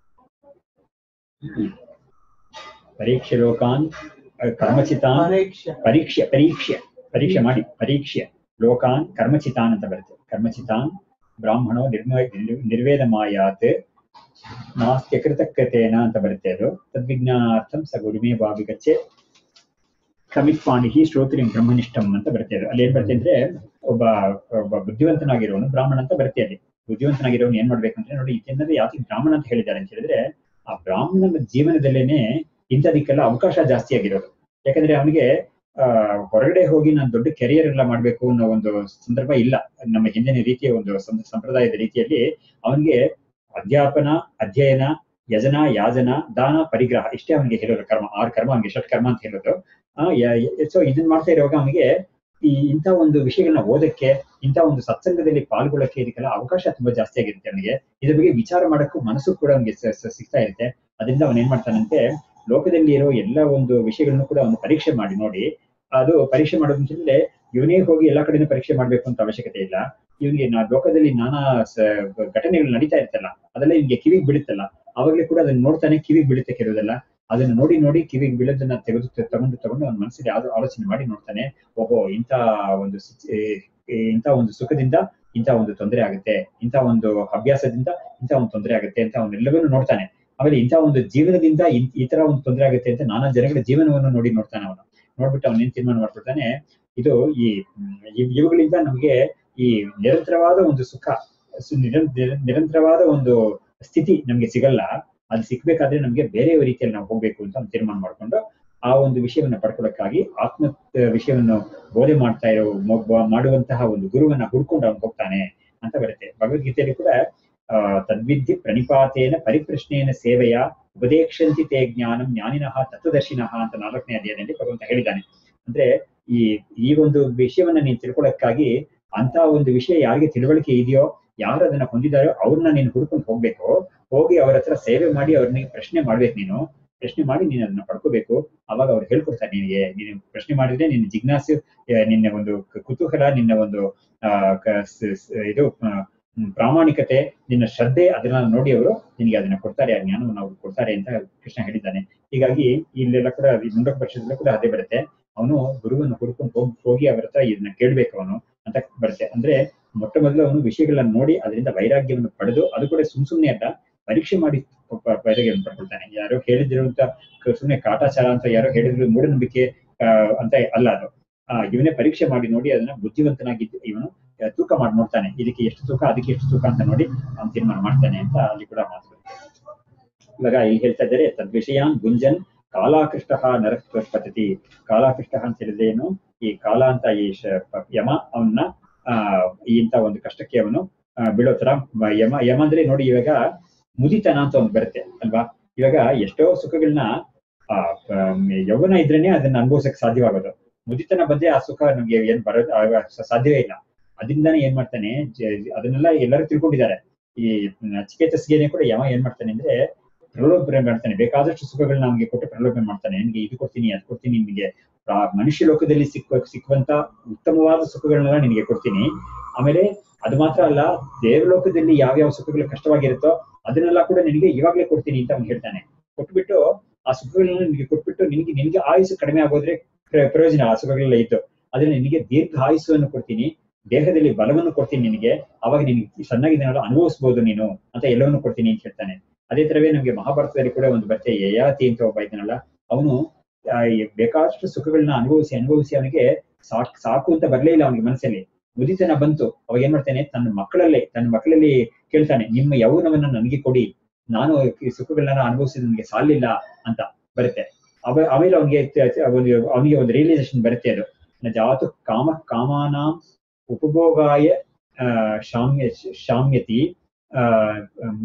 ಪರೀಕ್ಷೆ ಲೋಕಾನ್ ಅಹ್, ಕರ್ಮಚಿತಾನ್ ಪರೀಕ್ಷೆ ಪರೀಕ್ಷೆ ಪರೀಕ್ಷೆ ಪರೀಕ್ಷೆ ಮಾಡಿ ಪರೀಕ್ಷೆ ಲೋಕಾನ್ ಕರ್ಮಚಿತಾನ್ ಅಂತ ಬರುತ್ತೆ ಕರ್ಮಚಿತಾನ್ ಬ್ರಾಹ್ಮಣೋ ನಿರ್ಮ ನಿರ್- ನಿರ್ವೇದಮಾಯಾತ್ ನಾಸ್ತ್ಯಕೃತಕತೇನ ಅಂತ ಬರುತ್ತೆ ಅದು ತದ್ವಿಜ್ಞಾನಾರ್ಥಂ ಸ ಗುರುಮೇ ಭಾವಿಗಚ್ಚೆ ಕಮಿತ್ವಾಣಿ ಶ್ರೋತ್ರಿಂ ಬ್ರಹ್ಮನಿಷ್ಠಂ ಅಂತ ಬರುತ್ತೆ ಅದು ಅಲ್ಲಿ ಏನ್ ಬರುತ್ತೆ ಅಂದ್ರೆ ಒಬ್ಬ ಒಬ್ಬ ಬುದ್ಧಿವಂತನಾಗಿರೋನು ಬ್ರಾಹ್ಮಣ ಅಂತ ಬರುತ್ತೆ ಅಲ್ಲಿ ಬುದ್ಧಿವಂತನಾಗಿರೋನು ಏನ್ ಮಾಡ್ಬೇಕಂದ್ರೆ ನೋಡಿ ಇದನ್ನದೇ ಯಾಕೆ ಬ್ರಾಹ್ಮಣ ಅಂತ ಹೇಳಿದ್ದಾರೆ ಅಂತ ಹೇಳಿದ್ರೆ ಆ ಬ್ರಾಹ್ಮಣನ ಜೀವನದಲ್ಲೇನೆ ಇಂಥದಕ್ಕೆಲ್ಲ ಅವಕಾಶ ಜಾಸ್ತಿ ಆಗಿರೋದು ಯಾಕಂದ್ರೆ ಅವನಿಗೆ ಆ ಹೊರಗಡೆ ಹೋಗಿ ನಾನು ದೊಡ್ಡ ಕೆರಿಯರ್ ಎಲ್ಲ ಮಾಡ್ಬೇಕು ಅನ್ನೋ ಒಂದು ಸಂದರ್ಭ ಇಲ್ಲ ನಮ್ಮ ಹಿಂದಿನ ರೀತಿಯ ಒಂದು ಸಂ- ಸಂಪ್ರದಾಯದ ರೀತಿಯಲ್ಲಿ ಅವನಿಗೆ ಅಧ್ಯಾಪನ ಅಧ್ಯಯನ ಯಜನ ಯಾಜನ ದಾನ ಪರಿಗ್ರಹ ಇಷ್ಟೇ ಅವನಿಗೆ ಹೇಳೋದು ಕರ್ಮ ಆರು ಕರ್ಮ ಅವನಿಗೆ ಷಟ್ ಕರ್ಮ ಅಂತ ಹೇಳೋದು ಸೊ ಇದನ್ನ ಮಾಡ್ತಾ ಇರುವಾಗ ಅವನಿಗೆ ಈ ಇಂಥ ಒಂದು ವಿಷಯಗಳನ್ನ ಓದಕ್ಕೆ ಇಂಥ ಒಂದು ಸತ್ಸಂಗದಲ್ಲಿ ಪಾಲ್ಗೊಳ್ಳಕ್ಕೆ ಇದಕ್ಕೆಲ್ಲ ಅವಕಾಶ ತುಂಬಾ ಜಾಸ್ತಿ ಆಗಿರುತ್ತೆ ಅವನಿಗೆ ಇದ್ರ ಬಗ್ಗೆ ವಿಚಾರ ಮಾಡಕ್ಕೂ ಮನಸ್ಸು ಕೂಡ ಅವನಿಗೆ ಸ- ಸ- ಸಿಗ್ತಾ ಇರುತ್ತೆ ಅದರಿಂದ ಅವನ್ ಏನ್ ಮಾಡ್ತಾನಂತೆ ಲೋಕದಲ್ಲಿ ಇರೋ ಎಲ್ಲ ಒಂದು ವಿಷಯಗಳನ್ನು ಕೂಡ ಅವನು ಪರೀಕ್ಷೆ ಮಾಡಿ ನೋಡಿ ಅದು ಪರೀಕ್ಷೆ ಮಾಡೋದು ಅಂತಂದ್ರೆ ಇವನೇ ಹೋಗಿ ಎಲ್ಲಾ ಕಡೆನೂ ಪರೀಕ್ಷೆ ಮಾಡ್ಬೇಕು ಅಂತ ಅವಶ್ಯಕತೆ ಇಲ್ಲ ಇವನಿಗೆ ನಾ ಲೋಕದಲ್ಲಿ ನಾನಾ ಸ- ಘಟನೆಗಳು ನಡೀತಾ ಇರ್ತಲ್ಲ ಅದೆಲ್ಲ ಇವನಿಗೆ ಕಿವಿಗೆ ಬೀಳುತ್ತಲ್ಲ ಅವಾಗಲೇ ಕೂಡ ಅದನ್ನ ನೋಡ್ತಾನೆ ಕಿವಿಗೆ ಬೀಳುತ್ತೆ ಕೆಲವುದೆಲ್ಲ ಅದನ್ನ ನೋಡಿ ನೋಡಿ ಕಿವಿಗೆ ಬೀಳೋದನ್ನ ತೆಗೆದು ತಗೊಂಡು ತಗೊಂಡು ಅವನ ಮನಸ್ಸಿಗೆ ಯಾವ್ದು ಆಲೋಚನೆ ಮಾಡಿ ನೋಡ್ತಾನೆ ಓಹೋ ಇಂಥ ಒಂದು ಸಿಚ್- ಏ- ಏ- ಇಂಥ ಒಂದು ಸುಖದಿಂದ ಇಂಥ ಒಂದು ತೊಂದರೆ ಆಗುತ್ತೆ ಇಂಥ ಒಂದು ಅಭ್ಯಾಸದಿಂದ ಇಂಥ ಒಂದು ತೊಂದರೆ ಆಗುತ್ತೆ ಅಂತ ಅವನ್ನೆಲ್ಲವನ್ನೂ ನೋಡ್ತಾನೆ ಆಮೇಲೆ ಇಂಥ ಒಂದು ಜೀವನದಿಂದ ಇನ್- ಈ ತರ ಒಂದು ತೊಂದರೆ ಆಗುತ್ತೆ ಅಂತ ನಾನಾ ಜನಗಳ ಜೀವನವನ್ನು ನೋಡಿ ನೋಡ್ತಾನೆ ಅವನು ನೋಡ್ಬಿಟ್ಟು ಅವನೇನ್ ತೀರ್ಮಾನ ಮಾಡ್ಬಿಡ್ತಾನೆ ಇದು ಈ ಹ್ಮ್, ಇವ್- ಇವುಗಳಿಂದ ನಮಗೆ ಈ ನಿರಂತರವಾದ ಒಂದು ಸುಖ ಸು- ನಿರಂ- ನಿರ- ನಿರಂತರವಾದ ಒಂದು ಸ್ಥಿತಿ ನಮ್ಗೆ ಸಿಗಲ್ಲ ಅದು ಸಿಗ್ಬೇಕಾದ್ರೆ ನಮ್ಗೆ ಬೇರೆ ರೀತಿಯಲ್ಲಿ ನಾವು ಹೋಗ್ಬೇಕು ಅಂತ ಅವ್ನು ತೀರ್ಮಾನ ಮಾಡ್ಕೊಂಡು ಆ ಒಂದು ವಿಷಯವನ್ನ ಪಡ್ಕೊಳ್ಳೋಕ್ಕಾಗಿ ಆತ್ಮ ಆ, ವಿಷಯವನ್ನು ಬೋಧೆ ಮಾಡ್ತಾ ಇರೋ ಒಬ್ಬ ಮಾಡುವಂತಹ ಒಂದು ಗುರುವನ್ನ ಹುಡ್ಕೊಂಡು ಅವ್ನು ಹೋಗ್ತಾನೆ ಅಂತ ಬರುತ್ತೆ ಭಗವದ್ಗೀತೆಯಲ್ಲಿ ಕೂಡ ಆ, ತದ್ವಿದ್ಯೆ ಪ್ರಣಿಪಾತೇನ ಪರಿಪ್ರಶ್ನೇನ ಸೇವೆಯ ಉಪದೇಕ್ಷಂತಿ ತೇ ಜ್ಞಾನಂ ಜ್ಞಾನಿನಃ ತತ್ವದರ್ಶಿನಃ ಅಂತ ನಾಲ್ಕನೇ ಅಧ್ಯಾಯದಲ್ಲಿ ಭಗವಂತ ಹೇಳಿದ್ದಾನೆ ಅಂದ್ರೆ ಈ ಈ ಒಂದು ವಿಷಯವನ್ನ ನೀನು ತಿಳ್ಕೊಳ್ಳೋಕ್ಕಾಗಿ ಅಂತ ಒಂದು ವಿಷಯ ಯಾರಿಗೆ ತಿಳುವಳಿಕೆ ಇದೆಯೋ ಯಾರು ಅದನ್ನ ಹೊಂದಿದಾರೋ ಅವ್ರನ್ನ ನೀನು ಹುಡ್ಕೊಂಡು ಹೋಗ್ಬೇಕು ಹೋಗಿ ಅವ್ರ ಹತ್ರ ಸೇವೆ ಮಾಡಿ ಅವ್ರನ್ನ ಪ್ರಶ್ನೆ ಮಾಡ್ಬೇಕು ನೀನು ಪ್ರಶ್ನೆ ಮಾಡಿ ನೀನು ಅದನ್ನ ಪಡ್ಕೋಬೇಕು ಅವಾಗ ಅವ್ರು ಹೇಳ್ಕೊಡ್ತಾರೆ ನಿನಗೆ ನೀನು ಪ್ರಶ್ನೆ ಮಾಡಿದ್ರೆ ನಿನ್ನ ಜಿಜ್ಞಾಸೆ ಆ, ನಿನ್ನ ಒಂದು ಕ- ಕುತೂಹಲ ನಿನ್ನ ಒಂದು ಆ, ಕ- ಸ- ಸ- ಇದು ಆ, ಹ್ಮ್, ಪ್ರಾಮಾಣಿಕತೆ ನಿನ್ನ ಶ್ರದ್ಧೆ ಅದನ್ನ ನೋಡಿ ಅವರು ನಿನಗೆ ಅದನ್ನ ಕೊಡ್ತಾರೆ ಆ ಜ್ಞಾನವನ್ನು ಅವ್ರು ಕೊಡ್ತಾರೆ ಅಂತ ಕೃಷ್ಣ ಹೇಳಿದ್ದಾನೆ ಹೀಗಾಗಿ ಇಲ್ಲೆಲ್ಲ ಕೂಡ ಈ ಮುಂಡಕ ಪಕ್ಷದಲ್ಲೂ ಕೂಡ ಅದೇ ಬರುತ್ತೆ ಅವನು ಗುರುವನ್ನು ಹುಡ್ಕೊಂಡು ಹೋಗಿ ಹೋಗಿ ಅವರ ಹತ್ರ ಇದನ್ನ ಕೇಳ್ಬೇಕು ಅವನು ಅಂತ ಬರುತ್ತೆ ಅಂದ್ರೆ ಮೊಟ್ಟ ಮೊದಲು ಅವನು ವಿಷಯಗಳನ್ನ ನೋಡಿ ಅದರಿಂದ ವೈರಾಗ್ಯವನ್ನು ಪಡೆದು ಅದು ಕೂಡ ಸುಮ್ ಸುಮ್ನೆ ಅಲ್ಲ ಪರೀಕ್ಷೆ ಮಾಡಿ ಪ- ಪ- ವೈರಾಗ್ಯವನ್ನು ಪಡ್ಕೊಳ್ತಾನೆ ಯಾರೋ ಹೇಳಿದ್ರು ಅಂತ ಕ- ಸುಮ್ನೆ ಕಾಟಾಚಾರ ಅಂತ ಯಾರೋ ಹೇಳಿದ್ರು ಮೂಢನಂಬಿಕೆ ಆ, ಅಂತ ಅಲ್ಲ ಅದು ಆ, ಇವನೇ ಪರೀಕ್ಷೆ ಮಾಡಿ ನೋಡಿ ಅದನ್ನ ಬುದ್ಧಿವಂತನಾಗಿದ್ದು ಇವನು ಆ, ತೂಕ ಮಾಡಿ ನೋಡ್ತಾನೆ ಇದಕ್ಕೆ ಎಷ್ಟು ತೂಕ ಅದಕ್ಕೆ ಎಷ್ಟು ತೂಕ ಅಂತ ನೋಡಿ ಅವನು ತೀರ್ಮಾನ ಮಾಡ್ತಾನೆ ಅಂತ ಅಲ್ಲಿ ಕೂಡ ಮಾತು ಬರುತ್ತೆ. ಇವಾಗ ಇಲ್ಲಿ ಹೇಳ್ತಾ ಇದ್ದಾರೆ ತದ್ವಿಷಯಾನ್ ಗುಂಜನ್ ಕಾಲಾಕೃಷ್ಟ ನರಕ ಪದ್ಧತಿ ಕಾಲಾಕೃಷ್ಟ ಅಂತ ಹೇಳಿದ್ರೆ ಏನು ಈ ಕಾಲ ಅಂತ ಈ ಶ- ಪ- ಯಮ ಅವನ್ನ ಆ ಈ ಇಂತ ಒಂದು ಕಷ್ಟಕ್ಕೆ ಅವನು ಆ, ಬೀಳೋ ತರ ಮ- ಯಮ ಯಮ ಅಂದ್ರೆ ನೋಡಿ ಇವಾಗ ಮುದಿತನ ಅಂತ ಒಂದು ಬರುತ್ತೆ ಅಲ್ವಾ ಇವಾಗ ಎಷ್ಟೋ ಸುಖಗಳನ್ನ ಆ ಪ- ಯೌವನ ಇದ್ರೇನೆ ಅದನ್ನ ಅನುಭವಿಸಕ್ ಸಾಧ್ಯವಾಗೋದು ಮುದಿತನ ಬಂದ್ರೆ ಆ ಸುಖ ನಮ್ಗೆ ಏನ್ ಬರೋದು ಆ- ಸ- ಸಾಧ್ಯವೇ ಇಲ್ಲ ಅದರಿಂದಾನೇ ಏನ್ ಮಾಡ್ತಾನೆ ಜ- ಅದನ್ನೆಲ್ಲ ಎಲ್ಲರೂ ತಿಳ್ಕೊಂಡಿದ್ದಾರೆ ಈ ನಚಿಕೇತಸ್ಗೆನೆ ಕೂಡ ಯಮ ಏನ್ ಮಾಡ್ತಾನೆ ಅಂದ್ರೆ ಪ್ರಲೋಭನೆ ಮಾಡ್ತಾನೆ ಬೇಕಾದಷ್ಟು ಸುಖಗಳನ್ನ ನಮ್ಗೆ ಕೊಟ್ಟು ಪ್ರಲೋಭನೆ ಮಾಡ್ತಾನೆ ನಿನ್ಗೆ ಇದು ಕೊಡ್ತೀನಿ ಅದು ಕೊಡ್ತೀನಿ ನಿನ್ಗೆ ಆ ಮನುಷ್ಯ ಲೋಕದಲ್ಲಿ ಸಿಕ್ಕ ಸಿಕ್ಕುವಂತ ಉತ್ತಮವಾದ ಸುಖಗಳನ್ನೆಲ್ಲ ನಿನಗೆ ಕೊಡ್ತೀನಿ ಆಮೇಲೆ ಅದು ಮಾತ್ರ ಅಲ್ಲ ದೇವಲೋಕದಲ್ಲಿ ಯಾವ್ಯಾವ ಸುಖಗಳು ಕಷ್ಟವಾಗಿರುತ್ತೋ ಅದನ್ನೆಲ್ಲ ಕೂಡ ನಿನಗೆ ಇವಾಗ್ಲೇ ಕೊಡ್ತೀನಿ ಅಂತ ಅವ್ನು ಹೇಳ್ತಾನೆ ಕೊಟ್ಬಿಟ್ಟು ಆ ಸುಖಗಳನ್ನ ನಿನಗೆ ಕೊಟ್ಬಿಟ್ಟು ನಿನಗೆ ನಿನಗೆ ಆಯುಸ್ಸು ಕಡಿಮೆ ಆಗೋದ್ರೆ ಪ್ರ- ಪ್ರಯೋಜನ ಆ ಸುಖಗಳೆಲ್ಲ ಇತ್ತು ಅದನ್ನ ನಿನಗೆ ದೀರ್ಘ ಆಯುಸ್ಸನ್ನು ಕೊಡ್ತೀನಿ ದೇಹದಲ್ಲಿ ಬಲವನ್ನು ಕೊಡ್ತೀನಿ ನಿನಗೆ ಅವಾಗ ನಿನಗೆ ಚೆನ್ನಾಗಿ ಇದನ್ನೆಲ್ಲ ಅನುಭವಿಸ್ಬೋದು ನೀನು ಅಂತ ಎಲ್ಲವನ್ನೂ ಕೊಡ್ತೀನಿ ಅಂತ ಹೇಳ್ತಾನೆ ಅದೇ ತರವೇ ನಮ್ಗೆ ಮಹಾಭಾರತದಲ್ಲಿ ಕೂಡ ಒಂದು ಬರುತ್ತೆ ಯಯಾತಿ ಅಂತ ಒಬ್ಬ ಇದ್ದಾನಲ್ಲ ಅವನು ಬೇಕಾದಷ್ಟು ಸುಖಗಳನ್ನ ಅನುಭವಿಸಿ ಅನುಭವಿಸಿ ಅವನಿಗೆ ಸಾಕ್ ಸಾಕು ಅಂತ ಬರ್ಲೇ ಇಲ್ಲ ಅವನಿಗೆ ಮನಸ್ಸಲ್ಲಿ ಮುದಿತನ ಬಂತು ಅವಾಗ ಏನ್ ಮಾಡ್ತಾನೆ ತನ್ನ ಮಕ್ಕಳಲ್ಲೇ ತನ್ನ ಮಕ್ಕಳಲ್ಲಿ ಕೇಳ್ತಾನೆ ನಿಮ್ಮ ಯೌವನವನ್ನ ನನಗೆ ಕೊಡಿ ನಾನು ಈ ಸುಖಗಳನ್ನ ಅನುಭವಿಸಿದ ನನಗೆ ಸಾಲಿಲ್ಲ ಅಂತ ಬರುತ್ತೆ ಅವ ಆಮೇಲೆ ಅವನಿಗೆ ಒಂದು ಅವನಿಗೆ ಒಂದು ರಿಯಲೈಸೇಷನ್ ಬರುತ್ತೆ ಅದು ನ ಜಾತು ಕಾಮ ಕಾಮಾನಾಂ ಉಪಭೋಗಾಯ ಆ, ಶಾಮ್ಯ ಶಾಮ್ಯತಿ ಆ, ಅಮ್,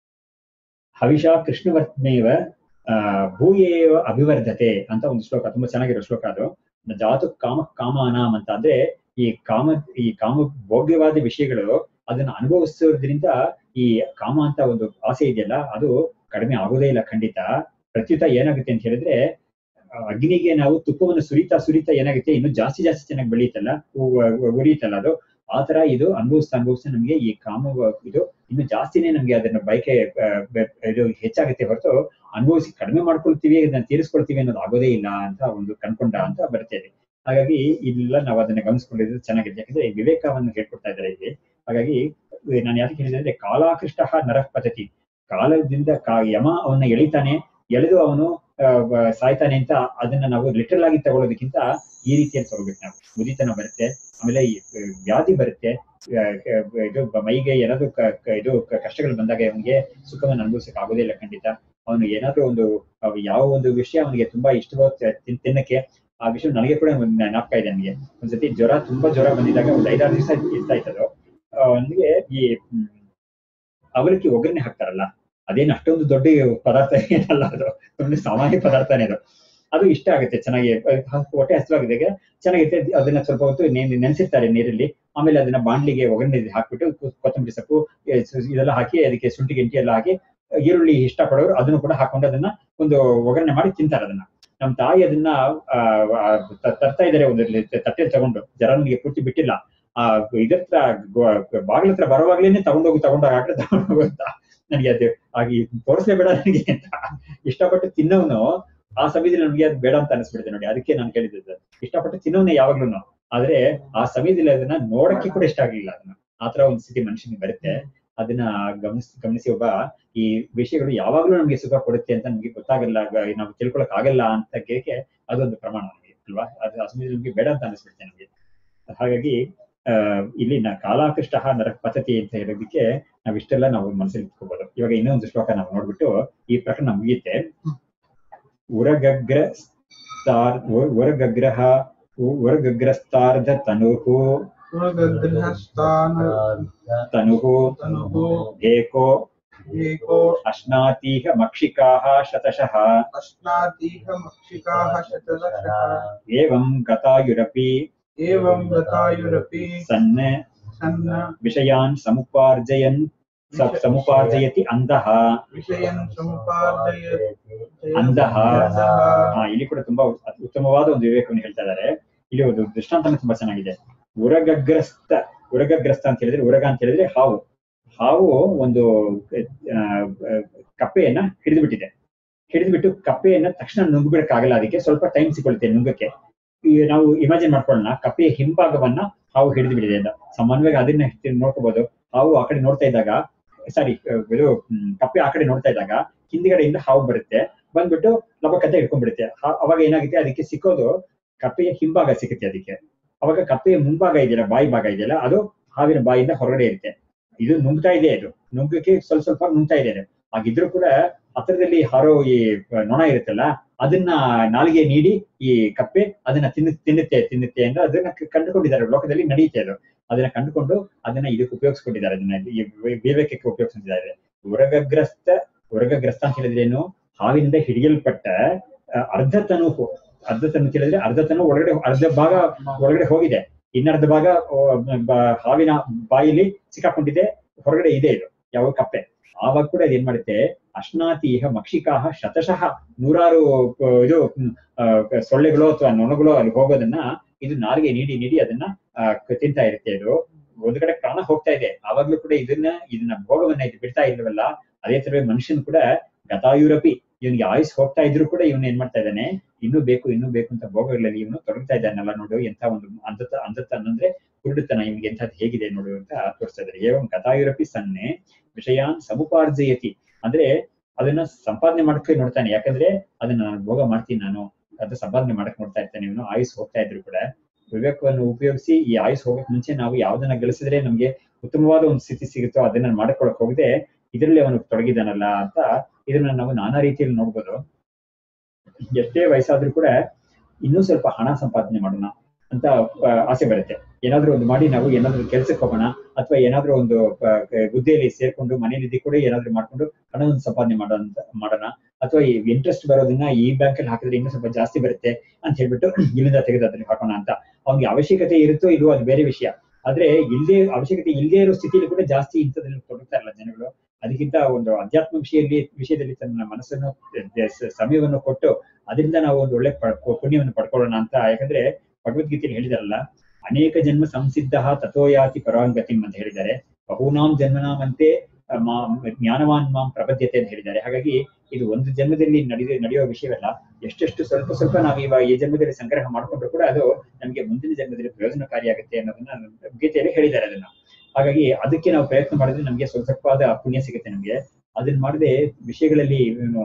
ಹವಿಷಾ ಕೃಷ್ಣವರ್ತ್ಮೇವ ಆ, ಭೂಯೇವ ಅಭಿವರ್ಧತೆ ಅಂತ ಒಂದು ಶ್ಲೋಕ ತುಂಬಾ ಚೆನ್ನಾಗಿರೋ ಶ್ಲೋಕ ಅದು ನ ಜಾತು ಕಾಮ ಕಾಮಾನಾಂ ಅಂತ ಅಂದ್ರೆ ಈ ಕಾಮ ಈ ಕಾಮ ಭೋಗ್ಯವಾದ ವಿಷಯಗಳು ಅದನ್ನ ಅನುಭವಿಸೋದ್ರಿಂದ ಈ ಕಾಮ ಅಂತ ಒಂದು ಆಸೆ ಇದೆಯಲ್ಲ ಅದು ಕಡಿಮೆ ಆಗೋದೇ ಇಲ್ಲ ಖಂಡಿತ ಪ್ರತ್ಯುತ ಏನಾಗುತ್ತೆ ಅಂತ ಹೇಳಿದ್ರೆ ಆ, ಅಗ್ನಿಗೆ ನಾವು ತುಪ್ಪವನ್ನು ಸುರಿತಾ ಸುರಿತಾ ಏನಾಗುತ್ತೆ ಇನ್ನು ಜಾಸ್ತಿ ಜಾಸ್ತಿ ಚೆನ್ನಾಗಿ ಬೆಳೆಯುತ್ತಲ್ಲ ಉ- ಉ- ಉರಿಯುತ್ತಲ್ಲ ಅದು ಆ ತರ ಇದು ಅನುಭವಿಸ್ತಾ ಅನುಭವಿಸ್ತಾ ನಮ್ಗೆ ಈ ಕಾಮ ಇದು ಇನ್ನು ಜಾಸ್ತಿನೇ ನಮ್ಗೆ ಅದನ್ನ ಬಯಕೆ ಆ, ಬೆ- ಇದು ಹೆಚ್ಚಾಗುತ್ತೆ ಹೊರತು ಅನುಭವಿಸಿ ಕಡಿಮೆ ಮಾಡ್ಕೊಳ್ತೀವಿ ಅದನ್ನ ತೀರಿಸ್ಕೊಳ್ತೀವಿ ಅನ್ನೋದು ಆಗೋದೇ ಇಲ್ಲ ಅಂತ ಒಂದು ಕನ್ಕೊಂಡ ಅಂತ ಬರ್ತೇವೆ ಹಾಗಾಗಿ ಇಲ್ಲ ನಾವು ಅದನ್ನ ಗಮನಿಸ್ಕೊಂಡಿದ್ದು ಚೆನ್ನಾಗಿದೆ ಯಾಕಂದ್ರೆ ಈ ವಿವೇಕವನ್ನು ಹೇಳ್ಕೊಡ್ತಾ ಇದ್ದಾರೆ ಇಲ್ಲಿ ಹಾಗಾಗಿ ನಾನು ಯಾಕೆ ಹೇಳಿದ್ರೆ ಅಂದ್ರೆ ಕಾಲಾಕೃಷ್ಟ ನರಃ ಪದ್ಧತಿ ಕಾಲದಿಂದ ಕಾ ಯಮ ಅವನ್ನ ಎಳಿತಾನೆ ಎಳೆದು ಅವನು ಆ, ಬ- ಸಾಯ್ತಾನೆ ಅಂತ ಅದನ್ನ ನಾವು ಲಿಟರಲ್ ಆಗಿ ತಗೊಳ್ಳೋದಕ್ಕಿಂತ ಈ ರೀತಿಯಲ್ಲಿ ತಗೋಬೇಕು ನಾವು ಮುದಿತನ ಬರುತ್ತೆ ಆಮೇಲೆ ಈ, ಆ, ವ್ಯಾಧಿ ಬರುತ್ತೆ ಆ, ಕ- ಇದು ಬ- ಮೈಗೆ ಏನಾದ್ರು ಕ- ಕ- ಇದು ಕ- ಕಷ್ಟಗಳು ಬಂದಾಗ ಅವನಿಗೆ ಸುಖವನ್ನು ಅನುಭವಿಸಕ್ ಆಗೋದೇ ಇಲ್ಲ ಖಂಡಿತ ಅವನು ಏನಾದ್ರೂ ಒಂದು ಅವ್ ಯಾವ ಒಂದು ವಿಷಯ ಅವನಿಗೆ ತುಂಬಾ ಇಷ್ಟವಾದ ತಿನ್- ತಿನ್ನಕ್ಕೆ ಆ ವಿಷಯ ನನಗೆ ಕೂಡ ಒಂದು ಜ್ಞಾಪಕ ಇದೆ ನನಗೆ ಒಂದ್ಸತಿ ಜ್ವರ ತುಂಬಾ ಜ್ವರ ಬಂದಿದ್ದಾಗ ಒಂದು ಐದಾರು ದಿವಸ ಇರ್ತಾ ಇತ್ತದು ಅವನಿಗೆ ಈ ಹ್ಮ್, ಅವಲಕ್ಕಿ ಒಗ್ಗರಣೆ ಹಾಕ್ತಾರಲ್ಲ ಅದೇನು ಅಷ್ಟೊಂದು ದೊಡ್ಡ ಪದಾರ್ಥ ಏನಲ್ಲ ಅದು ಸುಮ್ಮನೆ ಸಾಮಾನ್ಯ ಪದಾರ್ಥನೇ ಅದು ಅದು ಇಷ್ಟ ಆಗುತ್ತೆ ಚೆನ್ನಾಗಿ ಅಹ್ ಹೊಟ್ಟೆ ಹಸಿವಾಗಿದೆ ಚೆನ್ನಾಗಿರುತ್ತೆ ಅದನ್ನ ಸ್ವಲ್ಪ ಹೊತ್ತು ನೆ- ನೆನೆಸಿರ್ತಾರೆ ನೀರಲ್ಲಿ ಆಮೇಲೆ ಅದನ್ನ ಬಾಣ್ಲಿಗೆ ಒಗ್ಗರಣೆ ಹಾಕ್ಬಿಟ್ಟು ಕೊ- ಕೊತ್ತಂಬರಿ ಸೊಪ್ಪು ಎ, ಸು- ಇದೆಲ್ಲ ಹಾಕಿ ಅದಕ್ಕೆ ಶುಂಠಿ ಗಿಂಟಿ ಎಲ್ಲ ಹಾಕಿ ಈರುಳ್ಳಿ ಇಷ್ಟಪಡೋರು ಅದನ್ನು ಕೂಡ ಹಾಕೊಂಡು ಅದನ್ನ ಒಂದು ಒಗ್ಗರಣೆ ಮಾಡಿ ತಿಂತಾರೆ ಅದನ್ನ ನಮ್ಮ ತಾಯಿ ಅದನ್ನ ಆ, ಆ, ತ- ತರ್ತಾ ಇದ್ದಾರೆ ಒಂದು ತಟ್ಟೆ ತಗೊಂಡು ಜರನಿಗೆ ಪೂರ್ತಿ ಬಿಟ್ಟಿಲ್ಲ ಆ ಇದ್ರ ಹತ್ರ ಗೊ- ಬಾಗಿಲ ಹತ್ರ ಬರುವಾಗ್ಲೇನೆ ತಗೊಂಡೋಗಿ ತಗೊಂಡೋಗಿ ಹಾಕ್ರೆ ತಗೊಂಡೋಗು ಅಂತ ನನಗೆ ಅದು ಆಗಿ ತೋರಿಸ್ಲೇ ಬೇಡ ನನಗೆ ಅಂತ ಇಷ್ಟಪಟ್ಟು ತಿನ್ನೋನು ಆ ಸಮಯದಲ್ಲಿ ನಮ್ಗೆ ಅದು ಬೇಡ ಅಂತ ಅನಿಸ್ಬಿಡುತ್ತೆ ನೋಡಿ ಅದಕ್ಕೆ ನಾನು ಕೇಳಿದ್ದು ಇಷ್ಟಪಟ್ಟು ತಿನ್ನೋನೆ ಯಾವಾಗ್ಲೂ ಆದ್ರೆ ಆ ಸಮಯದಲ್ಲಿ ಅದನ್ನ ನೋಡಕ್ಕೆ ಕೂಡ ಇಷ್ಟ ಆಗ್ಲಿಲ್ಲ ಅದನ್ನ ಆತರ ಒಂದು ಸ್ಥಿತಿ ಮನುಷ್ಯನಿಗೆ ಬರುತ್ತೆ ಅದನ್ನ ಗಮನಿಸಿ ಗಮನಿಸಿ ಒಬ್ಬ ಈ ವಿಷಯಗಳು ಯಾವಾಗ್ಲೂ ನಮ್ಗೆ ಸುಖ ಕೊಡುತ್ತೆ ಅಂತ ನಮ್ಗೆ ಗೊತ್ತಾಗಲ್ಲ ಗ- ನಾವು ತಿಳ್ಕೊಳಕ್ ಆಗಲ್ಲ ಅಂತ ಕೇಳಕ್ಕೆ ಅದೊಂದು ಪ್ರಮಾಣ ನಮಗೆ ಅಲ್ವಾ ಅದು ಆ ಸಮಯದಲ್ಲಿ ನಮ್ಗೆ ಬೇಡ ಅಂತ ಅನಿಸ್ಬಿಡುತ್ತೆ ನಮ್ಗೆ ಹಾಗಾಗಿ ಆ ಇಲ್ಲಿ ನಾ ಕಾಲಾಕೃಷ್ಟ ನರ ಪತತಿ ಅಂತ ಹೇಳೋದಕ್ಕೆ ನಾವ್ ಇಷ್ಟೆಲ್ಲ ನಾವು ಮನಸ್ಸಲ್ಲಿ ಇಟ್ಕೋಬಹುದು ಇವಾಗ ಇನ್ನೊಂದು ಶ್ಲೋಕ ನಾವು ನೋಡ್ಬಿಟ್ಟು ಈ ಪ್ರಕರಣ ಮುಗಿಯುತ್ತೆ ಉರಗಗ್ರ ಸ್ತಾರ್ ಉ- ಉರಗಗ್ರಹ ಉ- ಉರಗಗ್ರಸ್ತಾರ್ಧ ತನುಹು ಪುರಗೃಹಸ್ಥಾನ ತನುಹು ತನುಹು ಏಕೋ ಏಕೋ ಅಶ್ನಾತೀಹ ಮಕ್ಷಿಕಾಹ ಶತಶಃ ಅಶ್ನಾತೀಹ ಮಕ್ಷಿಕಾಃ ಶತದಶಃ ಏವಂ ಗತಾಯುರಪಿ ಏವಂ ಗತಾಯುರಪಿ ಸನ್ನ ಸನ್ನ ವಿಷಯಾನ್ ಸಮುಪಾರ್ಜಯನ್ ಸ- ಸಮುಪಾರ್ಜಯತಿ ಅಂಧಃ ವಿಷಯನ್ ಸಮುಪಾರ್ಜಯ ಅಂಧಃ ಆ, ಇಲ್ಲಿ ಕೂಡ ತುಂಬಾ ಉತ್- ಉತ್ತಮವಾದ ಒಂದು ವಿವೇಕವನ್ನು ಹೇಳ್ತಾ ಇದ್ದಾರೆ ಇಲ್ಲಿ ಒಂದು ದೃಷ್ಟಾಂತನ ತುಂಬಾ ಚೆನ್ನಾಗಿದೆ ಉರಗಗ್ರಸ್ತ ಉರಗಗ್ರಸ್ತ ಅಂತ ಹೇಳಿದ್ರೆ ಉರಗ ಅಂತ ಹೇಳಿದ್ರೆ ಹಾವು ಹಾವು ಒಂದು ಆ, ಆ, ಕಪ್ಪೆಯನ್ನ ಹಿಡಿದು ಬಿಟ್ಟಿದೆ ಹಿಡಿದು ಬಿಟ್ಟು ಕಪ್ಪೆಯನ್ನ ತಕ್ಷಣ ನುಂಗ್ಬಿಡಕ್ಕಾಗಲ್ಲ ಅದಕ್ಕೆ ಸ್ವಲ್ಪ ಟೈಮ್ ಸಿಗೊಳುತ್ತೆ ನುಂಗಕ್ಕೆ ಈ ನಾವು ಇಮ್ಯಾಜಿನ್ ಮಾಡ್ಕೊಳ್ಳೋಣ ಕಪ್ಪೆಯ ಹಿಂಭಾಗವನ್ನ ಹಾವು ಹಿಡಿದು ಬಿಡಿದೆ ಅಂತ ಸಾಮಾನ್ಯವಾಗಿ ಅದನ್ನ ನೋಡ್ಕೋಬಹುದು ಹಾವು ಆ ಕಡೆ ನೋಡ್ತಾ ಇದ್ದಾಗ ಸಾರಿ ಇದು ಹ್ಮ್, ಕಪ್ಪೆ ಆ ಕಡೆ ನೋಡ್ತಾ ಇದ್ದಾಗ ಹಿಂದ್ಗಡೆಯಿಂದ ಹಾವು ಬರುತ್ತೆ ಬಂದ್ಬಿಟ್ಟು ಲಬಕತ್ತೆ ಹಿಡ್ಕೊಂಡ್ಬಿಡುತ್ತೆ ಹಾ- ಅವಾಗ ಏನಾಗುತ್ತೆ ಅದಕ್ಕೆ ಸಿಕ್ಕೋದು ಕಪ್ಪೆಯ ಹಿಂಭಾಗ ಸಿಗುತ್ತೆ ಅದಕ್ಕೆ ಅವಾಗ ಕಪ್ಪೆಯ ಮುಂಭಾಗ ಇದೆಯಲ್ಲ ಬಾಯಿ ಭಾಗ ಇದೆಯಲ್ಲ ಅದು ಹಾವಿನ ಬಾಯಿಂದ ಹೊರಗಡೆ ಇರುತ್ತೆ ಇದು ನುಂಗ್ತಾ ಇದೆ ಇದು ನುಂಗಕ್ಕೆ ಸ್ವಲ್ಪ ಸ್ವಲ್ಪ ನುಂಗ್ತಾ ಇದೆ ಅದು. ಹಾಗಿದ್ರೂ ಕೂಡ ಹತ್ರದಲ್ಲಿ ಹಾರೋ ಈ ನೊಣ ಇರುತ್ತಲ್ಲ ಅದನ್ನ ನಾಲಿಗೆ ನೀಡಿ ಈ ಕಪ್ಪೆ ಅದನ್ನ ತಿನ್ನು ತಿನ್ನುತ್ತೆ ತಿನ್ನುತ್ತೆ ಅಂದ್ರೆ ಅದನ್ನ ಕ- ಕಂಡುಕೊಂಡಿದ್ದಾರೆ ಲೋಕದಲ್ಲಿ ನಡೆಯುತ್ತೆ ಅದು ಅದನ್ನ ಕಂಡುಕೊಂಡು ಅದನ್ನ ಇದಕ್ಕೆ ಉಪಯೋಗಿಸ್ಕೊಂಡಿದ್ದಾರೆ ಅದನ್ನ ಈ ವಿ- ವಿವೇಕಕ್ಕೆ ಉಪಯೋಗಿಸ್ಕೊಂಡಿದ್ದಾರೆ ಉರಗಗ್ರಸ್ತ ಉರಗಗ್ರಸ್ತ ಅಂತ ಹೇಳಿದ್ರೆ ಏನು ಹಾವಿನಿಂದ ಹಿಡಿಯಲ್ಪಟ್ಟ ಆ, ಅರ್ಧ ತನು ಅರ್ಧ ತನು ಅಂತ ಹೇಳಿದ್ರೆ ಅರ್ಧ ತನು ಒಳಗಡೆ ಅರ್ಧ ಭಾಗ ಒಳಗಡೆ ಹೋಗಿದೆ ಇನ್ನರ್ಧ ಭಾಗ ಆ, ಬ- ಹಾವಿನ ಬಾಯಿಲಿ ಸಿಕ್ಕಾಕೊಂಡಿದೆ ಹೊರಗಡೆ ಇದೆ ಇದು ಯಾವ ಕಪ್ಪೆ ಆವಾಗ ಕೂಡ ಇದು ಏನ್ ಮಾಡುತ್ತೆ ಅಶ್ನಾತೀಹ ಮಕ್ಷಿಕಾಹ ಶತಶಃ ನೂರಾರು ಆ, ಇದು ಹ್ಮ್, ಆ, ಸೊಳ್ಳೆಗಳು ಅಥವಾ ನೊಣಗಳು ಅಲ್ಲಿ ಹೋಗೋದನ್ನ ಇದು ನಾರಿಗೆ ನೀಡಿ ನೀಡಿ ಅದನ್ನ ಆ, ಕ- ತಿಂತಾ ಇರುತ್ತೆ ಇದು ಒಂದು ಕಡೆ ಪ್ರಾಣ ಹೋಗ್ತಾ ಇದೆ ಆವಾಗ್ಲೂ ಕೂಡ ಇದನ್ನ ಇದನ್ನ ಭೋಗವನ್ನ ಇದು ಬಿಡ್ತಾ ಇಲ್ವಲ್ಲ ಅದೇ ತರ ಮನುಷ್ಯನ್ ಕೂಡ ಗತಾಯುರಪಿ ಇವನಿಗೆ ಆಯುಸ್ ಹೋಗ್ತಾ ಇದ್ರು ಕೂಡ ಇವನು ಏನ್ ಮಾಡ್ತಾ ಇದ್ದಾನೆ ಇನ್ನೂ ಬೇಕು ಇನ್ನೂ ಬೇಕು ಅಂತ ಭೋಗಗಳಲ್ಲಿ ಇವನು ತೊಡಗ್ತಾ ಇದ್ದಾನಲ್ಲ ನೋಡು ಎಂತ ಒಂದು ಅಂಧತ ಅಂಧತ ಅಂದ್ರೆ ಕುರುಡುತನ ಇವನಿಗೆ ಎಂಥದ್ದು ಹೇಗಿದೆ ನೋಡು ಅಂತ ತೋರಿಸ್ತಾ ಇದ್ದಾರೆ ಏವಂ ಗತಾಯುರಪಿ ಸನ್ನೆ ವಿಷಯಾನ್ ಸಮುಪಾರ್ಜಯತಿ ಅಂದ್ರೆ ಅದನ್ನ ಸಂಪಾದನೆ ಮಾಡಕ್ಕೆ ನೋಡ್ತಾನೆ ಯಾಕಂದ್ರೆ ಅದನ್ನ ನಾನು ಭೋಗ ಮಾಡ್ತೀನಿ ನಾನು ಅದು ಸಂಪಾದನೆ ಮಾಡಕ್ ನೋಡ್ತಾ ಇರ್ತಾನೆ ಇವನು ಆಯುಸ್ ಹೋಗ್ತಾ ಇದ್ರು ಕೂಡ ವಿವೇಕವನ್ನು ಉಪಯೋಗಿಸಿ ಈ ಆಯುಸ್ ಹೋಗಕ್ ಮುಂಚೆ ನಾವು ಯಾವ್ದನ್ನ ಗಳಿಸಿದ್ರೆ ನಮ್ಗೆ ಉತ್ತಮವಾದ ಒಂದು ಸ್ಥಿತಿ ಸಿಗುತ್ತೋ ಅದನ್ನ ಮಾಡ್ಕೊಳಕ್ ಹೋಗದೆ ಇದರಲ್ಲಿ ಅವನು ತೊಡಗಿದಾನಲ್ಲ ಅಂತ ಇದನ್ನ ನಾವು ನಾನಾ ರೀತಿಯಲ್ಲಿ ನೋಡ್ಬೋದು ಎಷ್ಟೇ ವಯಸ್ಸಾದ್ರೂ ಕೂಡ ಇನ್ನೂ ಸ್ವಲ್ಪ ಹಣ ಸಂಪಾದನೆ ಮಾಡೋಣ ಅಂತ ಆ, ಆಸೆ ಬರುತ್ತೆ ಏನಾದ್ರೂ ಒಂದು ಮಾಡಿ ನಾವು ಏನಾದ್ರೂ ಕೆಲ್ಸಕ್ಕೆ ಹೋಗೋಣ ಅಥವಾ ಏನಾದ್ರೂ ಒಂದು ಆ, ಹುದ್ದೆಯಲ್ಲಿ ಸೇರ್ಕೊಂಡು ಮನೆಯಲ್ಲಿ ಕೂಡ ಏನಾದ್ರೂ ಮಾಡ್ಕೊಂಡು ಹಣವನ್ನು ಸಂಪಾದನೆ ಮಾಡೋಣ ಮಾಡೋಣ ಅಥವಾ ಈ ಇಂಟ್ರೆಸ್ಟ್ ಬರೋದನ್ನ ಈ ಬ್ಯಾಂಕ್ ಅಲ್ಲಿ ಹಾಕಿದ್ರೆ ಇನ್ನೂ ಸ್ವಲ್ಪ ಜಾಸ್ತಿ ಬರುತ್ತೆ ಅಂತ ಹೇಳ್ಬಿಟ್ಟು ಇಲ್ಲಿಂದ ತೆಗೆದು ಅದ್ರಲ್ಲಿ ಹಾಕೋಣ ಅಂತ ಅವ್ನಿಗೆ ಅವಶ್ಯಕತೆ ಇರುತ್ತೋ ಇಲ್ವೋ ಅದು ಬೇರೆ ವಿಷಯ ಆದ್ರೆ ಇಲ್ಲದೆ ಅವಶ್ಯಕತೆ ಇಲ್ಲದೆ ಇರೋ ಸ್ಥಿತಿಯಲ್ಲಿ ಕೂಡ ಜಾಸ್ತಿ ಇಂಥದ್ರಲ್ಲಿ ತೊಡಗ್ತಾ ಇರಲ್ಲ ಜನಗಳು ಅದಕ್ಕಿಂತ ಒಂದು ಅಧ್ಯಾತ್ಮ ವಿಷಯದಲ್ಲಿ ವಿಷಯದಲ್ಲಿ ತನ್ನ ಮನಸ್ಸನ್ನು ದ- ಸ- ಸಮಯವನ್ನು ಕೊಟ್ಟು ಅದರಿಂದ ನಾವು ಒಂದು ಒಳ್ಳೆ ಪ- ಪುಣ್ಯವನ್ನು ಪಡ್ಕೊಳ್ಳೋಣ ಅಂತ ಯಾಕಂದ್ರೆ ಭಗವದ್ಗೀತೆಯಲ್ಲಿ ಹೇಳಿದಾರಲ್ಲ ಅನೇಕ ಜನ್ಮ ಸಂಸಿದ್ಧ ತಥೋಯಾತಿ ಪರಾಂಗತಿಂ ಅಂತ ಹೇಳಿದ್ದಾರೆ ಬಹೂನಾಂ ಜನ್ಮನಾಮಂತೆ ಆ, ಮಾ- ಜ್ಞಾನವಾನ್ ಮಾಂ ಪ್ರಪದ್ಯತೆ ಅಂತ ಹೇಳಿದ್ದಾರೆ ಹಾಗಾಗಿ ಇದು ಒಂದು ಜನ್ಮದಲ್ಲಿ ನಡೆದ ನಡೆಯುವ ವಿಷಯವಲ್ಲ ಎಷ್ಟೆಷ್ಟು ಸ್ವಲ್ಪ ಸ್ವಲ್ಪ ನಾವು ಇವಾಗ ಈ ಜನ್ಮದಲ್ಲಿ ಸಂಗ್ರಹ ಮಾಡ್ಕೊಂಡ್ರು ಕೂಡ ಅದು ನಮಗೆ ಮುಂದಿನ ಜನ್ಮದಲ್ಲಿ ಪ್ರಯೋಜನಕಾರಿಯಾಗುತ್ತೆ ಅನ್ನೋದನ್ನ ಗೀತೆಯಲ್ಲಿ ಹೇಳಿದ್ದಾರೆ ಅದನ್ನ ಹಾಗಾಗಿ ಅದಕ್ಕೆ ನಾವು ಪ್ರಯತ್ನ ಮಾಡಿದ್ರೆ ನಮಗೆ ಸ್ವಲ್ಪ ಸ್ವಲ್ಪವಾದ ಪುಣ್ಯ ಸಿಗುತ್ತೆ ನಮಗೆ ಅದನ್ನ ಮಾಡದೆ ವಿಷಯಗಳಲ್ಲಿ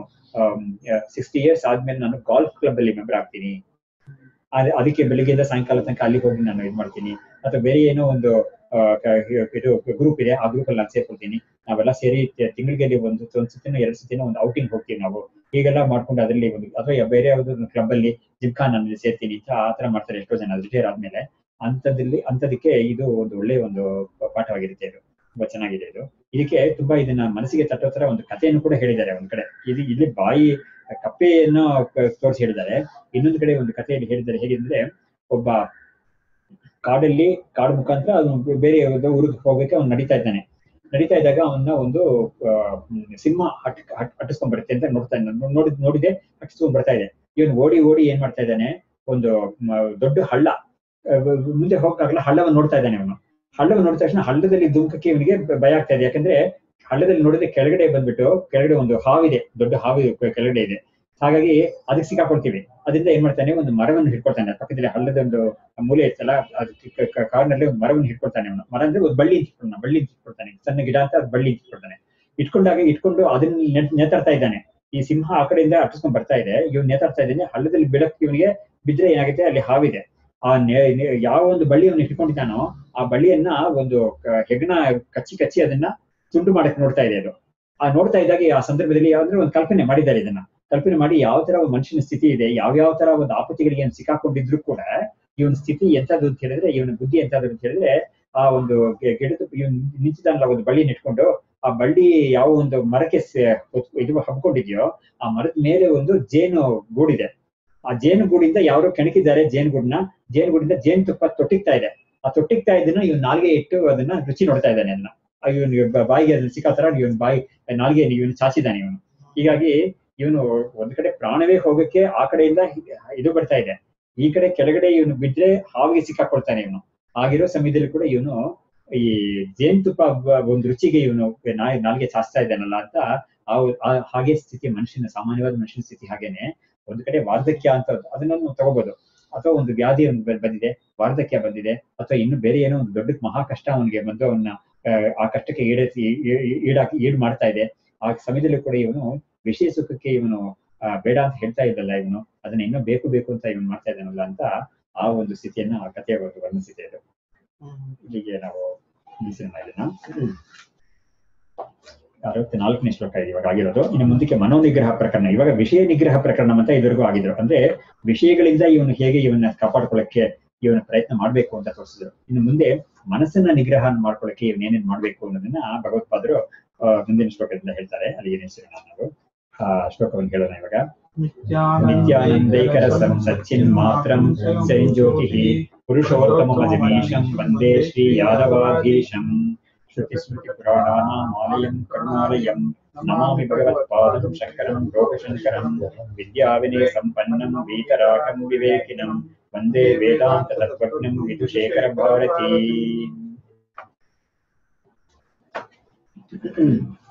ಸಿಕ್ಸ್ಟಿ ಇಯರ್ಸ್ ಆದ್ಮೇಲೆ ನಾನು ಗಾಲ್ಫ್ ಕ್ಲಬ್ ಅಲ್ಲಿ ಮೆಂಬರ್ ಆಗ್ತೀನಿ ಅದ್- ಅದಕ್ಕೆ ಬೆಳಿಗ್ಗೆಯಿಂದ ಸಾಯಂಕಾಲ ತನಕ ಅಲ್ಲಿಗೆ ಹೋಗಿ ನಾನು ಇದು ಮಾಡ್ತೀನಿ ಅಥವಾ ಬೇರೆ ಏನೋ ಒಂದು ಆ, ಕ- ಇದು ಗ್ರೂಪ್ ಇದೆ ಆ ಗ್ರೂಪ್ ಅಲ್ಲಿ ನಾನು ಸೇರ್ಕೊಳ್ತೀನಿ ನಾವೆಲ್ಲ ಸೇರಿ ತಿ- ತಿಂಗಳಿಗೆ ಒಂದು ಒಂದು ಸತಿನೋ ಎರಡು ಸತಿನೋ ಒಂದು ಔಟಿಂಗ್ ಹೋಗ್ತೀವಿ ನಾವು ಹೀಗೆಲ್ಲ ಮಾಡ್ಕೊಂಡು ಅದರಲ್ಲಿ ಒಂದು ಅಥವಾ ಬೇರೆ ಯಾವ್ದಾದ್ರು ಕ್ಲಬ್ ಅಲ್ಲಿ ಜಿಮ್ಖಾನ್ ಅಲ್ಲಿ ಸೇರ್ತೀನಿ ಅಂತ ಆ ತರ ಮಾಡ್ತಾರೆ ಎಷ್ಟೋ ಜನ ರಿಟೈರ್ ಆದ್ಮೇಲೆ ಅಂತದಲ್ಲಿ ಅಂತದಕ್ಕೆ ಇದು ಒಂದು ಒಳ್ಳೆ ಒಂದು ಪಾಠವಾಗಿರುತ್ತೆ ಇದು ತುಂಬಾ ಚೆನ್ನಾಗಿದೆ ಇದು ಇದಕ್ಕೆ ತುಂಬಾ ಇದನ್ನ ಮನಸ್ಸಿಗೆ ತಟ್ಟೋ ತರ ಒಂದು ಕಥೆಯನ್ನು ಕೂಡ ಹೇಳಿದ್ದಾರೆ ಒಂದ್ ಕಡೆ ಇದು ಇಲ್ಲಿ ಬಾಯಿ ಕಪ್ಪೆಯನ್ನು ಕ- ತೋರಿಸಿ ಹೇಳಿದ್ದಾರೆ ಇನ್ನೊಂದು ಕಡೆ ಒಂದು ಕಥೆಯಲ್ಲಿ ಹೇಳಿದ್ದಾರೆ ಹೇಗೆಂದ್ರೆ ಒಬ್ಬ ಕಾಡಲ್ಲಿ ಕಾಡು ಮುಖಾಂತರ ಅವನು ಬೇರೆ ಯಾವುದೋ ಊರಿಗೆ ಹೋಗಕ್ಕೆ ಅವ್ನು ನಡೀತಾ ಇದ್ದಾನೆ ನಡೀತಾ ಇದ್ದಾಗ ಅವನ್ನ ಒಂದು ಆ, ಹ್ಮ್, ಸಿಂಹ ಹಟ್ ಹಟ್ ಹಟ್ಟಿಸ್ಕೊಂಡ್ ಬರುತ್ತೆ ಅಂತ ನೋಡ್ತಾ ಇದ್ದಾನೆ ನೋಡಿ ನೋಡಿದೆ ಹಟ್ಟಿಸ್ಕೊಂಡ್ ಬರ್ತಾ ಇದೆ ಇವನು ಓಡಿ ಓಡಿ ಏನ್ ಮಾಡ್ತಾ ಇದ್ದಾನೆ ಒಂದು ಮ, ದೊಡ್ಡ ಹಳ್ಳ ಆ, ಮುಂದೆ ಹೋಗಕ್ಕಾಗಲ್ಲ ಹಳ್ಳವನ್ನು ನೋಡ್ತಾ ಇದ್ದಾನೆ ಅವನು ಹಳ್ಳವನ್ನು ನೋಡಿದ ತಕ್ಷಣ ಹಳ್ಳದಲ್ಲಿ ಧುಮುಕಕ್ಕೆ ಇವನಿಗೆ ಭಯ ಆಗ್ತಾ ಇದೆ ಯಾಕಂದ್ರೆ ಹಳ್ಳದಲ್ಲಿ ನೋಡಿದ್ರೆ ಕೆಳಗಡೆ ಬಂದ್ಬಿಟ್ಟು ಕೆಳಗಡೆ ಒಂದು ಹಾವಿದೆ ದೊಡ್ಡ ಹಾವು ಕೆಳಗಡೆ ಇದೆ ಹಾಗಾಗಿ ಅದಕ್ಕೆ ಸಿಕ್ಕಾಕೊಳ್ತೀವಿ ಅದರಿಂದ ಏನ್ ಮಾಡ್ತಾನೆ ಒಂದು ಮರವನ್ನು ಹಿಡ್ಕೊಳ್ತಾನೆ ಪಕ್ಕದಲ್ಲಿ ಹಳ್ಳದ ಒಂದು ಮೂಲೆ ಇರ್ತಲ್ಲ ಅದಕ್ಕೆ ಕ- ಕ- ಕಾಡಿನಲ್ಲಿ ಒಂದು ಮರವನ್ನು ಹಿಡ್ಕೊಳ್ತಾನೆ ಅವನು ಮರ ಅಂದ್ರೆ ಒಂದು ಬಳ್ಳಿ ಇಟ್ಕೊಳ್ತಾನೆ ಬಳ್ಳಿ ಇಟ್ಕೊಳ್ತಾನೆ ಸಣ್ಣ ಗಿಡ ಅಂತ ಅದ್ ಬಳ್ಳಿ ಇಟ್ಕೊಳ್ತಾನೆ ಇಟ್ಕೊಂಡಾಗ ಇಟ್ಕೊಂಡು ಅದನ್ನ ನೆ- ನೇತಾಡ್ತಾ ಇದ್ದಾನೆ ಈ ಸಿಂಹ ಆ ಕಡೆಯಿಂದ ಅಟ್ಟಿಸ್ಕೊಂಡ್ ಬರ್ತಾ ಇದೆ ಇವ್ನು ನೇತಾಡ್ತಾ ಇದ್ದಾನೆ ಹಳ್ಳದಲ್ಲಿ ಬೆಳಕು ಇವನಿಗೆ ಬಿದ್ರೆ ಏನಾಗುತ್ತೆ ಅಲ್ಲಿ ಹಾವಿದೆ ಆ ನೆ- ನೆ- ಯಾವ ಒಂದು ಬಳ್ಳಿಯನ್ನು ಇಟ್ಕೊಂಡಿದ್ದಾನೋ ಆ ಬಳ್ಳಿಯನ್ನ ಒಂದು ಕ- ಹೆಗ್ಣ ಕಚ್ಚಿ ಕಚ್ಚಿ ಅದನ್ನ ತುಂಡು ಮಾಡಕ್ ನೋಡ್ತಾ ಇದೆ ಅದು ಆ ನೋಡ್ತಾ ಇದ್ದಾಗ ಆ ಸಂದರ್ಭದಲ್ಲಿ ಯಾವ್ದಾದ್ರು ಒಂದು ಕಲ್ಪನೆ ಮಾಡಿದ್ದಾರೆ ಇದನ್ನ ಕಲ್ಪನೆ ಮಾಡಿ ಯಾವ ತರ ಒಂದು ಮನುಷ್ಯನ ಸ್ಥಿತಿ ಇದೆ ಯಾವ ಯಾವ ತರ ಒಂದು ಆಪತ್ತಿಗಳಿಗೆ ಏನ್ ಸಿಕ್ಕಾಕೊಂಡಿದ್ರು ಕೂಡ ಇವನ ಸ್ಥಿತಿ ಎಂತದ್ದು ಅಂತ ಹೇಳಿದ್ರೆ ಇವನ ಬುದ್ಧಿ ಎಂತದ್ದು ಅಂತ ಹೇಳಿದ್ರೆ ಆ ಒಂದು ಗಿ- ಗಿಡದ ಇವನ್ ನಿಂತಿದ್ದಾನಲ್ಲ ಒಂದು ಬಳ್ಳಿ ಇಟ್ಕೊಂಡು ಆ ಬಳ್ಳಿ ಯಾವ ಒಂದು ಮರಕ್ಕೆ ಸೆ- ಹೊತ್- ಇದು ಹಬ್ಕೊಂಡಿದ್ಯೋ ಆ ಮರದ ಮೇಲೆ ಒಂದು ಜೇನು ಗೂಡಿದೆ ಆ ಜೇನು ಗೂಡಿಂದ ಯಾರೋ ಕೆಣಕಿದ್ದಾರೆ ಜೇನು ಗೂಡನ್ನ ಜೇನು ಗೂಡಿಂದ ಜೇನು ತುಪ್ಪ ತೊಟ್ಟಿಗ್ತಾ ಇದೆ ಆ ತೊಟ್ಟಿಗ್ತಾ ಇದನ್ನ ಇವನ್ ನಾಲ್ಗೆ ಇಟ್ಟು ಅದನ್ನ ರುಚಿ ನೋಡ್ತಾ ಇದ್ದಾನೆ ಅದನ್ನ ಇವನು ಬಾಯಿಗೆ ಅದನ್ನ ಸಿಕ್ಕಾ ತರ ಇವನ್ ಬಾಯಿ ನಾಲ್ಗೆ ಇವನು ಚಾಚಿದ್ದಾನೆ ಇವನು ಹೀಗಾಗಿ ಇವನು ಒಂದ್ ಕಡೆ ಪ್ರಾಣವೇ ಹೋಗಕ್ಕೆ ಆ ಕಡೆಯಿಂದ ಹಿ- ಇದು ಬರ್ತಾ ಇದೆ ಈ ಕಡೆ ಕೆಳಗಡೆ ಇವನು ಬಿದ್ರೆ ಹಾವಿಗೆ ಸಿಕ್ಕಾಕೊಳ್ತಾನೆ ಇವನು ಆಗಿರೋ ಸಮಯದಲ್ಲಿ ಕೂಡ ಇವನು ಈ ಜೇನುತುಪ್ಪ ಬ- ಒಂದು ರುಚಿಗೆ ಇವನು ನಾಯಿ ನಾಲ್ಗೆ ಚಾಚ್ತಾ ಇದ್ದಾನಲ್ಲ ಅಂತ ಆ ಆ- ಹಾಗೆ ಸ್ಥಿತಿ ಮನುಷ್ಯನ ಸಾಮಾನ್ಯವಾದ ಮನುಷ್ಯನ ಸ್ಥಿತಿ ಹಾಗೇನೆ ಒಂದ್ ಕಡೆ ವಾರ್ಧಕ್ಯ ಅಂತ ಅದನ್ನ ನಾವು ತಗೋಬಹುದು ಅಥವಾ ಒಂದು ವ್ಯಾಧಿ ಒಂದು ಬ- ಬಂದಿದೆ ವಾರ್ಧಕ್ಯ ಬಂದಿದೆ ಅಥವಾ ಇನ್ನು ಬೇರೆ ಏನೋ ಒಂದು ದೊಡ್ಡ ಮಹಾ ಕಷ್ಟ ಅವನಿಗೆ ಬಂದು ಅವನ್ನ ಆ, ಆ ಕಷ್ಟಕ್ಕೆ ಈಡೇರಿಸಿ ಈ- ಈ- ಈಡಾಕಿ ಈಡು ಮಾಡ್ತಾ ಇದೆ ಆ ಸಮಯದಲ್ಲೂ ಕೂಡ ಇವನು ವಿಷಯ ಸುಖಕ್ಕೆ ಇವನು ಆ, ಬೇಡ ಅಂತ ಹೇಳ್ತಾ ಇದ್ದಲ್ಲ ಇವನು ಅದನ್ನ ಇನ್ನೂ ಬೇಕು ಬೇಕು ಅಂತ ಇವನು ಮಾಡ್ತಾ ಇದ್ದಾನಲ್ಲ ಅಂತ ಆ ಒಂದು ಸ್ಥಿತಿಯನ್ನ ಆ ಕಥೆಯ ಒಂದು ವರ್ಣಿಸಿದೆ ಇದು ಇಲ್ಲಿಗೆ ನಾವು ನಿಲ್ಲಿಸೋಣ ಇದನ್ನ ಅರವತ್ನಾಲ್ಕನೇ ಶ್ಲೋಕ ಇದೆ ಇವಾಗ ಆಗಿರೋದು ಇನ್ನು ಮುಂದಕ್ಕೆ ಮನೋನಿಗ್ರಹ ಪ್ರಕರಣ ಇವಾಗ ವಿಷಯ ನಿಗ್ರಹ ಪ್ರಕರಣ ಅಂತ ಇದುವರೆಗೂ ಆಗಿದ್ರು ಅಂದ್ರೆ ವಿಷಯಗಳಿಂದ ಇವನು ಹೇಗೆ ಇವನ್ನ ಕಾಪಾಡ್ಕೊಳ್ಳಕ್ಕೆ ಇವನ ಪ್ರಯತ್ನ ಮಾಡ್ಬೇಕು ಅಂತ ತೋರಿಸಿದ್ರು ಇನ್ನು ಮುಂದೆ ಮನಸ್ಸನ್ನ ನಿಗ್ರಹ ಮಾಡ್ಕೊಳ್ಳಕ್ಕೆ ಇವನ್ ಏನೇನ್ ಮಾಡ್ಬೇಕು ಅನ್ನೋದನ್ನ ಭಗವತ್ಪಾದರು ಆ, ಮುಂದಿನ ಶ್ಲೋಕದಿಂದ ಹೇಳ್ತಾರೆ ಅಲ್ಲಿಗೆ ನಿಲ್ಲಿಸೋಣ ನಾವು ಆ ಶ್ಲೋಕವನ್ನು ಹೇಳೋಣ ಇವಾಗ ನಿತ್ಯಾನಂದೈಕರಸಂ ಸಚ್ಚಿನ್ ಮಾತ್ರಂ ಸರಿಜ್ಯೋತಿಃ ಪುರುಷೋತ್ತಮಮಜಮೀಶಂ ವಂದೇ ಶ್ರೀ ಯಾದವಾಧೀಶಂ श्रुतिस्मृतिपुराणानामालयं करुणालयं नमामि भगवत्पादं शङ्करं लोकशङ्करं विद्याविनयसम्पन्नं वीतरागं विवेकिनं वन्दे वेदान्ततत्त्वज्ञं विदुशेखरभारती